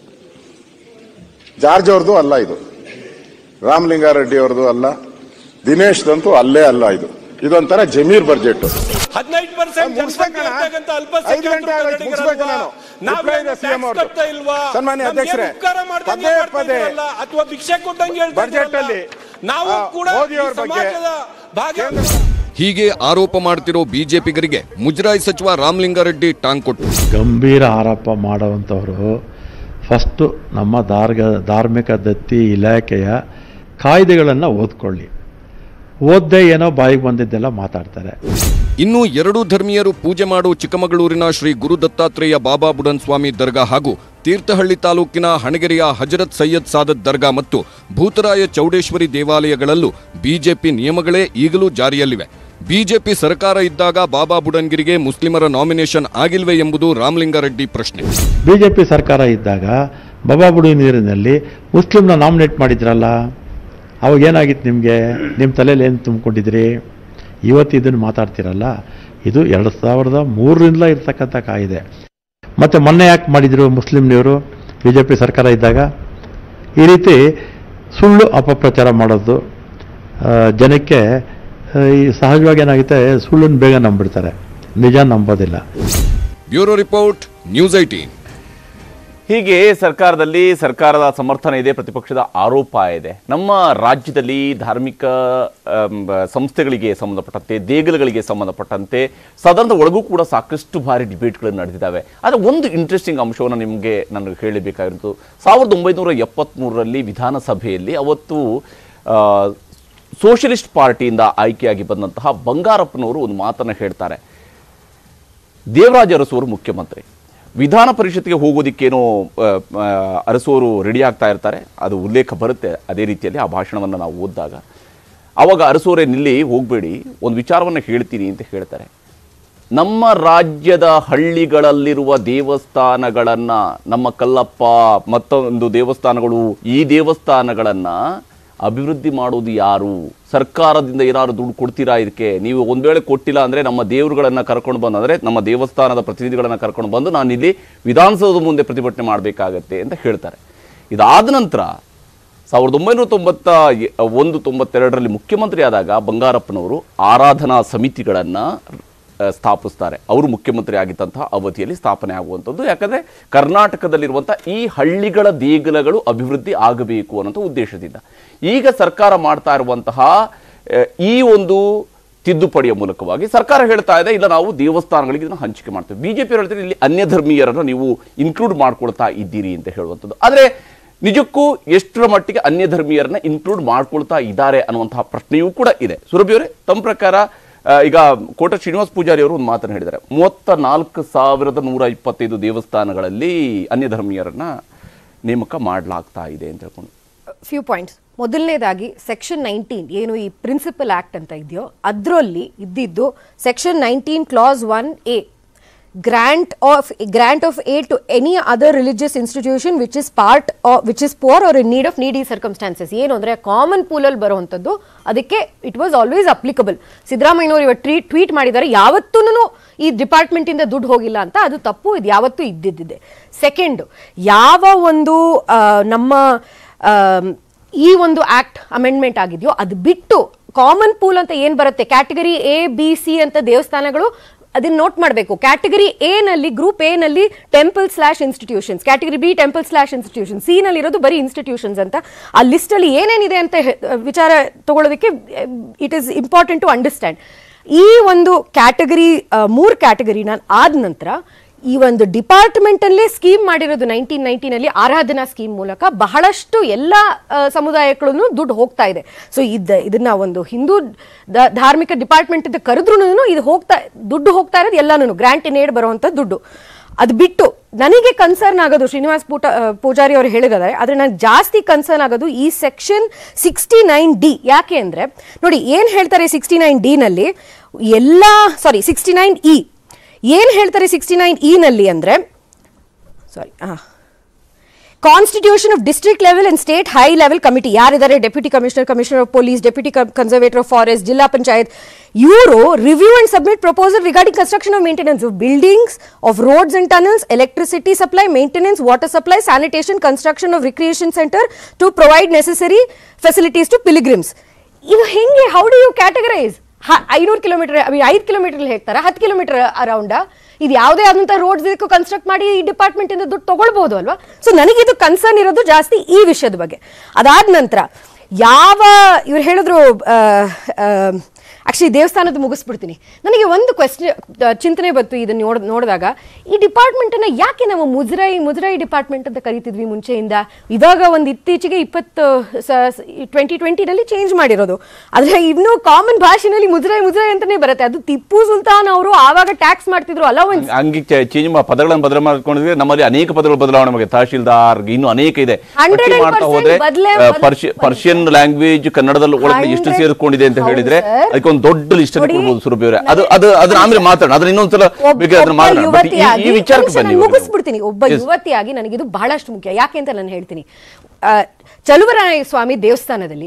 Speaker 21: ಜಾರ್ಜ್ ಅವ್ರದ್ದು ಅಲ್ಲ ಇದು ರಾಮಲಿಂಗಾರೆಡ್ಡಿ ಅವ್ರದ್ದು ಅಲ್ಲ ದಿನೇಶ್ದಂತೂ ಅಲ್ಲೇ ಅಲ್ಲ ಇದು ಇದೊಂಥರ ಜಮೀರ್ ಬಡ್ಜೆಟ್
Speaker 6: ಹದಿನೈದು ಪರ್ಸೆಂಟ್
Speaker 21: ಐದು ಗಂಟೆ ಆಗೋಯ್ತು, ಮುಗಿಸ್ಬೇಕು ನಾನು.
Speaker 3: ರಿಪ್ಲೈ ಇದೆ ಸಿಎಂ
Speaker 22: ಕಟ್ತಾ ಇಲ್ವಾ
Speaker 3: ಸನ್ಮಾನ್ಯ
Speaker 22: ನಮ್ಗೆ
Speaker 3: ಅಧ್ಯಕ್ಷರೇ
Speaker 22: ಉಪಕಾರ ಮಾಡ್ದಂಗೆ
Speaker 3: ಪದೇ
Speaker 22: ಮಾಡ್ತಾ
Speaker 3: ಪದೇ
Speaker 22: ಇದ್ದೀರಲ್ಲ, ಅಥವಾ ಭಿಕ್ಷೆ ಕೊಟ್ಟಂಗೆ ಹೇಳ್ತಾ
Speaker 3: ಬಜೆಟ್ ಅಲ್ಲಿ
Speaker 22: ಇದ್ದೀರಲ್ಲ. ನಾವು
Speaker 3: ಆ,
Speaker 22: ಕೂಡ
Speaker 3: ಮೋದಿ
Speaker 22: ಈ
Speaker 3: ಅವ್ರ ಬಗ್ಗೆ
Speaker 22: ಸಮಾಜದ ಭಾಗ
Speaker 2: ಹೀಗೆ ಆರೋಪ ಮಾಡ್ತಿರೋ ಬಿಜೆಪಿಗರಿಗೆ ಮುಜರಾಯಿ ಸಚಿವ ರಾಮಲಿಂಗಾರೆಡ್ಡಿ ಟಾಂಗ್ ಕೊಟ್ಟರು
Speaker 5: ಗಂಭೀರ ಆರೋಪ ಮಾಡುವಂಥವರು ಫಸ್ಟು ನಮ್ಮ ಧಾರ್ಗ ಧಾರ್ಮಿಕ ದತ್ತಿ ಇಲಾಖೆಯ ಕಾಯ್ದೆಗಳನ್ನು ಓದ್ಕೊಳ್ಳಿ ಓದ್ದೇ ಏನೋ ಬಾಯಿಗೆ ಬಂದಿದ್ದೆಲ್ಲ ಮಾತಾಡ್ತಾರೆ
Speaker 2: ಇನ್ನು ಎರಡೂ ಧರ್ಮೀಯರು ಪೂಜೆ ಮಾಡೋ ಚಿಕ್ಕಮಗಳೂರಿನ ಶ್ರೀ ಗುರು ದತ್ತಾತ್ರೇಯ ಬಾಬಾ ಬುಡನ್ ಸ್ವಾಮಿ ದರ್ಗಾ ಹಾಗೂ ತೀರ್ಥಹಳ್ಳಿ ತಾಲೂಕಿನ ಹಣಗೆರೆಯ ಹಜರತ್ ಸೈಯದ್ ಸಾದತ್ ದರ್ಗಾ ಮತ್ತು ಭೂತರಾಯ ಚೌಡೇಶ್ವರಿ ದೇವಾಲಯಗಳಲ್ಲೂ ಬಿಜೆಪಿ ನಿಯಮಗಳೇ ಈಗಲೂ ಜಾರಿಯಲ್ಲಿವೆ ಬಿಜೆಪಿ ಸರ್ಕಾರ ಇದ್ದಾಗ ಬಾಬಾ ಬುಡನ್ಗಿರಿಗೆ ಮುಸ್ಲಿಮರ ನಾಮಿನೇಷನ್ ಆಗಿಲ್ವೇ ಎಂಬುದು ರಾಮಲಿಂಗಾರೆಡ್ಡಿ ಪ್ರಶ್ನೆ
Speaker 5: ಬಿ ಜೆ ಪಿ ಸರ್ಕಾರ ಇದ್ದಾಗ ಬಬಾಬುಡಿ ನೀರಿನಲ್ಲಿ ಮುಸ್ಲಿಮ್ನ ನಾಮಿನೇಟ್ ಮಾಡಿದ್ರಲ್ಲ ಅವಾಗ ಏನಾಗಿತ್ತು ನಿಮಗೆ ನಿಮ್ಮ ತಲೆಯಲ್ಲಿ ಏನು ತುಂಬಿಕೊಂಡಿದ್ರಿ ಇವತ್ತು ಇದನ್ನು ಮಾತಾಡ್ತಿರಲ್ಲ ಇದು ಎರಡು ಸಾವಿರದ ಮೂರರಿಂದ ಇರ್ತಕ್ಕಂಥ ಕಾಯಿದೆ ಮತ್ತು ಮೊನ್ನೆ ಯಾಕೆ ಮಾಡಿದರು ಮುಸ್ಲಿಮ್ನವರು ಬಿ ಜೆ ಪಿ ಸರ್ಕಾರ ಇದ್ದಾಗ ಈ ರೀತಿ ಸುಳ್ಳು ಅಪಪ್ರಚಾರ ಮಾಡೋದು ಆ, ಜನಕ್ಕೆ ಆ, ಈ ಸಹಜವಾಗಿ ಏನಾಗುತ್ತೆ ಸುಳ್ಳನ್ನು ಬೇಗ ನಂಬಿಡ್ತಾರೆ ನಿಜ ನಂಬೋದಿಲ್ಲ
Speaker 2: ಬ್ಯೂರೋ ರಿಪೋರ್ಟ್ ನ್ಯೂಸ್ ಐಟೀನ್
Speaker 1: ಹೀಗೆ ಸರ್ಕಾರದಲ್ಲಿ ಸರ್ಕಾರದ ಸಮರ್ಥನೆ ಇದೆ ಪ್ರತಿಪಕ್ಷದ ಆರೋಪ ಇದೆ ನಮ್ಮ ರಾಜ್ಯದಲ್ಲಿ ಧಾರ್ಮಿಕ ಆಮ್, ಸಂಸ್ಥೆಗಳಿಗೆ ಸಂಬಂಧಪಟ್ಟಂತೆ ದೇಗುಲಗಳಿಗೆ ಸಂಬಂಧಪಟ್ಟಂತೆ ಸದನದ ಒಳಗೂ ಕೂಡ ಸಾಕಷ್ಟು ಬಾರಿ ಡಿಬೇಟ್ಗಳು ನಡೆದಿದ್ದಾವೆ ಆದರೆ ಒಂದು ಇಂಟ್ರೆಸ್ಟಿಂಗ್ ಅಂಶವನ್ನು ನಿಮಗೆ ನನಗೆ ಹೇಳಬೇಕಾಗಿರೋದು ಸಾವಿರದ ಒಂಬೈನೂರ ಎಪ್ಪತ್ತ್ಮೂರರಲ್ಲಿ ವಿಧಾನಸಭೆಯಲ್ಲಿ ಅವತ್ತು ಆ, ಸೋಷಲಿಸ್ಟ್ ಪಾರ್ಟಿಯಿಂದ ಆಯ್ಕೆಯಾಗಿ ಬಂದಂತಹ ಬಂಗಾರಪ್ಪನವರು ಒಂದು ಮಾತನ್ನು ಹೇಳ್ತಾರೆ ದೇವರಾಜ ಅರಸು ಮುಖ್ಯಮಂತ್ರಿ ವಿಧಾನ ಪರಿಷತ್ಗೆ ಹೋಗೋದಿಕ್ಕೇನೋ ಆ, ಆ, ಅರಸೋರು ರೆಡಿ ಆಗ್ತಾ ಇರ್ತಾರೆ ಅದು ಉಲ್ಲೇಖ ಬರುತ್ತೆ ಅದೇ ರೀತಿಯಲ್ಲಿ ಆ ಭಾಷಣವನ್ನು ನಾವು ಓದಿದಾಗ ಆವಾಗ ಅರಸೋರೇ ನಿಲ್ಲಿ ಹೋಗಬೇಡಿ ಒಂದು ವಿಚಾರವನ್ನು ಹೇಳ್ತೀನಿ ಅಂತ ಹೇಳ್ತಾರೆ ನಮ್ಮ ರಾಜ್ಯದ ಹಳ್ಳಿಗಳಲ್ಲಿರುವ ದೇವಸ್ಥಾನಗಳನ್ನು ನಮ್ಮ ಕಲ್ಲಪ್ಪ ಮತ್ತೊಂದು ದೇವಸ್ಥಾನಗಳು ಈ ದೇವಸ್ಥಾನಗಳನ್ನು ಅಭಿವೃದ್ಧಿ ಮಾಡೋದು ಯಾರು ಸರ್ಕಾರದಿಂದ ಏನಾದ್ರು ದುಡ್ಡು ಕೊಡ್ತೀರಾ ಇದಕ್ಕೆ ನೀವು ಒಂದು ವೇಳೆ ಕೊಟ್ಟಿಲ್ಲ ಅಂದರೆ ನಮ್ಮ ದೇವರುಗಳನ್ನು ಕರ್ಕೊಂಡು ಬಂದು ಅಂದರೆ ನಮ್ಮ ದೇವಸ್ಥಾನದ ಪ್ರತಿನಿಧಿಗಳನ್ನು ಕರ್ಕೊಂಡು ಬಂದು ನಾನು ಇಲ್ಲಿ ವಿಧಾನಸೌಧದ ಮುಂದೆ ಪ್ರತಿಭಟನೆ ಮಾಡಬೇಕಾಗತ್ತೆ ಅಂತ ಹೇಳ್ತಾರೆ ಇದಾದ ನಂತರ ಸಾವಿರದ ಒಂಬೈನೂರ ತೊಂಬತ್ತ ಎ- ಒಂದು ತೊಂಬತ್ತೆರಡರಲ್ಲಿ ಮುಖ್ಯಮಂತ್ರಿ ಆದಾಗ ಬಂಗಾರಪ್ಪನವರು ಆರಾಧನಾ ಸಮಿತಿಗಳನ್ನು ಸ್ಥಾಪಿಸ್ತಾರೆ ಅವರು ಮುಖ್ಯಮಂತ್ರಿ ಆಗಿದ್ದಂತಹ ಅವಧಿಯಲ್ಲಿ ಸ್ಥಾಪನೆ ಆಗುವಂಥದ್ದು ಯಾಕಂದರೆ ಕರ್ನಾಟಕದಲ್ಲಿರುವಂಥ ಈ ಹಳ್ಳಿಗಳ ದೇಗುಲಗಳು ಅಭಿವೃದ್ಧಿ ಆಗಬೇಕು ಅನ್ನೋಂಥ ಉದ್ದೇಶದಿಂದ ಈಗ ಸರ್ಕಾರ ಮಾಡ್ತಾ ಇರುವಂತಹ ಆ, ಈ ಒಂದು ತಿದ್ದುಪಡಿಯ ಮೂಲಕವಾಗಿ ಸರ್ಕಾರ ಹೇಳ್ತಾ ಇದೆ ಇಲ್ಲ ನಾವು ದೇವಸ್ಥಾನಗಳಿಗೆ ಇದನ್ನು ಹಂಚಿಕೆ ಮಾಡ್ತೇವೆ ಬಿಜೆಪಿ ಹೇಳ್ತಾರೆ ಇಲ್ಲಿ ಅನ್ಯ ಧರ್ಮೀಯರನ್ನು ನೀವು ಇನ್ಕ್ಲೂಡ್ ಮಾಡ್ಕೊಳ್ತಾ ಇದ್ದೀರಿ ಅಂತ ಹೇಳುವಂಥದ್ದು ಆದರೆ ನಿಜಕ್ಕೂ ಎಷ್ಟರ ಮಟ್ಟಿಗೆ ಅನ್ಯ ಧರ್ಮೀಯರನ್ನ ಇನ್ಕ್ಲೂಡ್ ಮಾಡ್ಕೊಳ್ತಾ ಇದ್ದಾರೆ ಅನ್ನುವಂತಹ ಪ್ರಶ್ನೆಯೂ ಕೂಡ ಇದೆ ಸುರಭಿಯವರೇ ತಮ್ಮ ಪ್ರಕಾರ ಆ, ಈಗ ಕೋಟ ಶ್ರೀನಿವಾಸ್ ಪೂಜಾರಿ ಅವರು ಒಂದು ಮಾತನ್ನು ಹೇಳಿದ್ದಾರೆ ಮೂವತ್ತ ನಾಲ್ಕು ಸಾವಿರದ ನೂರ ಇಪ್ಪತ್ತೈದು ದೇವಸ್ಥಾನಗಳಲ್ಲಿ ಅನ್ಯ ಧರ್ಮೀಯರನ್ನ ನೇಮಕ ಮಾಡಲಾಗ್ತಾ ಇದೆ ಅಂತ ಹೇಳ್ಕೊಂಡು
Speaker 10: ಫ್ಯೂ ಪಾಯಿಂಟ್ಸ್ ಮೊದಲನೇದಾಗಿ ಸೆಕ್ಷನ್ ನೈನ್ಟೀನ್ ಏನು ಈ ಪ್ರಿನ್ಸಿಪಲ್ ಆಕ್ಟ್ ಅಂತ ಇದೆಯೋ ಅದರಲ್ಲಿ ಇದ್ದಿದ್ದು section nineteen clause one A grant of grant of aid to any other religious institution which is part which is poor or in need of needy circumstances ಏನು ಅಂದರೆ common ಪೂಲಲ್ಲಿ ಬರುವಂಥದ್ದು ಅದಕ್ಕೆ ಇಟ್ ವಾಸ್ ಆಲ್ವೇಸ್ ಅಪ್ಲಿಕಬಲ್ ಸಿದ್ದರಾಮಯ್ಯನವರು ಇವತ್ತು tweet tweet ಮಾಡಿದ್ದಾರೆ ಯಾವತ್ತೂ ಈ ಡಿಪಾರ್ಟ್ಮೆಂಟಿಂದ ದುಡ್ಡು ಹೋಗಿಲ್ಲ ಅಂತ ಅದು ತಪ್ಪು ಇದು ಯಾವತ್ತೂ ಇದ್ದಿದ್ದಿದೆ ಸೆಕೆಂಡ್ ಯಾವ ಒಂದು ಆ, ನಮ್ಮ ಆಮ್, ಈ ಒಂದು ಆಕ್ಟ್ ಅಮೆಂಡ್ಮೆಂಟ್ ಆಗಿದೆಯೋ ಅದು ಬಿಟ್ಟು ಕಾಮನ್ ಪೂಲ್ ಅಂತ ಏನು ಬರುತ್ತೆ ಕ್ಯಾಟಗರಿ ಎ ಬಿ ಸಿ ಅಂತ ದೇವಸ್ಥಾನಗಳು ಅದನ್ನ ನೋಟ್ ಮಾಡಬೇಕು ಕ್ಯಾಟಗರಿ ಎ ನಲ್ಲಿ ಗ್ರೂಪ್ ಎ ನಲ್ಲಿ temple slash institutions category B temple slash institution C ನಲ್ಲಿ ಇರೋದು ಬರೀ ಇನ್ಸ್ಟಿಟ್ಯೂಷನ್ಸ್ ಅಂತ ಆ ಲಿಸ್ಟ್ ಅಲ್ಲಿ ಏನೇನಿದೆ ಅಂತ ಹೆ- ವಿಚಾರ ತಗೊಳ್ಳೋದಕ್ಕೆ it is important to understand ಈ ಒಂದು ಕ್ಯಾಟಗರಿ ಮೂರು ಕ್ಯಾಟಗರಿನ ಆದ ನಂತರ ಈ ಒಂದು ಡಿಪಾರ್ಟ್ಮೆಂಟ್ ಅಲ್ಲೇ ಸ್ಕೀಮ್ ಮಾಡಿರೋದು ನೈನ್ಟೀನ್ ನೈನ್ಟೀನಲ್ಲಿ ಆರಾಧನಾ ಸ್ಕೀಮ್ ಮೂಲಕ ಬಹಳಷ್ಟು ಎಲ್ಲ ಸಮುದಾಯಗಳನ್ನು ದುಡ್ಡು ಹೋಗ್ತಾ ಇದೆ ಸೊ ಇದ ಇದನ್ನ ಒಂದು ಹಿಂದೂ ದ- ಧಾರ್ಮಿಕ ಡಿಪಾರ್ಟ್ಮೆಂಟ್ ಅಂತ ಕರೆದ್ರೂ ಇದು ಹೋಗ್ತಾ ದುಡ್ಡು ಹೋಗ್ತಾ ಇರೋದು ಎಲ್ಲಾನು ಗ್ರಾಂಟ್ ಇನ್ ಏಡ್ ಬರುವಂತ ದುಡ್ಡು ಅದು ಬಿಟ್ಟು ನನಗೆ ಕನ್ಸರ್ನ್ ಆಗೋದು ಶ್ರೀನಿವಾಸ್ ಪೂಟ ಆ, ಪೂಜಾರಿ ಅವರು ಹೇಳಿದ್ದಾರೆ ಆದರೆ ನನಗೆ ಜಾಸ್ತಿ ಕನ್ಸರ್ನ್ ಆಗೋದು ಈ ಸೆಕ್ಷನ್ ಸಿಕ್ಸ್ಟಿ ನೈನ್ ಡಿ ಯಾಕೆ ಅಂದರೆ ನೋಡಿ ಏನು ಹೇಳ್ತಾರೆ ಸಿಕ್ಸ್ಟಿ ನೈನ್ ಡಿನಲ್ಲಿ ಎಲ್ಲ ಸಾರಿ ಸಿಕ್ಸ್ಟಿ ನೈನ್ ಇ ಏನು ಹೇಳ್ತಾರೆ ಸಿಕ್ಸ್ಟಿ ನೈನ್ ಇ ನಲ್ಲಿ ಅಂದರೆ ಸಾರಿ ಹಾಂ constitution of district level and state high level committee ಯಾರಿದ್ದಾರೆ deputy commissioner commissioner of police deputy conservator of forest ಜಿಲ್ಲಾ ಪಂಚಾಯತ್ ಇವರು review and submit proposal regarding construction of maintenance of buildings of roads and tunnels electricity supply maintenance water supply sanitation construction of recreation centre to provide necessary facilities to pilgrims ಇದು ಹೆಂಗೆ how do you categorise ಐನೂರು kilometre ಐದು kilometre ಹೇಳ್ತಾರ ಹತ್ತು kilometre around ಇದು ಯಾವುದೇ ಆದಂತಹ roads ಇದಕ್ಕೂ ಕನ್ಸ್ಟ್ರಕ್ಟ್ ಮಾಡಿ ಈ ಡಿಪಾರ್ಟ್ಮೆಂಟ್ ಇಂದ ದುಡ್ಡು ತಗೊಳ್ಬಹುದು ಅಲ್ವಾ ಸೊ ನನಗಿದು ಕನ್ಸರ್ನ್ ಇರೋದು ಜಾಸ್ತಿ ಈ ವಿಷಯದ ಬಗ್ಗೆ ಅದಾದ ನಂತರ ಯಾವ ಇವ್ರು ಹೇಳಿದ್ರು ಆಕ್ಚುಲಿ ದೇವಸ್ಥಾನದ ಮುಗಿಸ್ಬಿಡ್ತೀನಿ ನನಗೆ ಒಂದು ಕ್ವೆಶ್ಚನ್ ಚಿಂತನೆ ಬಂತು ಇದನ್ನ ನೋಡ್ ನೋಡಿದಾಗ ಈ ಡಿಪಾರ್ಟ್ಮೆಂಟ್ ಅನ್ನ ಯಾಕೆ ನಾವು ಮುಜರಾಯಿ ಮುಜರಾಯಿ ಡಿಪಾರ್ಟ್ಮೆಂಟ್ ಅಂತ ಕರಿತಿದ್ವಿ ಮುಂಚೆಯಿಂದ ಇವಾಗ ಒಂದು ಇತ್ತೀಚೆಗೆ ಇಪ್ಪತ್ತು ಟ್ವೆಂಟಿ ಟ್ವೆಂಟಿನಲ್ಲಿ ಚೇಂಜ್ ಮಾಡಿರೋದು ಆದ್ರೆ ಇನ್ನೂ ಕಾಮನ್ ಭಾಷೆನಲ್ಲಿ ಮುಜರಾಯಿ ಮುಜರಾಯಿ ಅಂತಾನೆ ಬರುತ್ತೆ ಅದು ಟಿಪ್ಪು ಸುಲ್ತಾನ್ ಅವರು ಆವಾಗ ಟ್ಯಾಕ್ಸ್ ಮಾಡ್ತಿದ್ರು ಅಲವೆನ್ಸ್
Speaker 1: ಹಂಗೆ ಚೇಂಜ್ ಪದಗಳನ್ನು ಬದಲು ಮಾಡ್ಕೊಂಡಿದ್ರೆ ನಮ್ಮಲ್ಲಿ ಅನೇಕ ಪದಗಳು ಬದಲಾವಣೆ ಬಗ್ಗೆ ತಹಶೀಲ್ದಾರ್ ಇನ್ನೂ ಅನೇಕ ಇದೆ
Speaker 10: 100%
Speaker 1: ಪಟ್ಟಿ ಮಾಡ್ತಾ ಹೋದ್ರೆ
Speaker 10: ಬದ್ಲೇ-
Speaker 1: ಆ, ಪರ್ಷಿ- ಪರ್ಷಿಯನ್ ಲ್ಯಾಂಗ್ವೇಜ್ ಕನ್ನಡದಲ್ಲಿ ಒಳಗೆ ಎಷ್ಟು
Speaker 10: 100
Speaker 1: ಸೇರಿಕೊಂಡಿದೆ ಅಂತ ಹೇಳಿದ್ರೆ
Speaker 10: ಹೌದು sir.
Speaker 1: ಅದಕ್ಕೆ ಒಂದು ದೊಡ್ಡ ಲಿಸ್ಟ್
Speaker 10: ನೋಡಿ,
Speaker 1: ಕೊಡ್ಬೋದು ಸುರಭಿ ಅವರೇ ಅದು ಅದು ಅದನ್ನ ಆಮೇಲೆ ಮಾತಾಡೋಣ ಅದನ್ನ ಇನ್ನೊಂದ್ಸಲ ಬೇಕಾದ್ರೆ ಅದನ್ನ
Speaker 10: ಒಬ್ಬ
Speaker 1: ಮಾತಾಡೋಣ But ಈ-
Speaker 10: ಯುವತಿಯಾಗಿ
Speaker 1: ಈ ವಿಚಾರಕ್ಕೆ
Speaker 10: ನಿಮಿಷ
Speaker 1: ಬನ್ನಿ
Speaker 10: ನಾನು
Speaker 1: ಇವಾಗ.
Speaker 10: ಮುಗಿಸ್ಬಿಡ್ತೀನಿ ಒಬ್ಬ
Speaker 1: Yes.
Speaker 10: ಯುವತಿಯಾಗಿ ನನಗಿದು ಬಹಳಷ್ಟು ಮುಖ್ಯ ಯಾಕೆ ಅಂತ ನಾನು ಹೇಳ್ತೀನಿ ಆ, ಚಲುವರಾಯ ಸ್ವಾಮಿ ದೇವಸ್ಥಾನದಲ್ಲಿ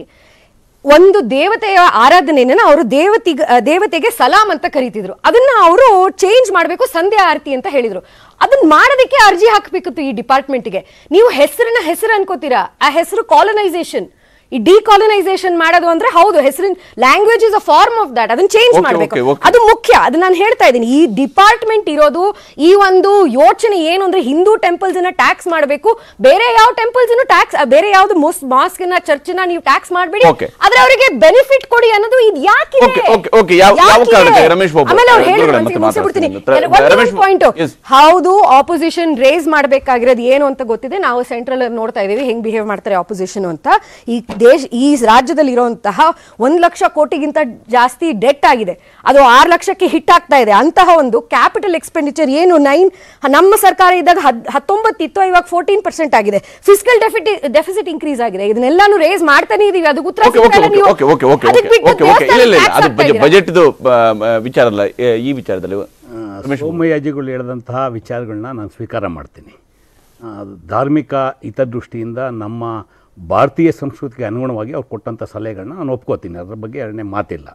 Speaker 10: ಒಂದು ದೇವತೆಯ ಆರಾಧನೆಯನ್ನ ಅವರು ದೇವತಿಗ ಆ, ದೇವತೆಗೆ ಸಲಾಂ ಅಂತ ಕರೀತಿದ್ರು ಅದನ್ನ ಅವರು ಚೇಂಜ್ ಮಾಡಬೇಕು ಸಂಧ್ಯಾ ಆರತಿ ಅಂತ ಹೇಳಿದ್ರು ಅದನ್ನ ಮಾಡೋದಕ್ಕೆ ಅರ್ಜಿ ಹಾಕಬೇಕಿತ್ತು ಈ ಡಿಪಾರ್ಟ್ಮೆಂಟ್ಗೆ ನೀವು ಹೆಸರನ್ನ ಹೆಸರು ಅನ್ಕೋತೀರಾ ಆ ಹೆಸರು ಕಾಲನೈಸೇಷನ್ ಈ ಡಿಕಾಲನೈಸೇಷನ್ ಮಾಡೋದು ಅಂದ್ರೆ ಹೌದು ಹೆಸರಿನ language is a form of that ಅದನ್ನ ಚೇಂಜ್
Speaker 1: Okay,
Speaker 10: ಮಾಡಬೇಕು
Speaker 1: okay, okay.
Speaker 10: ಅದು ಮುಖ್ಯ ಅದು ನಾನು ಹೇಳ್ತಾ ಇದ್ದೀನಿ ಈ ಡಿಪಾರ್ಟ್ಮೆಂಟ್ ಇರೋದು ಈ ಒಂದು ಯೋಚನೆ ಏನು ಅಂದ್ರೆ ಹಿಂದೂ ಟೆಂಪಲ್ಸ್ ಅನ್ನ ಟ್ಯಾಕ್ಸ್ ಮಾಡಬೇಕು ಬೇರೆ ಯಾವ ಟೆಂಪಲ್ಸ್ ಟ್ಯಾಕ್ಸ್ ಬೇರೆ ಯಾವ್ದು ಮೋಸ್ಟ್ ಮಾಸ್ಕ್ ನ ಚರ್ಚ್ ನ ನೀವು ಟ್ಯಾಕ್ಸ್ ಮಾಡಬೇಡಿ
Speaker 1: Okay.
Speaker 10: ಆದ್ರೆ ಅವರಿಗೆ ಬೆನಿಫಿಟ್ ಕೊಡಿ ಅನ್ನೋದು ಇದು ಯಾಕಿದೆ
Speaker 1: Okay, okay, okay. ಯಾವ- ಯಾವ
Speaker 10: ಯಾಕಿದೆ?
Speaker 1: ಕಾರಣಕ್ಕೆ? ರಮೇಶ್ ಬಾಬು,
Speaker 10: ಆಮೇಲೆ ಅವ್ರು
Speaker 1: ಗುರುಗಳೇ
Speaker 10: ಹೇಳಿದ್ರು
Speaker 1: ಮತ್ತೆ
Speaker 10: ಒಂದ್ಸರಿ ಮುಗಿಸ್ಬಿಡ್ತೀನಿ.
Speaker 1: ಮಾತಾಡ್ತೀನಿ.
Speaker 10: ಒಂದೇ
Speaker 1: ರಮೇಶ್
Speaker 10: ಒಂದು ಪಾಯಿಂಟ್
Speaker 1: Yes.
Speaker 10: ಹೌದು ಆಪೋಸಿಷನ್ ರೇಸ್ ಮಾಡಬೇಕಾಗಿರೋದು ಏನು ಅಂತ ಗೊತ್ತಿದೆ ನಾವು ಸೆಂಟ್ರಲ್ ನೋಡ್ತಾ ಇದೀವಿ ಹೆಂಗ್ ಬಿಹೇವ್ ಮಾಡ್ತಾರೆ ಆಪೋಸಿಷನ್ ಅಂತ ಈ ದೇಶ ಈ ರಾಜ್ಯದಲ್ಲಿ ಇರುವಂತಹ ಒಂದ್ ಲಕ್ಷ ಕೋಟಿಗಿಂತ ಜಾಸ್ತಿ ಡೆಟ್ ಆಗಿದೆ ಅದು ಆರು ಲಕ್ಷಕ್ಕೆ ಹಿಟ್ ಆಗ್ತಾ ಇದೆ ಅಂತಹ ಒಂದು ಕ್ಯಾಪಿಟಲ್ ಎಕ್ಸ್ಪೆಂಡಿಚರ್ ಏನು ನೈನ್ ನಮ್ಮ ಸರ್ಕಾರ ಇದ್ದಾಗ ಹದ್ ಹತ್ತೊಂಬತ್ತು ಇತ್ತು ಇವಾಗ ಫೋರ್ಟೀನ್ ಪರ್ಸೆಂಟ್ ಆಗಿದೆ ಫಿಸಿಕಲ್ ಡೆಫಿಟಿ ಡೆಫಿಸಿಟ್ ಇನ್ಕ್ರೀಸ್ ಆಗಿದೆ ಇದನ್ನೆಲ್ಲಾನು ರೇಸ್ ಮಾಡ್ತಾನೆ ಇದೀವಿ ಅದಕ್ಕೆ ಉತ್ತರ
Speaker 1: ಓಕೆ ಓಕೆ
Speaker 10: ಸಿಗ್ತಾ ಇಲ್ಲ
Speaker 1: ಓಕೆ
Speaker 10: ನೀವು.
Speaker 1: ಓಕೆ ಓಕೆ ಓಕೆ
Speaker 10: ಅದಕ್ಕೆ ಬಿಟ್ಟು
Speaker 1: ಓಕೆ ಓಕೆ ಇಲ್ಲ ಇಲ್ಲ ಇಲ್ಲ
Speaker 10: ದೇವಸ್ಥಾನಕ್ಕೆ
Speaker 1: ಅದು
Speaker 10: tax ಹಾಕ್ತಾ
Speaker 1: ಬಜೆಟ್ ವಿಚಾರ ಅಲ್ಲ ಏ, ಈ ವಿಚಾರದಲ್ಲಿ
Speaker 11: ಸೋಮಯಾಜಿಗಳು ಹೇಳಿದಂತಹ ವಿಚಾರಗಳನ್ನ ನಾನು ಸ್ವೀಕಾರ ಮಾಡ್ತೀನಿ ಆ, ಧಾರ್ಮಿಕ ಹಿತದೃಷ್ಟಿಯಿಂದ ನಮ್ಮ ಭಾರತೀಯ ಸಂಸ್ಕೃತಿಗೆ ಅನುಗುಣವಾಗಿ ಅವ್ರು ಕೊಟ್ಟಂಥ ಸಲಹೆಗಳನ್ನ ನಾನು ಒಪ್ಕೋತೀನಿ ಅದರ ಬಗ್ಗೆ ಎರಡನೇ ಮಾತಿಲ್ಲ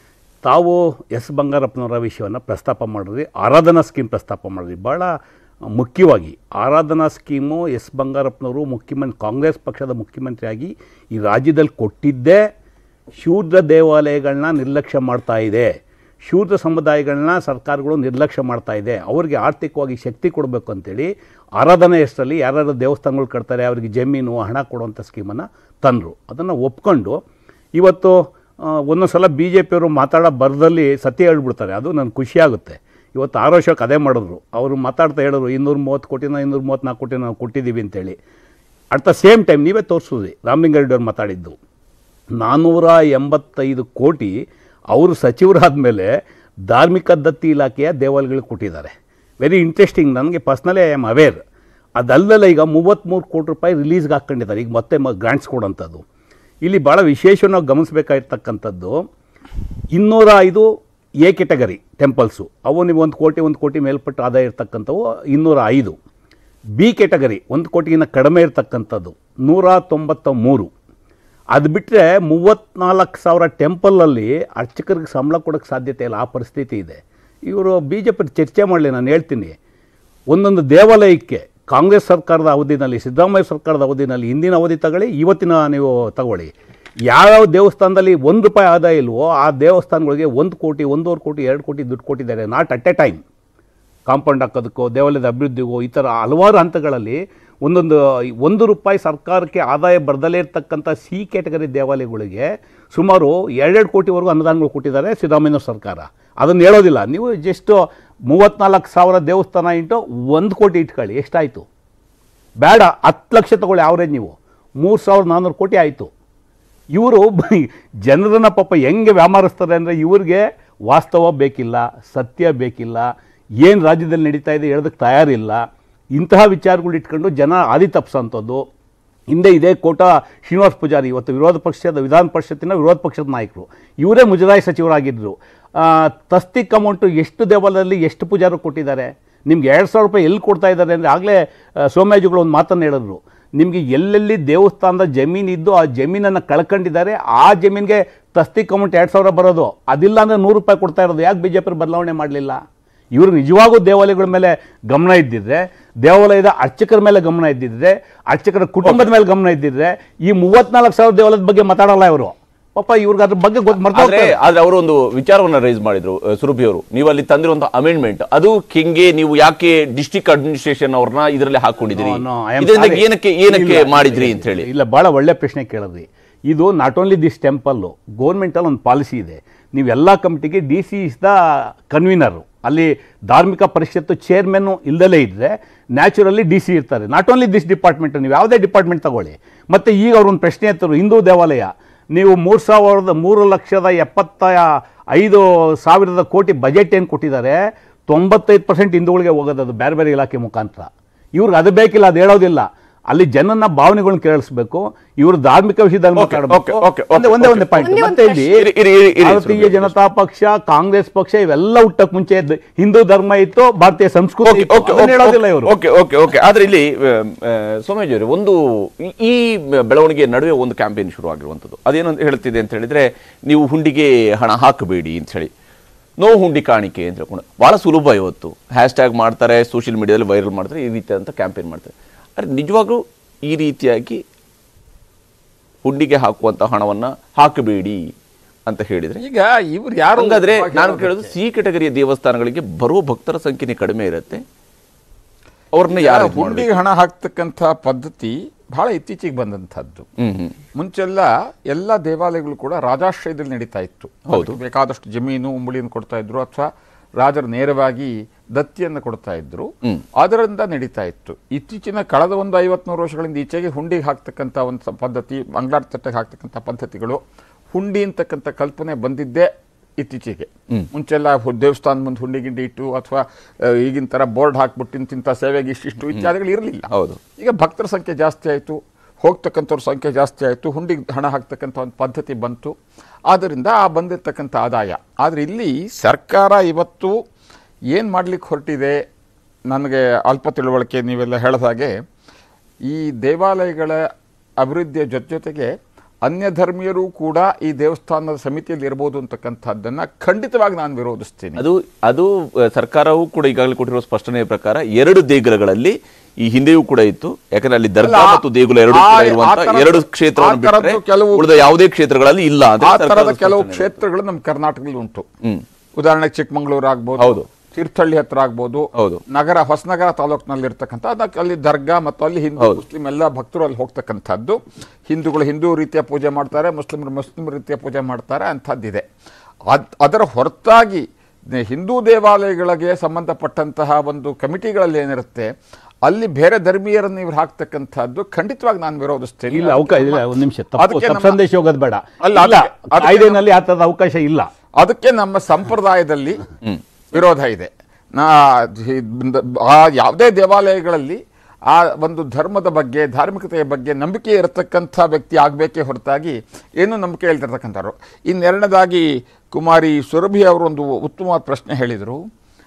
Speaker 11: ತಾವು ಎಸ್ ಬಂಗಾರಪ್ಪನವರ ವಿಷಯವನ್ನು ಪ್ರಸ್ತಾಪ ಮಾಡಿದ್ರಿ ಆರಾಧನಾ ಸ್ಕೀಮ್ ಪ್ರಸ್ತಾಪ ಮಾಡಿದ್ರಿ ಭಾಳ ಮುಖ್ಯವಾಗಿ ಆರಾಧನಾ ಸ್ಕೀಮು ಎಸ್ ಬಂಗಾರಪ್ಪನವರು ಮುಖ್ಯಮಂತ್ರಿ ಕಾಂಗ್ರೆಸ್ ಪಕ್ಷದ ಮುಖ್ಯಮಂತ್ರಿಯಾಗಿ ಈ ರಾಜ್ಯದಲ್ಲಿ ಕೊಟ್ಟಿದ್ದೇ ಶೂದ್ರ ದೇವಾಲಯಗಳನ್ನ ನಿರ್ಲಕ್ಷ್ಯ ಮಾಡ್ತಾ ಇದೆ ಶೂದ್ರ ಸಮುದಾಯಗಳನ್ನ ಸರ್ಕಾರಗಳು ನಿರ್ಲಕ್ಷ್ಯ ಮಾಡ್ತಾ ಇದೆ ಅವ್ರಿಗೆ ಆರ್ಥಿಕವಾಗಿ ಶಕ್ತಿ ಕೊಡಬೇಕು ಅಂತೇಳಿ ಆರಾಧನೆ ಹೆಸರಲ್ಲಿ ಯಾರ್ಯಾರು ದೇವಸ್ಥಾನಗಳು ಕಟ್ತಾರೆ ಅವರಿಗೆ ಜಮೀನು ಹಣ ಕೊಡುವಂಥ ಸ್ಕೀಮನ್ನು ತಂದರು ಅದನ್ನು ಒಪ್ಕೊಂಡು ಇವತ್ತು ಆ, ಒಂದೊಂದು ಸಲ ಬಿ ಜೆ ಪಿಯವರು ಮಾತಾಡೋ ಬರದಲ್ಲಿ ಸತ್ಯ ಹೇಳ್ಬಿಡ್ತಾರೆ ಅದು ನನಗೆ ಖುಷಿಯಾಗುತ್ತೆ ಇವತ್ತು ಆರೋಶಕ್ಕೆ ಅದೇ ಮಾಡಿದ್ರು ಅವರು ಮಾತಾಡ್ತಾ ಹೇಳಿದ್ರು ಇನ್ನೂರ ಮೂವತ್ತು ಕೋಟಿನ ಇನ್ನೂರ ಮೂವತ್ತ್ನಾಲ್ಕು ಕೋಟಿ ನಾವು ಕೊಟ್ಟಿದ್ದೀವಿ ಅಂತೇಳಿ ಅಟ್ ದ ಸೇಮ್ ಟೈಮ್ ನೀವೇ ತೋರಿಸೋದು ರಾಮಲಿಂಗಾರೆಡ್ಡಿ ಅವ್ರು ಮಾತಾಡಿದ್ದು ನಾನ್ನೂರ ಎಂಬತ್ತೈದು ಕೋಟಿ ಅವರು ಸಚಿವರಾದ ಮೇಲೆ ಧಾರ್ಮಿಕ ದತ್ತಿ ಇಲಾಖೆಯ ದೇವಾಲಯಗಳಿಗೆ ಕೊಟ್ಟಿದ್ದಾರೆ ವೆರಿ ಇಂಟ್ರೆಸ್ಟಿಂಗ್ ನನಗೆ ಪರ್ಸ್ನಲಿ ಐ ಆಮ್ ಅವೇರ್ ಅದಲ್ಲದೆ ಈಗ ಮೂವತ್ತ್ಮೂರು ಕೋಟಿ ರೂಪಾಯಿ ರಿಲೀಸ್ಗೆ ಹಾಕ್ಕೊಂಡಿದ್ದಾರೆ ಈಗ ಮತ್ತೆ ಮ ಗ್ರಾಂಟ್ಸ್ ಕೊಡೋಂಥದ್ದು ಇಲ್ಲಿ ಭಾಳ ವಿಶೇಷವಾಗಿ ಗಮನಿಸಬೇಕಾಗಿರ್ತಕ್ಕಂಥದ್ದು ಇನ್ನೂರ ಐದು ಎ ಕೆಟಗರಿ ಟೆಂಪಲ್ಸು ಅವು ನೀವು ಒಂದು ಕೋಟಿ ಒಂದು ಕೋಟಿ ಮೇಲ್ಪಟ್ಟು ಆದಾಯ ಇರ್ತಕ್ಕಂಥವು ಇನ್ನೂರ ಐದು ಬಿ ಕೆಟಗರಿ ಒಂದು ಕೋಟಿಗಿಂತ ಕಡಿಮೆ ಇರ್ತಕ್ಕಂಥದ್ದು ನೂರ ತೊಂಬತ್ತ ಮೂರು ಅದು ಬಿಟ್ಟರೆ ಮೂವತ್ತ್ನಾಲ್ಕು ಸಾವಿರ ಟೆಂಪಲಲ್ಲಿ ಅರ್ಚಕರಿಗೆ ಸಂಬಳ ಕೊಡೋಕ್ಕೆ ಸಾಧ್ಯತೆ ಇಲ್ಲ ಆ ಪರಿಸ್ಥಿತಿ ಇದೆ ಇವರು ಬಿ ಜೆ ಪಿ ಚರ್ಚೆ ಮಾಡಲಿ ನಾನು ಹೇಳ್ತೀನಿ ಒಂದೊಂದು ದೇವಾಲಯಕ್ಕೆ ಕಾಂಗ್ರೆಸ್ ಸರ್ಕಾರದ ಅವಧಿನಲ್ಲಿ ಸಿದ್ದರಾಮಯ್ಯ ಸರ್ಕಾರದ ಅವಧಿನಲ್ಲಿ ಹಿಂದಿನ ಅವಧಿ ತಗೊಳ್ಳಿ ಇವತ್ತಿನ ನೀವು ತಗೊಳ್ಳಿ ಯಾವ್ಯಾವ ದೇವಸ್ಥಾನದಲ್ಲಿ ಒಂದು ರೂಪಾಯಿ ಆದಾಯ ಇಲ್ವೋ ಆ ದೇವಸ್ಥಾನಗಳಿಗೆ ಒಂದು ಕೋಟಿ ಒಂದೂವರೆ ಕೋಟಿ ಎರಡು ಕೋಟಿ ದುಡ್ಡು ಕೊಟ್ಟಿದ್ದಾರೆ not at a time compound ಹಾಕೋದಕ್ಕೋ ದೇವಾಲಯದ ಅಭಿವೃದ್ಧಿಗೋ ಈ ಥರ ಹಲವಾರು ಹಂತಗಳಲ್ಲಿ ಒಂದೊಂದು ಒಂದು ರೂಪಾಯಿ ಸರ್ಕಾರಕ್ಕೆ ಆದಾಯ ಬರ್ದಲೇ ಇರ್ತಕ್ಕಂಥ ಸಿ ಕ್ಯಾಟಗರಿ ದೇವಾಲಯಗಳಿಗೆ ಸುಮಾರು ಎರಡೆರಡು ಕೋಟಿವರೆಗೂ ಅನುದಾನಗಳು ಕೊಟ್ಟಿದ್ದಾರೆ ಸಿದ್ದರಾಮಯ್ಯ ಸರ್ಕಾರ ಅದನ್ನು ಹೇಳೋದಿಲ್ಲ ನೀವು ಜಸ್ಟ್ ಮೂವತ್ತ್ನಾಲ್ಕು ಸಾವಿರ ದೇವಸ್ಥಾನ ಇಂಟು ಒಂದು ಕೋಟಿ ಇಟ್ಕೊಳ್ಳಿ ಎಷ್ಟಾಯಿತು ಬೇಡ ಹತ್ತು ಲಕ್ಷ ತಗೊಳ್ಳಿ ಆವ್ರೇಜ್ ನೀವು ಮೂರು ಸಾವಿರದ ನಾನ್ನೂರು ಕೋಟಿ ಆಯಿತು ಇವರು ಜನರನ್ನ ಪಾಪ ಹೆಂಗೆ ವ್ಯಾಮಾರಿಸ್ತಾರೆ ಅಂದರೆ ಇವ್ರಿಗೆ ವಾಸ್ತವ ಬೇಕಿಲ್ಲ ಸತ್ಯ ಬೇಕಿಲ್ಲ ಏನು ರಾಜ್ಯದಲ್ಲಿ ನಡೀತಾ ಇದೆ ಹೇಳೋದಕ್ಕೆ ತಯಾರಿಲ್ಲ ಇಂತಹ ವಿಚಾರಗಳು ಇಟ್ಕೊಂಡು ಜನ ಆದಿ ತಪ್ಪಿಸೋಂಥದ್ದು ಹಿಂದೆ ಇದೇ ಕೋಟ ಶ್ರೀನಿವಾಸ್ ಪೂಜಾರಿ ಇವತ್ತು ವಿರೋಧ ಪಕ್ಷದ ವಿಧಾನ ಪರಿಷತ್ತಿನ ವಿರೋಧ ಪಕ್ಷದ ನಾಯಕರು ಇವರೇ ಮುಜರಾಯಿ ಸಚಿವರಾಗಿದ್ದರು ಆ, ತಸ್ತಿಕ್ ಅಮೌಂಟು ಎಷ್ಟು ದೇವಾಲಯದಲ್ಲಿ ಎಷ್ಟು ಪೂಜಾರು ಕೊಟ್ಟಿದ್ದಾರೆ ನಿಮ್ಗೆ ಎರಡು ಸಾವಿರ ರೂಪಾಯಿ ಎಲ್ಲಿ ಕೊಡ್ತಾ ಇದ್ದಾರೆ ಅಂದರೆ ಆಗಲೇ ಸೋಮ್ಯಾಜಿಗಳು ಒಂದು ಮಾತನ್ನು ಹೇಳಿದ್ರು ನಿಮಗೆ ಎಲ್ಲೆಲ್ಲಿ ದೇವಸ್ಥಾನದ ಜಮೀನು ಇದ್ದು ಆ ಜಮೀನನ್ನು ಕಳ್ಕೊಂಡಿದ್ದಾರೆ ಆ ಜಮೀನಿಗೆ ತಸ್ತಿಕ್ ಅಮೌಂಟ್ ಎರಡು ಸಾವಿರ ಬರೋದು ಅದಿಲ್ಲ ಅಂದರೆ ನೂರು ರೂಪಾಯಿ ಕೊಡ್ತಾ ಇರೋದು ಯಾಕೆ ಬಿ ಜೆ ಪಿ ಬದಲಾವಣೆ ಮಾಡಲಿಲ್ಲ ಇವರು ನಿಜವಾಗೂ ದೇವಾಲಯಗಳ ಮೇಲೆ ಗಮನ ಇದ್ದಿದ್ರೆ ದೇವಾಲಯದ ಅರ್ಚಕರ ಮೇಲೆ ಗಮನ ಇದ್ದಿದ್ರೆ ಅರ್ಚಕರ ಕುಟುಂಬದ ಮೇಲೆ ಗಮನ ಇದ್ದಿದ್ರೆ ಈ ಮೂವತ್ನಾಲ್ಕು ಸಾವಿರ ದೇವಾಲಯದ ಬಗ್ಗೆ ಮಾತಾಡಲ್ಲ ಇವರು ಪಾಪ ಇವ್ರಿಗೆ ಅದ್ರ ಬಗ್ಗೆ ಗೊತ್ತು
Speaker 1: ಆದ್ರೆ
Speaker 11: ಮರ್ತೋಗ್ತಾರೆ
Speaker 1: ಆದ್ರೆ ಅವರು ಒಂದು ವಿಚಾರವನ್ನ ರೈಸ್ ಮಾಡಿದ್ರು ಅಹ್, ಸುರಭಿ ಅವರು ನೀವು ಅಲ್ಲಿ ತಂದಿರುವಂತಹ ಅಮೆಂಡ್ಮೆಂಟ್ ಅದು ಹಿಂಗೆ ನೀವು ಯಾಕೆ ಡಿಸ್ಟ್ರಿಕ್ಟ್ ಅಡ್ಮಿನಿಸ್ಟ್ರೇಷನ್ ಅವ್ರನ್ನ ಇದರಲ್ಲಿ ಹಾಕೊಂಡಿದ್ರಿ
Speaker 11: No, no, I am
Speaker 1: ಇದರಿಂದ
Speaker 11: sorry.
Speaker 1: ಏನಕ್ಕೆ ಏನಕ್ಕೆ
Speaker 11: ಇಲ್ಲ,
Speaker 1: ಮಾಡಿದ್ರಿ ಅಂತ ಹೇಳಿ
Speaker 11: ಇಲ್ಲ ಬಹಳ ಒಳ್ಳೆ ಪ್ರಶ್ನೆ ಕೇಳಿದ್ರಿ ಇದು ನಾಟ್ ಓನ್ಲಿ ದಿಸ್ ಟೆಂಪಲ್ಲು ಗೌರ್ಮೆಂಟಲ್ಲಿ ಒಂದು ಪಾಲಿಸಿ ಇದೆ ನೀವೆಲ್ಲ ಕಮಿಟಿಗೆ D C is the convener ಅಲ್ಲಿ ಧಾರ್ಮಿಕ ಪರಿಷತ್ತು ಚೇರ್ಮನ್ನು ಇಲ್ದಲೇ ಇದ್ದರೆ ನ್ಯಾಚುರಲಿ ಡಿ ಸಿ ಇರ್ತಾರೆ ನಾಟ್ ಓನ್ಲಿ ದಿಸ್ ಡಿಪಾರ್ಟ್ಮೆಂಟ್ ನೀವು ಯಾವುದೇ ಡಿಪಾರ್ಟ್ಮೆಂಟ್ ತಗೊಳ್ಳಿ ಮತ್ತು ಈಗ ಅವ್ರು ಒಂದು ಪ್ರಶ್ನೆ ಎತ್ತರು ಹಿಂದೂ ದೇವಾಲಯ ನೀವು ಮೂರು ಸಾವಿರದ ಮೂರು ಲಕ್ಷದ ಎಪ್ಪತ್ತ ಐದು ಸಾವಿರದ ಕೋಟಿ ಬಜೆಟ್ ಏನು ಕೊಟ್ಟಿದ್ದಾರೆ ತೊಂಬತ್ತೈದು ಪರ್ಸೆಂಟ್ ಹಿಂದೂಗಳಿಗೆ ಹೋಗೋದು ಅದು ಬೇರೆ ಬೇರೆ ಇಲಾಖೆ ಮುಖಾಂತರ ಇವ್ರಿಗೆ ಅದು ಬೇಕಿಲ್ಲ ಅದು ಹೇಳೋದಿಲ್ಲ ಅಲ್ಲಿ ಜನನ ಭಾವನೆಗಳನ್ನ ಕೇಳಿಸ್ಬೇಕು ಇವರು ಧಾರ್ಮಿಕ ವಿಷಯದಲ್ಲಿ ಮಾತಾಡಬೇಕು
Speaker 1: okay,
Speaker 11: ಒಂದೇ ಒಂದೇ ಒಂದೇ ಪಾಯಿಂಟ್
Speaker 1: ಒಂದೇ ಒಂದು
Speaker 11: ಮತ್ತೆ ಇಲ್ಲಿ
Speaker 1: ಪ್ರಶ್ನೆ. ಇರಿ, ಇರಿ, ಇರಿ, ಇರಿ,
Speaker 11: ಭಾರತೀಯ
Speaker 1: ಸುರೇಶ್.
Speaker 11: ಜನತಾ ಪಕ್ಷ ಕಾಂಗ್ರೆಸ್ ಪಕ್ಷ ಇವೆಲ್ಲ ಹುಟ್ಟಕ್ ಮುಂಚೆ ಇದ್ದು ಹಿಂದೂ ಧರ್ಮ ಇತ್ತು ಭಾರತೀಯ ಸಂಸ್ಕೃತಿ ಇತ್ತು.
Speaker 1: ಓಕೆ
Speaker 11: ಅದನ್ನ ಹೇಳೋದಿಲ್ಲ ಇವರು
Speaker 1: ಓಕೆ ಓಕೆ ಓಕೆ ಆದ್ರೆ ಇಲ್ಲಿ ಸೋಮೇಜ್ ಅವರೇ ಒಂದು ಈ- ಈ ಬೆಳವಣಿಗೆ ನಡುವೆ ಒಂದು ಕ್ಯಾಂಪೇನ್ ಶುರು ಆಗಿರುವಂಥದ್ದು ಅದೇನು ಅಂತ ಹೇಳ್ತಿದೆ ಅಂತ ಹೇಳಿದ್ರೆ ನೀವು ಹುಂಡಿಗೆ ಹಣ ಹಾಕಬೇಡಿ ಅಂತ ಹೇಳಿ ನೋ ಹುಂಡಿ ಕಾಣಿಕೆ ಅಂತ ಹೇಳ್ಕೊಂಡು ಬಹಳ ಸುಲಭ ಇವತ್ತು ಹ್ಯಾಶ್ ಟ್ಯಾಗ್ ಮಾಡ್ತಾರೆ ಸೋಷಿಯಲ್ ಮೀಡಿಯಾದಲ್ಲಿ ವೈರಲ್ ಮಾಡ್ತಾರೆ ಈ ರೀತಿಯಾದಂಥ ಕ್ಯಾಂಪೇನ್ ಮಾಡ್ತಾರೆ ಆದರೆ ನಿಜವಾಗ್ಲೂ ಈ ರೀತಿಯಾಗಿ ಹುಂಡಿಗೆ ಹಾಕುವಂಥ ಹಣವನ್ನ ಹಾಕಬೇಡಿ ಅಂತ ಹೇಳಿದ್ರೆ
Speaker 19: ಈಗ ಇವ್ರು ಯಾರು
Speaker 1: ಹಂಗಾದ್ರೆ ನಾನು
Speaker 19: ಹೇಳೋದಕ್ಕೆ?
Speaker 1: ಕೇಳೋದು ಸಿ ಕೆಟಗರಿಯ ದೇವಸ್ಥಾನಗಳಿಗೆ ಬರುವ ಭಕ್ತರ ಸಂಖ್ಯೆನೇ ಕಡಿಮೆ ಇರುತ್ತೆ ಅವ್ರನ್ನ
Speaker 19: ಈಗ
Speaker 1: ಯಾರು ಇದ್
Speaker 19: ಹುಂಡಿಗೆ ಹಣ ಹಾಕ್ತಕ್ಕಂಥ ಪದ್ಧತಿ ಬಹಳ ಇತ್ತೀಚೆಗೆ ಬಂದಂಥದ್ದು
Speaker 1: ಹ್ಮ್ ಹ್ಮ್
Speaker 19: ಮುಂಚೆಲ್ಲ ಎಲ್ಲ ದೇವಾಲಯಗಳು ಕೂಡ ರಾಜಾಶ್ರಯದಲ್ಲಿ ನಡೀತಾ ಇತ್ತು
Speaker 1: ಹೌದು.
Speaker 19: ಅದಕ್ಕೆ ಬೇಕಾದಷ್ಟು ಜಮೀನು ಉಂಬಳಿಯನ್ನು ಕೊಡ್ತಾ ಇದ್ರು ಅಥವಾ ರಾಜರು ನೇರವಾಗಿ ದತ್ತಿಯನ್ನು ಕೊಡ್ತಾ ಇದ್ರು
Speaker 1: ಹ್ಮ್.
Speaker 19: ಅದರಿಂದ ನಡೀತಾ ಇತ್ತು ಇತ್ತೀಚಿನ ಕಳೆದ ಒಂದು ಐವತ್ಮೂರು ವರ್ಷಗಳಿಂದ ಈಚೆಗೆ ಹುಂಡಿಗೆ ಹಾಕ್ತಕ್ಕಂಥ ಒಂದು ಸ- ಪದ್ಧತಿ ಮಂಗಳಾರ ತಟ್ಟೆಗೆ ಹಾಕ್ತಕ್ಕಂಥ ಪದ್ಧತಿಗಳು ಹುಂಡಿ ಅಂತಕ್ಕಂಥ ಕಲ್ಪನೆ ಬಂದಿದ್ದೇ ಇತ್ತೀಚೆಗೆ ಮುಂಚೆಲ್ಲ ಹು- ದೇವಸ್ಥಾನ ಮುಂದೆ ಹುಂಡಿ ಗಿಂಡಿ ಇಟ್ಟು ಅಥವಾ ಈಗಿನ ತರ ಬೋರ್ಡ್ ಹಾಕ್ಬಿಟ್ಟು ಇಂತಿಂಥ ಸೇವೆಗೆ ಇಷ್ಟಿಷ್ಟು ಇತ್ಯಾದಿಗಳು ಇರಲಿಲ್ಲ
Speaker 1: ಹೌದು
Speaker 19: ಈಗ ಭಕ್ತರ ಸಂಖ್ಯೆ ಜಾಸ್ತಿ ಆಯಿತು ಹೋಗ್ತಕ್ಕಂಥವ್ರ ಸಂಖ್ಯೆ ಜಾಸ್ತಿ ಆಯಿತು ಹುಂಡಿಗೆ ಹಣ ಹಾಕ್ತಕ್ಕಂಥ ಒಂದು ಪದ್ಧತಿ ಬಂತು ಆದ್ದರಿಂದ ಆ ಬಂದಿರತಕ್ಕಂಥ ಆದಾಯ ಆದರೆ ಇಲ್ಲಿ ಸರ್ಕಾರ ಇವತ್ತು ಏನು ಮಾಡ್ಲಿಕ್ಕೆ ಹೊರಟಿದೆ ನನಗೆ ಅಲ್ಪ ತಿಳುವಳಿಕೆ ನೀವೆಲ್ಲ ಹೇಳಿದ ಹಾಗೆ ಈ ದೇವಾಲಯಗಳ ಅಭಿವೃದ್ಧಿಯ ಜೊತೆ ಜೊತೆಗೆ ಅನ್ಯ ಧರ್ಮೀಯರು ಕೂಡ ಈ ದೇವಸ್ಥಾನದ ಸಮಿತಿಯಲ್ಲಿ ಇರ್ಬೋದು ಅಂತಕ್ಕಂಥದ್ದನ್ನು ಖಂಡಿತವಾಗಿ ನಾನು ವಿರೋಧಿಸ್ತೀನಿ
Speaker 1: ಅದು ಅದು ಆ, ಸರ್ಕಾರವು ಕೂಡ ಈಗಾಗಲೇ ಕೊಟ್ಟಿರುವ ಸ್ಪಷ್ಟನೆಯ ಪ್ರಕಾರ ಎರಡು ದೇಗುಲಗಳಲ್ಲಿ ಈ ಹಿಂದೆಯೂ ಕೂಡ ಇತ್ತು ಯಾಕಂದ್ರೆ ಅಲ್ಲಿ ದರ್ಗಾ
Speaker 19: ಅಲ್ಲ,
Speaker 1: ಮತ್ತು ದೇಗುಲ ಎರಡು
Speaker 19: ಆ-
Speaker 1: ಕೂಡ
Speaker 19: ಆ
Speaker 1: ಇರುವಂತ
Speaker 19: ಥರದ್ದು-
Speaker 1: ಎರಡು ಕ್ಷೇತ್ರವನ್ನು
Speaker 19: ಆ ಥರದ್ದು
Speaker 1: ಬಿಟ್ಟರೆ
Speaker 19: ಕೆಲವು-
Speaker 1: ಉಳಿದ ಯಾವುದೇ ಕ್ಷೇತ್ರಗಳಲ್ಲಿ ಇಲ್ಲ ಅಂತ
Speaker 19: ಆ
Speaker 1: ಸರ್ಕಾರದ
Speaker 19: ಥರದ ಕೆಲವು
Speaker 1: ಸ್ಪಷ್ಟನೆ ಇದೆ.
Speaker 19: ಕ್ಷೇತ್ರಗಳು ನಮ್ಮ ಕರ್ನಾಟಕದಲ್ಲಿ ಉಂಟು
Speaker 1: ಹ್ಮ್.
Speaker 19: ಉದಾಹರಣೆಗೆ ಚಿಕ್ಕಮಂಗ್ಳೂರು ಆಗ್ಬೋದು
Speaker 1: ಹೌದು.
Speaker 19: ತೀರ್ಥಹಳ್ಳಿ ಹತ್ರ ಆಗ್ಬೋದು
Speaker 1: ಹೌದು.
Speaker 19: ನಗರ ಹೊಸನಗರ ತಾಲೂಕಿನಲ್ಲಿ ಇರ್ತಕ್ಕಂಥ ಅದಕ್ಕೆ ಅಲ್ಲಿ ದರ್ಗಾ ಮತ್ತು ಅಲ್ಲಿ ಹಿಂದೂ ಮುಸ್ಲಿಂ ಎಲ್ಲ ಭಕ್ತರು ಅಲ್ಲಿ ಹೋಗ್ತಕ್ಕಂಥದ್ದು ಹಿಂದೂಗಳು ಹಿಂದೂ ರೀತಿಯ ಪೂಜೆ ಮಾಡ್ತಾರೆ ಮುಸ್ಲಿಮರು ಮುಸ್ಲಿಂ ರೀತಿಯ ಪೂಜೆ ಮಾಡ್ತಾರೆ ಅಂಥದ್ದಿದೆ ಅದ್ ಅದರ ಹೊರತಾಗಿ ನೆ- ಹಿಂದೂ ದೇವಾಲಯಗಳಿಗೆ ಸಂಬಂಧಪಟ್ಟಂತಹ ಒಂದು ಕಮಿಟಿಗಳಲ್ಲಿ ಏನಿರುತ್ತೆ ಅಲ್ಲಿ ಬೇರೆ ಧರ್ಮೀಯರನ್ನು ಇವ್ರು ಹಾಕ್ತಕ್ಕಂಥದ್ದು ಖಂಡಿತವಾಗಿ ನಾನು ವಿರೋಧಿಸ್ತೇನೆ
Speaker 11: ಇಲ್ಲ ಅವಕಾಶ ಇಲ್ಲ ಒಂದು ನಿಮಿಷ ತಪ್ಪು
Speaker 19: ಅದಕ್ಕೆ
Speaker 11: ತಪ್ಪು
Speaker 19: ನಮ್ಮ-
Speaker 11: ಸಂದೇಶ ಹೋಗೋದು ಬೇಡ
Speaker 19: ಅಲ್ಲ,
Speaker 11: ಇಲ್ಲ
Speaker 19: ಅದಕ್ಕೆ- ಅದಕ್ಕೆ
Speaker 11: ಕಾಯ್ದೆನಲ್ಲಿ ಆ ಥರದ ಅವಕಾಶ ಇಲ್ಲ
Speaker 19: ಅದಕ್ಕೆ ನಮ್ಮ ಸಂಪ್ರದಾಯದಲ್ಲಿ ವಿರೋಧ ಇದೆ ನಾ ಹಿ- ಆ ಯಾವುದೇ ದೇವಾಲಯಗಳಲ್ಲಿ ಆ ಒಂದು ಧರ್ಮದ ಬಗ್ಗೆ ಧಾರ್ಮಿಕತೆಯ ಬಗ್ಗೆ ನಂಬಿಕೆ ಇರತಕ್ಕಂಥ ವ್ಯಕ್ತಿ ಆಗಬೇಕೇ ಹೊರತಾಗಿ ಏನು ನಂಬಿಕೆ ಹೇಳ್ತಿರ್ತಕ್ಕಂಥವ್ರು ಇನ್ನೆರಡನೇದಾಗಿ ಕುಮಾರಿ ಸುರಭಿ ಅವರು ಒಂದು ಉತ್ತಮವಾದ ಪ್ರಶ್ನೆ ಹೇಳಿದರು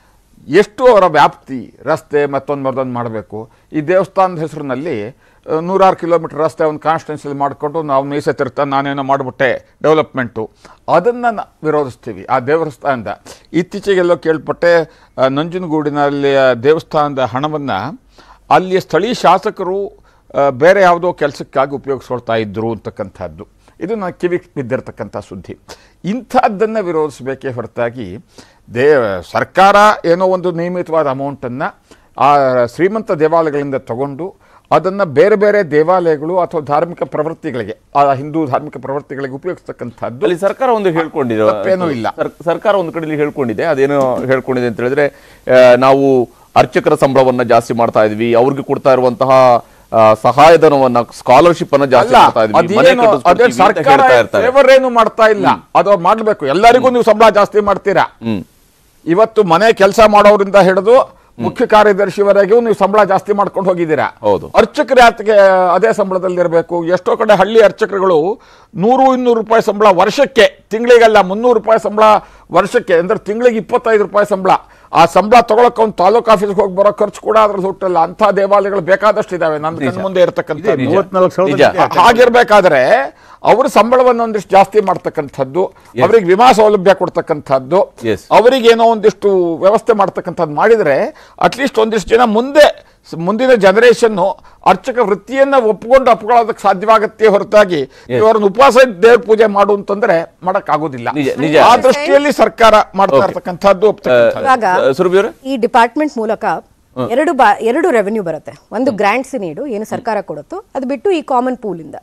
Speaker 19: ಎಷ್ಟು ಅವರ ವ್ಯಾಪ್ತಿ ರಸ್ತೆ ಮತ್ತೊಂದು ಮತ್ತೊಂದು ಮಾಡಬೇಕು ಈ ದೇವಸ್ಥಾನದ ಹೆಸರಿನಲ್ಲಿ ಆ, ನೂರಾರು ಕಿಲೋಮೀಟರ್ ರಸ್ತೆ ಒಂದು ಕಾನ್ಸ್ಟಿಟ್ಯೂನ್ಸಿಲಿ ಮಾಡಿಕೊಂಡು ನಾವು ಮೀಸೆ ತಿರ್ತಾ ನಾನೇನೋ ಮಾಡಿಬಿಟ್ಟೆ ಡೆವಲಪ್ಮೆಂಟು ಅದನ್ನು ನ- ವಿರೋಧಿಸ್ತೀವಿ ಆ ದೇವಸ್ಥಾನದ ಇತ್ತೀಚೆಗೆಲ್ಲೋ ಕೇಳ್ಪಟ್ಟೆ ಆ, ನಂಜನಗೂಡಿನಲ್ಲಿ ಆ ದೇವಸ್ಥಾನದ ಹಣವನ್ನು ಅಲ್ಲಿಯ ಸ್ಥಳೀಯ ಶಾಸಕರು ಆ, ಬೇರೆ ಯಾವುದೋ ಕೆಲಸಕ್ಕಾಗಿ ಉಪಯೋಗಿಸ್ಕೊಳ್ತಾ ಇದ್ರು ಅಂತಕ್ಕಂಥದ್ದು ಇದು ನನ್ನ ಕಿವಿಗೆ ಬಿದ್ದಿರತಕ್ಕಂಥ ಸುದ್ದಿ ಇಂಥದ್ದನ್ನು ವಿರೋಧಿಸಬೇಕೇ ಹೊರತಾಗಿ ದೇ ಸರ್ಕಾರ ಏನೋ ಒಂದು ನಿಯಮಿತವಾದ ಅಮೌಂಟನ್ನು ಆ ಶ್ರೀಮಂತ ದೇವಾಲಯಗಳಿಂದ ತಗೊಂಡು ಅದನ್ನು ಬೇರೆ ಬೇರೆ ದೇವಾಲಯಗಳು ಅಥವಾ ಧಾರ್ಮಿಕ ಪ್ರವೃತ್ತಿಗಳಿಗೆ ಆ ಹಿಂದೂ ಧಾರ್ಮಿಕ ಪ್ರವೃತ್ತಿಗಳಿಗೆ ಉಪಯೋಗಿಸ್ತಕ್ಕಂಥದ್ದು
Speaker 1: ಅಲ್ಲಿ ಸರ್ಕಾರ ಒಂದು ಹೇಳ್ಕೊಂಡಿರೋ
Speaker 19: ತಪ್ಪೇನೂ ಇಲ್ಲ
Speaker 1: ಸರ್- ಸರ್ಕಾರ ಒಂದು ಕಡೆಯಲ್ಲಿ ಹೇಳ್ಕೊಂಡಿದೆ ಅದೇನು ಹೇಳ್ಕೊಂಡಿದೆ ಅಂತ ಹೇಳಿದ್ರೆ ಆ, ನಾವು ಅರ್ಚಕರ ಸಂಬಳವನ್ನ ಜಾಸ್ತಿ ಮಾಡ್ತಾ ಇದ್ವಿ ಅವ್ರಿಗೆ ಕೊಡ್ತಾ ಇರುವಂತಹ ಆ, ಸಹಾಯಧನವನ್ನ ಸ್ಕಾಲರ್ಶಿಪ್ ಅನ್ನ ಜಾಸ್ತಿ
Speaker 19: ಅಲ್ಲ
Speaker 1: ಮಾಡ್ತಾ ಇದ್ವಿ ಮನೆ
Speaker 19: ಅದೇನು ಅದೇ
Speaker 1: ಕಟ್ಟಿಸ್ಕೊಡ್ತೀವಿ ಅಂತ
Speaker 19: ಸರ್ಕಾರ
Speaker 1: ಹೇಳ್ತಾ ಇರ್ತಾರೆ
Speaker 19: ಫೇವರ್ ಏನು ಮಾಡ್ತಾ ಇಲ್ಲ ಅದು ಮಾಡ್ಬೇಕು ಎಲ್ಲರಿಗೂ ನೀವು ಸಂಬಳ ಜಾಸ್ತಿ ಮಾಡ್ತೀರಾ
Speaker 1: ಹ್ಮ್
Speaker 19: ಇವತ್ತು ಮನೆ ಕೆಲಸ ಮಾಡೋರಿಂದ ಹಿಡಿದು ಮುಖ್ಯ ಕಾರ್ಯದರ್ಶಿವರೆಗೂ ನೀವು ಸಂಬಳ ಜಾಸ್ತಿ ಮಾಡ್ಕೊಂಡು ಹೋಗಿದ್ದೀರಾ
Speaker 1: ಹೌದು
Speaker 19: ಅರ್ಚಕರು ಯಾತಕ್ಕೆ ಅದೇ ಸಂಬಳದಲ್ಲಿ ಇರಬೇಕು ಎಷ್ಟೋ ಕಡೆ ಹಳ್ಳಿ ಅರ್ಚಕರುಗಳು ನೂರು ಇನ್ನೂರು ರೂಪಾಯಿ ಸಂಬಳ ವರ್ಷಕ್ಕೆ ತಿಂಗಳಿಗಲ್ಲ ಮುನ್ನೂರು ರೂಪಾಯಿ ಸಂಬಳ ವರ್ಷಕ್ಕೆ ಅಂದ್ರೆ ತಿಂಗಳಿಗೆ ಇಪ್ಪತ್ತೈದು ರೂಪಾಯಿ ಸಂಬಳ ಆ ಸಂಬಳ ತಗೊಳಕ್ ಅವ್ನು ತಾಲೂಕ್ ಆಫೀಸ್ಗೆ ಹೋಗಿ ಬರೋ ಖರ್ಚು ಕೂಡ ಅದ್ರಲ್ಲಿ ಹುಟ್ಟಲ್ಲ ಅಂತ ದೇವಾಲಯಗಳು ಬೇಕಾದಷ್ಟು ಇದಾವೆ ನನ್ನ
Speaker 1: ನಿಜ.
Speaker 19: ಕಣ್ಣು ಮುಂದೆ ಇರತಕ್ಕಂಥ
Speaker 1: ಇದೆ, ನಿಜ. ಮೂವತ್ನಾಲ್ಕು ಸಾವಿರದ ನಿಜ.
Speaker 19: ಹಾಗಿರ್ಬೇಕಾದ್ರೆ ಅವ್ರ ಸಂಬಳವನ್ನು ಒಂದಿಷ್ಟು ಜಾಸ್ತಿ ಮಾಡ್ತಕ್ಕಂಥದ್ದು ಅವರಿಗೆ ವಿಮಾ ಸೌಲಭ್ಯ ಕೊಡ್ತಕ್ಕಂಥದ್ದು
Speaker 1: Yes.
Speaker 19: ಅವರಿಗೆ ಏನೋ ಒಂದಿಷ್ಟು ವ್ಯವಸ್ಥೆ ಮಾಡ್ತಕ್ಕಂಥದ್ದು ಮಾಡಿದರೆ ಅಟ್ಲೀಸ್ಟ್ ಒಂದಿಷ್ಟು ಜನ ಮುಂದೆ ಸ್- ಮುಂದಿನ ಜನರೇಷನ್ನು ಅರ್ಚಕ ವೃತ್ತಿಯನ್ನ ಒಪ್ಪಿಕೊಂಡು ಅಪ್ಕೊಳ್ಳೋದಕ್ಕೆ ಸಾಧ್ಯವಾಗತ್ತೆ ಹೊರತಾಗಿ ಇವರನ್ನು ಉಪವಾಸ ಇದ್ದು ದೇವ್ರ ಪೂಜೆ ಮಾಡು ಅಂತಂದ್ರೆ ಮಾಡಕ್ ಆಗೋದಿಲ್ಲ
Speaker 1: ನಿಜ.
Speaker 19: ಆ ದೃಷ್ಟಿಯಲ್ಲಿ ಸರ್ಕಾರ ಮಾಡ್ತಾ ಇರ್ತಕ್ಕಂಥದ್ದು ಒಪ್ತಕ್ಕಂಥದ್ದು.
Speaker 10: ಇವಾಗ ಈ ಡಿಪಾರ್ಟ್ಮೆಂಟ್ ಮೂಲಕ ಎರಡು ಬಾ ಎರಡು ರೆವೆನ್ಯೂ ಬರುತ್ತೆ ಒಂದು ಗ್ರಾಂಟ್ಸ್ ನೀಡು ಏನು ಸರ್ಕಾರ ಕೊಡುತ್ತೋ ಅದು ಬಿಟ್ಟು ಈ ಕಾಮನ್ ಪೂಲ್ ಇಂದ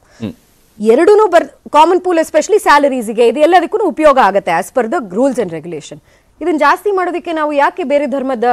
Speaker 10: ಎರಡೂ ಬರ್ ಕಾಮನ್ ಪೂಲ್ ಎಸ್ಪೆಷಲಿ ಸ್ಯಾಲರೀಸ್ಗೆ ಇದು ಎಲ್ಲದಕ್ಕೂ ಉಪಯೋಗ ಆಗುತ್ತೆ as per the rules and regulation ಇದನ್ನ ಜಾಸ್ತಿ ಮಾಡೋದಕ್ಕೆ ನಾವು ಯಾಕೆ ಬೇರೆ ಧರ್ಮದ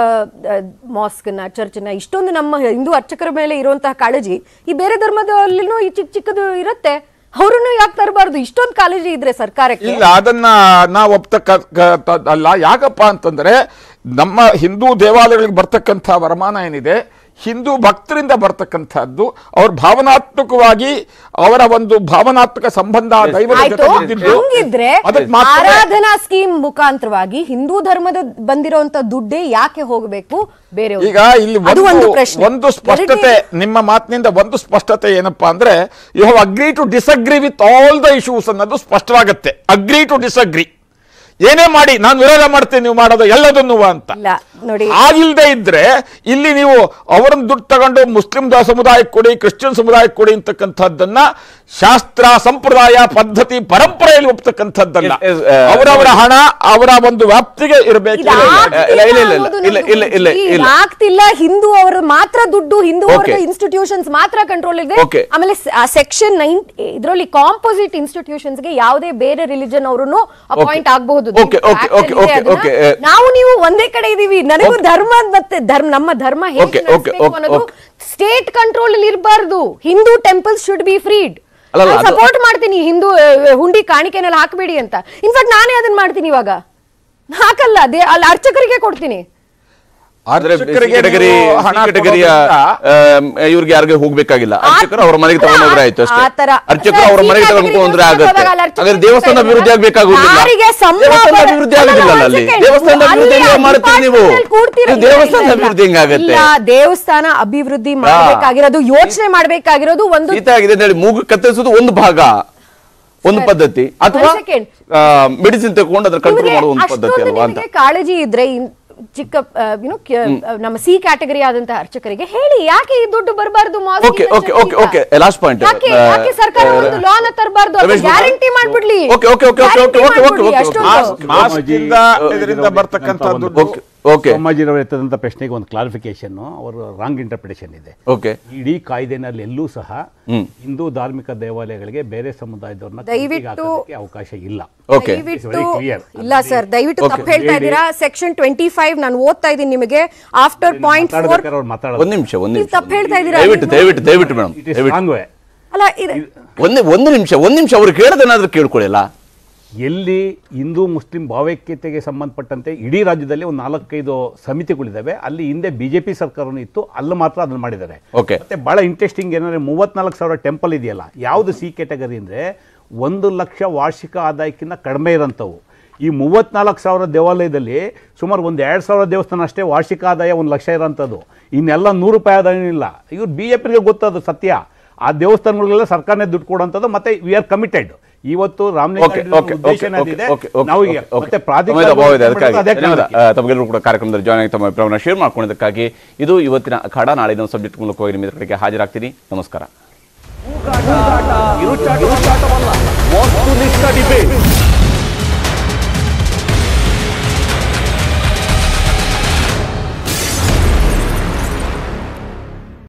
Speaker 10: ಮಾಸ್ಕ್ನ ಚರ್ಚ್ನ ಇಷ್ಟೊಂದು ನಮ್ಮ ಹಿಂದೂ ಅರ್ಚಕರ ಮೇಲೆ ಇರುವಂತಹ ಕಾಳಜಿ ಈ ಬೇರೆ ಧರ್ಮದಲ್ಲಿನೂ ಈ ಚಿಕ್ಕ ಚಿಕ್ಕದು ಇರುತ್ತೆ ಅವ್ರನ್ನು ಯಾಕೆ ತರಬಾರ್ದು ಇಷ್ಟೊಂದು ಕಾಳಜಿ ಇದ್ರೆ ಸರ್ಕಾರಕ್ಕೆ
Speaker 19: ಇಲ್ಲ ಅದನ್ನ ನಾವು ಒಪ್ತಕ್ಕ ಕ- ಅಲ್ಲ ಯಾಕಪ್ಪ ಅಂತಂದ್ರೆ ನಮ್ಮ ಹಿಂದೂ ದೇವಾಲಯಗಳಿಗೆ ಬರ್ತಕ್ಕಂಥ ವರಮಾನ ಏನಿದೆ ಹಿಂದೂ ಭಕ್ತರಿಂದ ಬರ್ತಕ್ಕಂಥದ್ದು ಅವ್ರ ಭಾವನಾತ್ಮಕವಾಗಿ ಅವರ ಒಂದು ಭಾವನಾತ್ಮಕ ಸಂಬಂಧ ದೈವದ ಜೊತೆ
Speaker 10: ಆಯ್ತು
Speaker 19: ಹೊಂದಿದ್ದು
Speaker 10: ಹಂಗಿದ್ರೆ
Speaker 19: ಅದಕ್ಕೆ ಮಾತ್ರ
Speaker 10: ಆರಾಧನಾ ಸ್ಕೀಮ್ ಮುಖಾಂತರವಾಗಿ ಹಿಂದೂ ಧರ್ಮದ ಬಂದಿರುವಂತ ದುಡ್ಡೇ ಯಾಕೆ ಹೋಗಬೇಕು ಬೇರೆ
Speaker 19: ಈಗ ಇಲ್ಲಿ
Speaker 10: ಅದು
Speaker 19: ಒಂದು
Speaker 10: ಒಂದು ಪ್ರಶ್ನೆ
Speaker 19: ಒಂದು ಸ್ಪಷ್ಟತೆ ನಿಮ್ಮ ಮಾತಿನಿಂದ ಒಂದು ಸ್ಪಷ್ಟತೆ ಏನಪ್ಪಾ ಅಂದ್ರೆ you have agree to disagree with all the issues ಅನ್ನೋದು ಸ್ಪಷ್ಟವಾಗುತ್ತೆ ಅಗ್ರಿ ಟು ಡಿಸಗ್ರಿ ಏನೇ ಮಾಡಿ ನಾನು ವಿರೋಧ ಮಾಡ್ತೀನಿ ನೀವು ಮಾಡೋದು ಎಲ್ಲದನ್ನು ಅಂತ
Speaker 10: ಇಲ್ಲ ನೋಡಿ
Speaker 19: ಆಗಿಲ್ದೇ ಇದ್ರೆ ಇಲ್ಲಿ ನೀವು ಅವರನ್ನ ದುಡ್ಡು ತಗೊಂಡು ಮುಸ್ಲಿಂ ದ- ಸಮುದಾಯಕ್ಕೆ ಕೊಡಿ ಕ್ರಿಶ್ಚಿಯನ್ ಸಮುದಾಯಕ್ಕೆ ಕೊಡಿ ಅಂತಕ್ಕಂಥದ್ದನ್ನ ಶಾಸ್ತ್ರ ಸಂಪ್ರದಾಯ ಪದ್ಧತಿ ಪರಂಪರೆಯಲ್ಲಿ ಒಪ್ತಕ್ಕಂಥದ್ದಲ್ಲ
Speaker 1: Yes, yes, uh,
Speaker 19: ಅವರವರ ಹಣ ಅವರ ಒಂದು ವ್ಯಾಪ್ತಿಗೆ ಇರಬೇಕು
Speaker 10: ಇದು ಆಗ್ತಿಲ್ಲ
Speaker 1: ಇಲ್ಲ, ಇಲ್ಲ, ಇಲ್ಲ,
Speaker 10: ಅನ್ನೋದು
Speaker 1: ಇಲ್ಲ,
Speaker 10: ನಮ್ದು
Speaker 1: ಇಲ್ಲ, ಇಲ್ಲ,
Speaker 10: ಈ
Speaker 1: ಇಲ್ಲ.
Speaker 10: ಆಗ್ತಿಲ್ಲ ಹಿಂದೂ ಅವರ ಮಾತ್ರ ದುಡ್ಡು ಹಿಂದೂ ಅವರ
Speaker 1: Okay.
Speaker 10: ಇನ್ಸ್ಟಿಟ್ಯೂಷನ್ಸ್ ಮಾತ್ರ ಕಂಟ್ರೋಲ್ ಇದೆ
Speaker 1: Okay.
Speaker 10: ಆಮೇಲೆ ಸೆಕ್ಷನ್ ನೈನ್ ಇದರಲ್ಲಿ ಕಾಂಪೋಸಿಟ್ ಇನ್ಸ್ಟಿಟ್ಯೂಷನ್ಸ್ ಗೆ ಯಾವುದೇ ಬೇರೆ ರಿಲಿಜನ್ ಅವರು ಅಪಾಯಿಂಟ್ ಆಗಬಹುದು
Speaker 1: Okay, okay, okay, okay, okay, eh.
Speaker 10: ನಾವು ನೀವು ಒಂದೇ ಕಡೆ ಇದೀವಿ ನನಗೂ ಧರ್ಮ ಮತ್ತೆ ಧರ್ಮ ನಮ್ಮ ಧರ್ಮ ಹೇಗೆ
Speaker 1: Okay, okay,
Speaker 10: ನಡೆಸ್ಬೇಕು
Speaker 1: okay,
Speaker 10: ಅನ್ನೋದು
Speaker 1: okay.
Speaker 10: ಸ್ಟೇಟ್ ಕಂಟ್ರೋಲ್ ಅಲ್ಲಿ ಇರಬಾರ್ದು Hindu temples should be freed
Speaker 1: ಅಲ್ಲ, ಅಲ್ಲ, ಅದು-
Speaker 10: ಸಪೋರ್ಟ್ ಮಾಡ್ತೀನಿ ಹಿಂದೂ ಆ, ಹುಂಡಿ ಕಾಣಿಕೆನಲ್ಲಿ ಹಾಕಬೇಡಿ ಅಂತ ಇನ್ಫ್ಯಾಕ್ಟ್ ನಾನೇ ಅದನ್ನ ಮಾಡ್ತೀನಿ ಇವಾಗ ಹಾಕಲ್ಲ ಅದೇ ಅಲ್ಲಿ ಅರ್ಚಕರಿಗೆ ಕೊಡ್ತೀನಿ
Speaker 1: ಆದ್ರೆ
Speaker 19: ಅರ್ಚಕರಿಗೆ
Speaker 1: ಕೆಟಗರಿ
Speaker 19: ನೀವು ಹಣ
Speaker 1: ಕೆಟಗರಿಯ ಇವ್ರಿಗೆ ಯಾರಿಗೆ ಹೋಗ್ಬೇಕಾಗಿಲ್ಲ ಅರ್ಚಕರು ಅವ್ರ ಮನೆಗೆ ತಗೊಂಡೋದ್ರೆ ಆಯ್ತು ಅಷ್ಟೇ
Speaker 10: ಆ ತರ-
Speaker 1: ಅರ್ಚಕರು ಅವ್ರ
Speaker 10: ಸರ್,
Speaker 1: ಮನೆಗೆ
Speaker 10: ಈ
Speaker 1: ತಗೊಂಡು ಹೋದ್ರೆ
Speaker 10: category
Speaker 1: ಆಗತ್ತೆ
Speaker 10: ಹೋದಾಗ ಅಲ್ಲಿ ಅರ್ಚಕರು
Speaker 1: ಹಾಗಾದ್ರೆ ದೇವಸ್ಥಾನ ಅಭಿವೃದ್ಧಿ ಆಗ್ಬೇಕಾಗುದಿಲ್ಲ
Speaker 10: ಯಾರಿಗೆ ಸಂಬಳ
Speaker 1: ದೇವಸ್ಥಾನ
Speaker 10: ಬರ-
Speaker 1: ಅಭಿವೃದ್ಧಿ
Speaker 10: ಅಲ್ಲ,
Speaker 1: ಆಗುದಿಲ್ಲ
Speaker 10: ಒಂದ್
Speaker 1: ಅಲ್ಲಿ
Speaker 10: second.
Speaker 1: ದೇವಸ್ಥಾನ ಅಭಿವೃದ್ಧಿ
Speaker 10: ಅಲ್ಲಿ
Speaker 1: ಹೆಂಗೆ ಮಾಡ್ತೀರಿ ನೀವು
Speaker 10: department ಅಲ್ಲಿ ಕೂಡ್ತೀರ-
Speaker 1: ನೀವು ದೇವಸ್ಥಾನ
Speaker 10: ಇಲ್ಲ, ಇಲ್ಲ.
Speaker 1: ಅಭಿವೃದ್ಧಿ ಹೆಂಗಾಗತ್ತೆ
Speaker 10: ಇಲ್ಲ ದೇವಸ್ಥಾನ ಅಭಿವೃದ್ಧಿ ಮಾಡಬೇಕಾಗಿರೋದು ಯೋಚನೆ ಮಾಡಬೇಕಾಗಿರೋದು ಒಂದು
Speaker 1: ಶೀತ ಆಗಿದೆ ಅಂತ ಹೇಳಿ ಮೂಗು ಕತ್ತರಿಸೋದು ಒಂದು ಭಾಗ ಒಂದು ಪದ್ಧತಿ ಅಥವಾ
Speaker 10: ಒಂದ್ second.
Speaker 1: ಮೆಡಿಸಿನ್ ತಗೊಂಡು ಅದ್ರ ಕಂಟ್ರೋಲ್
Speaker 10: ನಿಮಗೆ
Speaker 1: ಮಾಡುವ ಒಂದು ಪದ್ಧತಿ
Speaker 10: ಅಷ್ಟೊಂದು
Speaker 1: ಅಲ್ವಾ ಅಂತ
Speaker 10: ನಿಮಗೆ ಕಾಳಜಿ ಇದ್ರೆ ಇನ್- ಚಿಕ್ಕ ಯುನೋ ನಮ್ಮ ಸಿ ಕ್ಯಾಟಗರಿ ಆದಂತಹ ಅರ್ಚಕರಿಗೆ ಹೇಳಿ ಯಾಕೆ ಈ ದುಡ್ಡು ಬರಬಾರ್ದು
Speaker 1: okay okay okay okay last point
Speaker 10: ಯಾಕೆ ಯಾಕೆ ಸರ್ಕಾರ ಒಂದು ಲಾನ ತರಬಾರ್ದು
Speaker 1: ರಮೇಶ್ ಬಾಬು.
Speaker 10: ಗ್ಯಾರಂಟಿ ಮಾಡ್ಬಿಡ್ಲಿ
Speaker 1: okay okay okay okay okay okay okay okay
Speaker 10: ಅಷ್ಟೊಂದು
Speaker 19: ಮಾಸ್ಕಿಂದ ಇದರಿಂದ ಬರ್ತಕ್ಕಂಥ ದುಡ್ಡು
Speaker 1: ಓಕೆ
Speaker 11: ಸೋಮಾಜಿರವರು ಎತ್ತದಂತ ಪ್ರಶ್ನೆಗೆ ಒಂದು ಕ್ಲಾರಿಫಿಕೇಶನ್ ಅವರು ರಾಂಗ್ ಇಂಟರ್ಪ್ರಿಟೇಷನ್ ಇದೆ
Speaker 1: ಓಕೆ
Speaker 11: ಇಡೀ ಕಾಯ್ದೆನಲ್ಲಿ ಎಲ್ಲೂ ಸಹ
Speaker 1: ಹ್ಮ್.
Speaker 11: ಹಿಂದೂ ಧಾರ್ಮಿಕ ದೇವಾಲಯಗಳಿಗೆ ಬೇರೆ ಸಮುದಾಯದವ್ರನ್ನ
Speaker 10: ದಯವಿಟ್ಟು-
Speaker 11: ಕೈಗೆ ಹಾಕೋದಕ್ಕೆ ಅವಕಾಶ ಇಲ್ಲ
Speaker 1: ಓಕೆ
Speaker 10: ದಯವಿಟ್ಟು
Speaker 11: ಕ್ಲಿಯರ್
Speaker 10: ಇಲ್ಲ ಸರ್ ದಯವಿಟ್ಟು
Speaker 1: Okay.
Speaker 10: ತಪ್ಪು ಹೇಳ್ತಾ ಇದ್ದೀರಾ ಸೆಕ್ಷನ್ ಟ್ವೆಂಟಿ ಫೈವ್ ನಾನು ಓದ್ತಾ ಇದ್ದೀನಿ ನಿಮಗೆ ಆಫ್ಟರ್ ಪಾಯಿಂಟ್ ಫೋರ್
Speaker 11: ಮಾತಾಡ್ಬೇಕಾದ್ರೆ ಅವ್ರು ಮಾತಾಡೋದು
Speaker 1: ಒಂದ್ ನಿಮಿಷ ಒಂದ್
Speaker 10: ನೀವು
Speaker 1: ನಿಮಿಷ
Speaker 10: ತಪ್ಪು ಹೇಳ್ತಾ ಇದ್ದೀರಾ
Speaker 1: ದಯವಿಟ್ಟು ದಯವಿಟ್ಟು ದಯವಿಟ್ಟು ಮೇಡಮ್
Speaker 11: ಇಟ್ ಇಸ್
Speaker 1: ದಯವಿಟ್ಟು
Speaker 11: ರಾಂಗ್ ವೇ
Speaker 10: ಅಲ್ಲ ಇದು
Speaker 1: ಒಂದೇ ಒಂದು ನಿಮಿಷ ಒಂದ್ ನಿಮಿಷ ಅವ್ರು ಕೇಳೋದೇನಾದ್ರೂ ಕೇಳ್ಕೊಳ್ಳಿಲ್ಲ
Speaker 11: ಎಲ್ಲಿ ಹಿಂದೂ ಮುಸ್ಲಿಂ ಭಾವೈಕ್ಯತೆಗೆ ಸಂಬಂಧಪಟ್ಟಂತೆ ಇಡೀ ರಾಜ್ಯದಲ್ಲಿ ಒಂದು ನಾಲ್ಕೈದು ಸಮಿತಿಗಳಿದ್ದಾವೆ ಅಲ್ಲಿ ಹಿಂದೆ ಬಿಜೆಪಿ ಸರ್ಕಾರನೂ ಇತ್ತು ಅಲ್ಲಿ ಮಾತ್ರ ಅದನ್ನ ಮಾಡಿದ್ದಾರೆ
Speaker 1: ಓಕೆ
Speaker 11: ಮತ್ತೆ ಬಹಳ ಇಂಟ್ರೆಸ್ಟಿಂಗ್ ಏನಂದ್ರೆ ಮೂವತ್ನಾಲ್ಕು ಸಾವಿರ ಟೆಂಪಲ್ ಇದೆಯಲ್ಲ ಯಾವುದು ಸಿ ಕ್ಯಾಟಗರಿ ಅಂದ್ರೆ ಒಂದು ಲಕ್ಷ ವಾರ್ಷಿಕ ಆದಾಯಕ್ಕಿಂತ ಕಡಿಮೆ ಇರೋಂಥವು ಈ ಮೂವತ್ನಾಲ್ಕು ಸಾವಿರ ದೇವಾಲಯದಲ್ಲಿ ಸುಮಾರು ಒಂದು ಎರಡು ಸಾವಿರ ದೇವಸ್ಥಾನ ಅಷ್ಟೇ ವಾರ್ಷಿಕ ಆದಾಯ ಒಂದು ಲಕ್ಷ ಇರೋಂಥದ್ದು ಇನ್ನೆಲ್ಲ ನೂರು ರೂಪಾಯಿ ಆದಾಯ ಇಲ್ಲ ಇವ್ರು ಬಿ ಜೆ ಪಿಗೆ ಗೊತ್ತದು ಸತ್ಯ ಆ ದೇವಸ್ಥಾನಗಳಿಗೆಲ್ಲ ಸರ್ಕಾರನೇ ದುಡ್ಡು ಕೊಡುವಂಥದ್ದು ಮತ್ತೆ ವಿ ಆರ್ ಕಮಿಟೆಡ್ ಇವತ್ತು
Speaker 1: ಓಕೆ
Speaker 11: ರಾಮಲಿಂಗ
Speaker 1: ಓಕೆ
Speaker 11: ಉದ್ದೇಶ
Speaker 1: ಓಕೆ
Speaker 11: ಏನಿದೆ
Speaker 1: ಓಕೆ ಓಕೆ
Speaker 11: ನಾವು ಈಗ
Speaker 1: ಓಕೆ
Speaker 11: ಮತ್ತೆ
Speaker 1: ಸಮಯದ ಅಭಾವ ಇದೆ ಅದಕ್ಕಾಗಿ
Speaker 11: ಅದೇ
Speaker 1: ಧನ್ಯವಾದ
Speaker 11: ಕಾರಣಕ್ಕೆ.
Speaker 1: ಆ, ತಮಗೆಲ್ಲರೂ ಕೂಡ ಕಾರ್ಯಕ್ರಮದಲ್ಲಿ ಜಾಯ್ನ್ ಆಗಿ ತಮ್ಮ ಅಭಿಪ್ರಾಯವನ್ನು ಶೇರ್ ಮಾಡ್ಕೊಂಡಿದ್ದಕ್ಕಾಗಿ ಇದು ಇವತ್ತಿನ ಅಖಾಡ ನಾಳಿನ ಸಬ್ಜೆಕ್ಟ್ ಮೂಲಕವಾಗಿ ನಿಮ್ಮ ಕಡೆಗೆ ಹಾಜರಾಗ್ತೀನಿ ನಮಸ್ಕಾರ
Speaker 22: ವಸ್ತುನಿಷ್ಠ ಡಿಬೇಟ್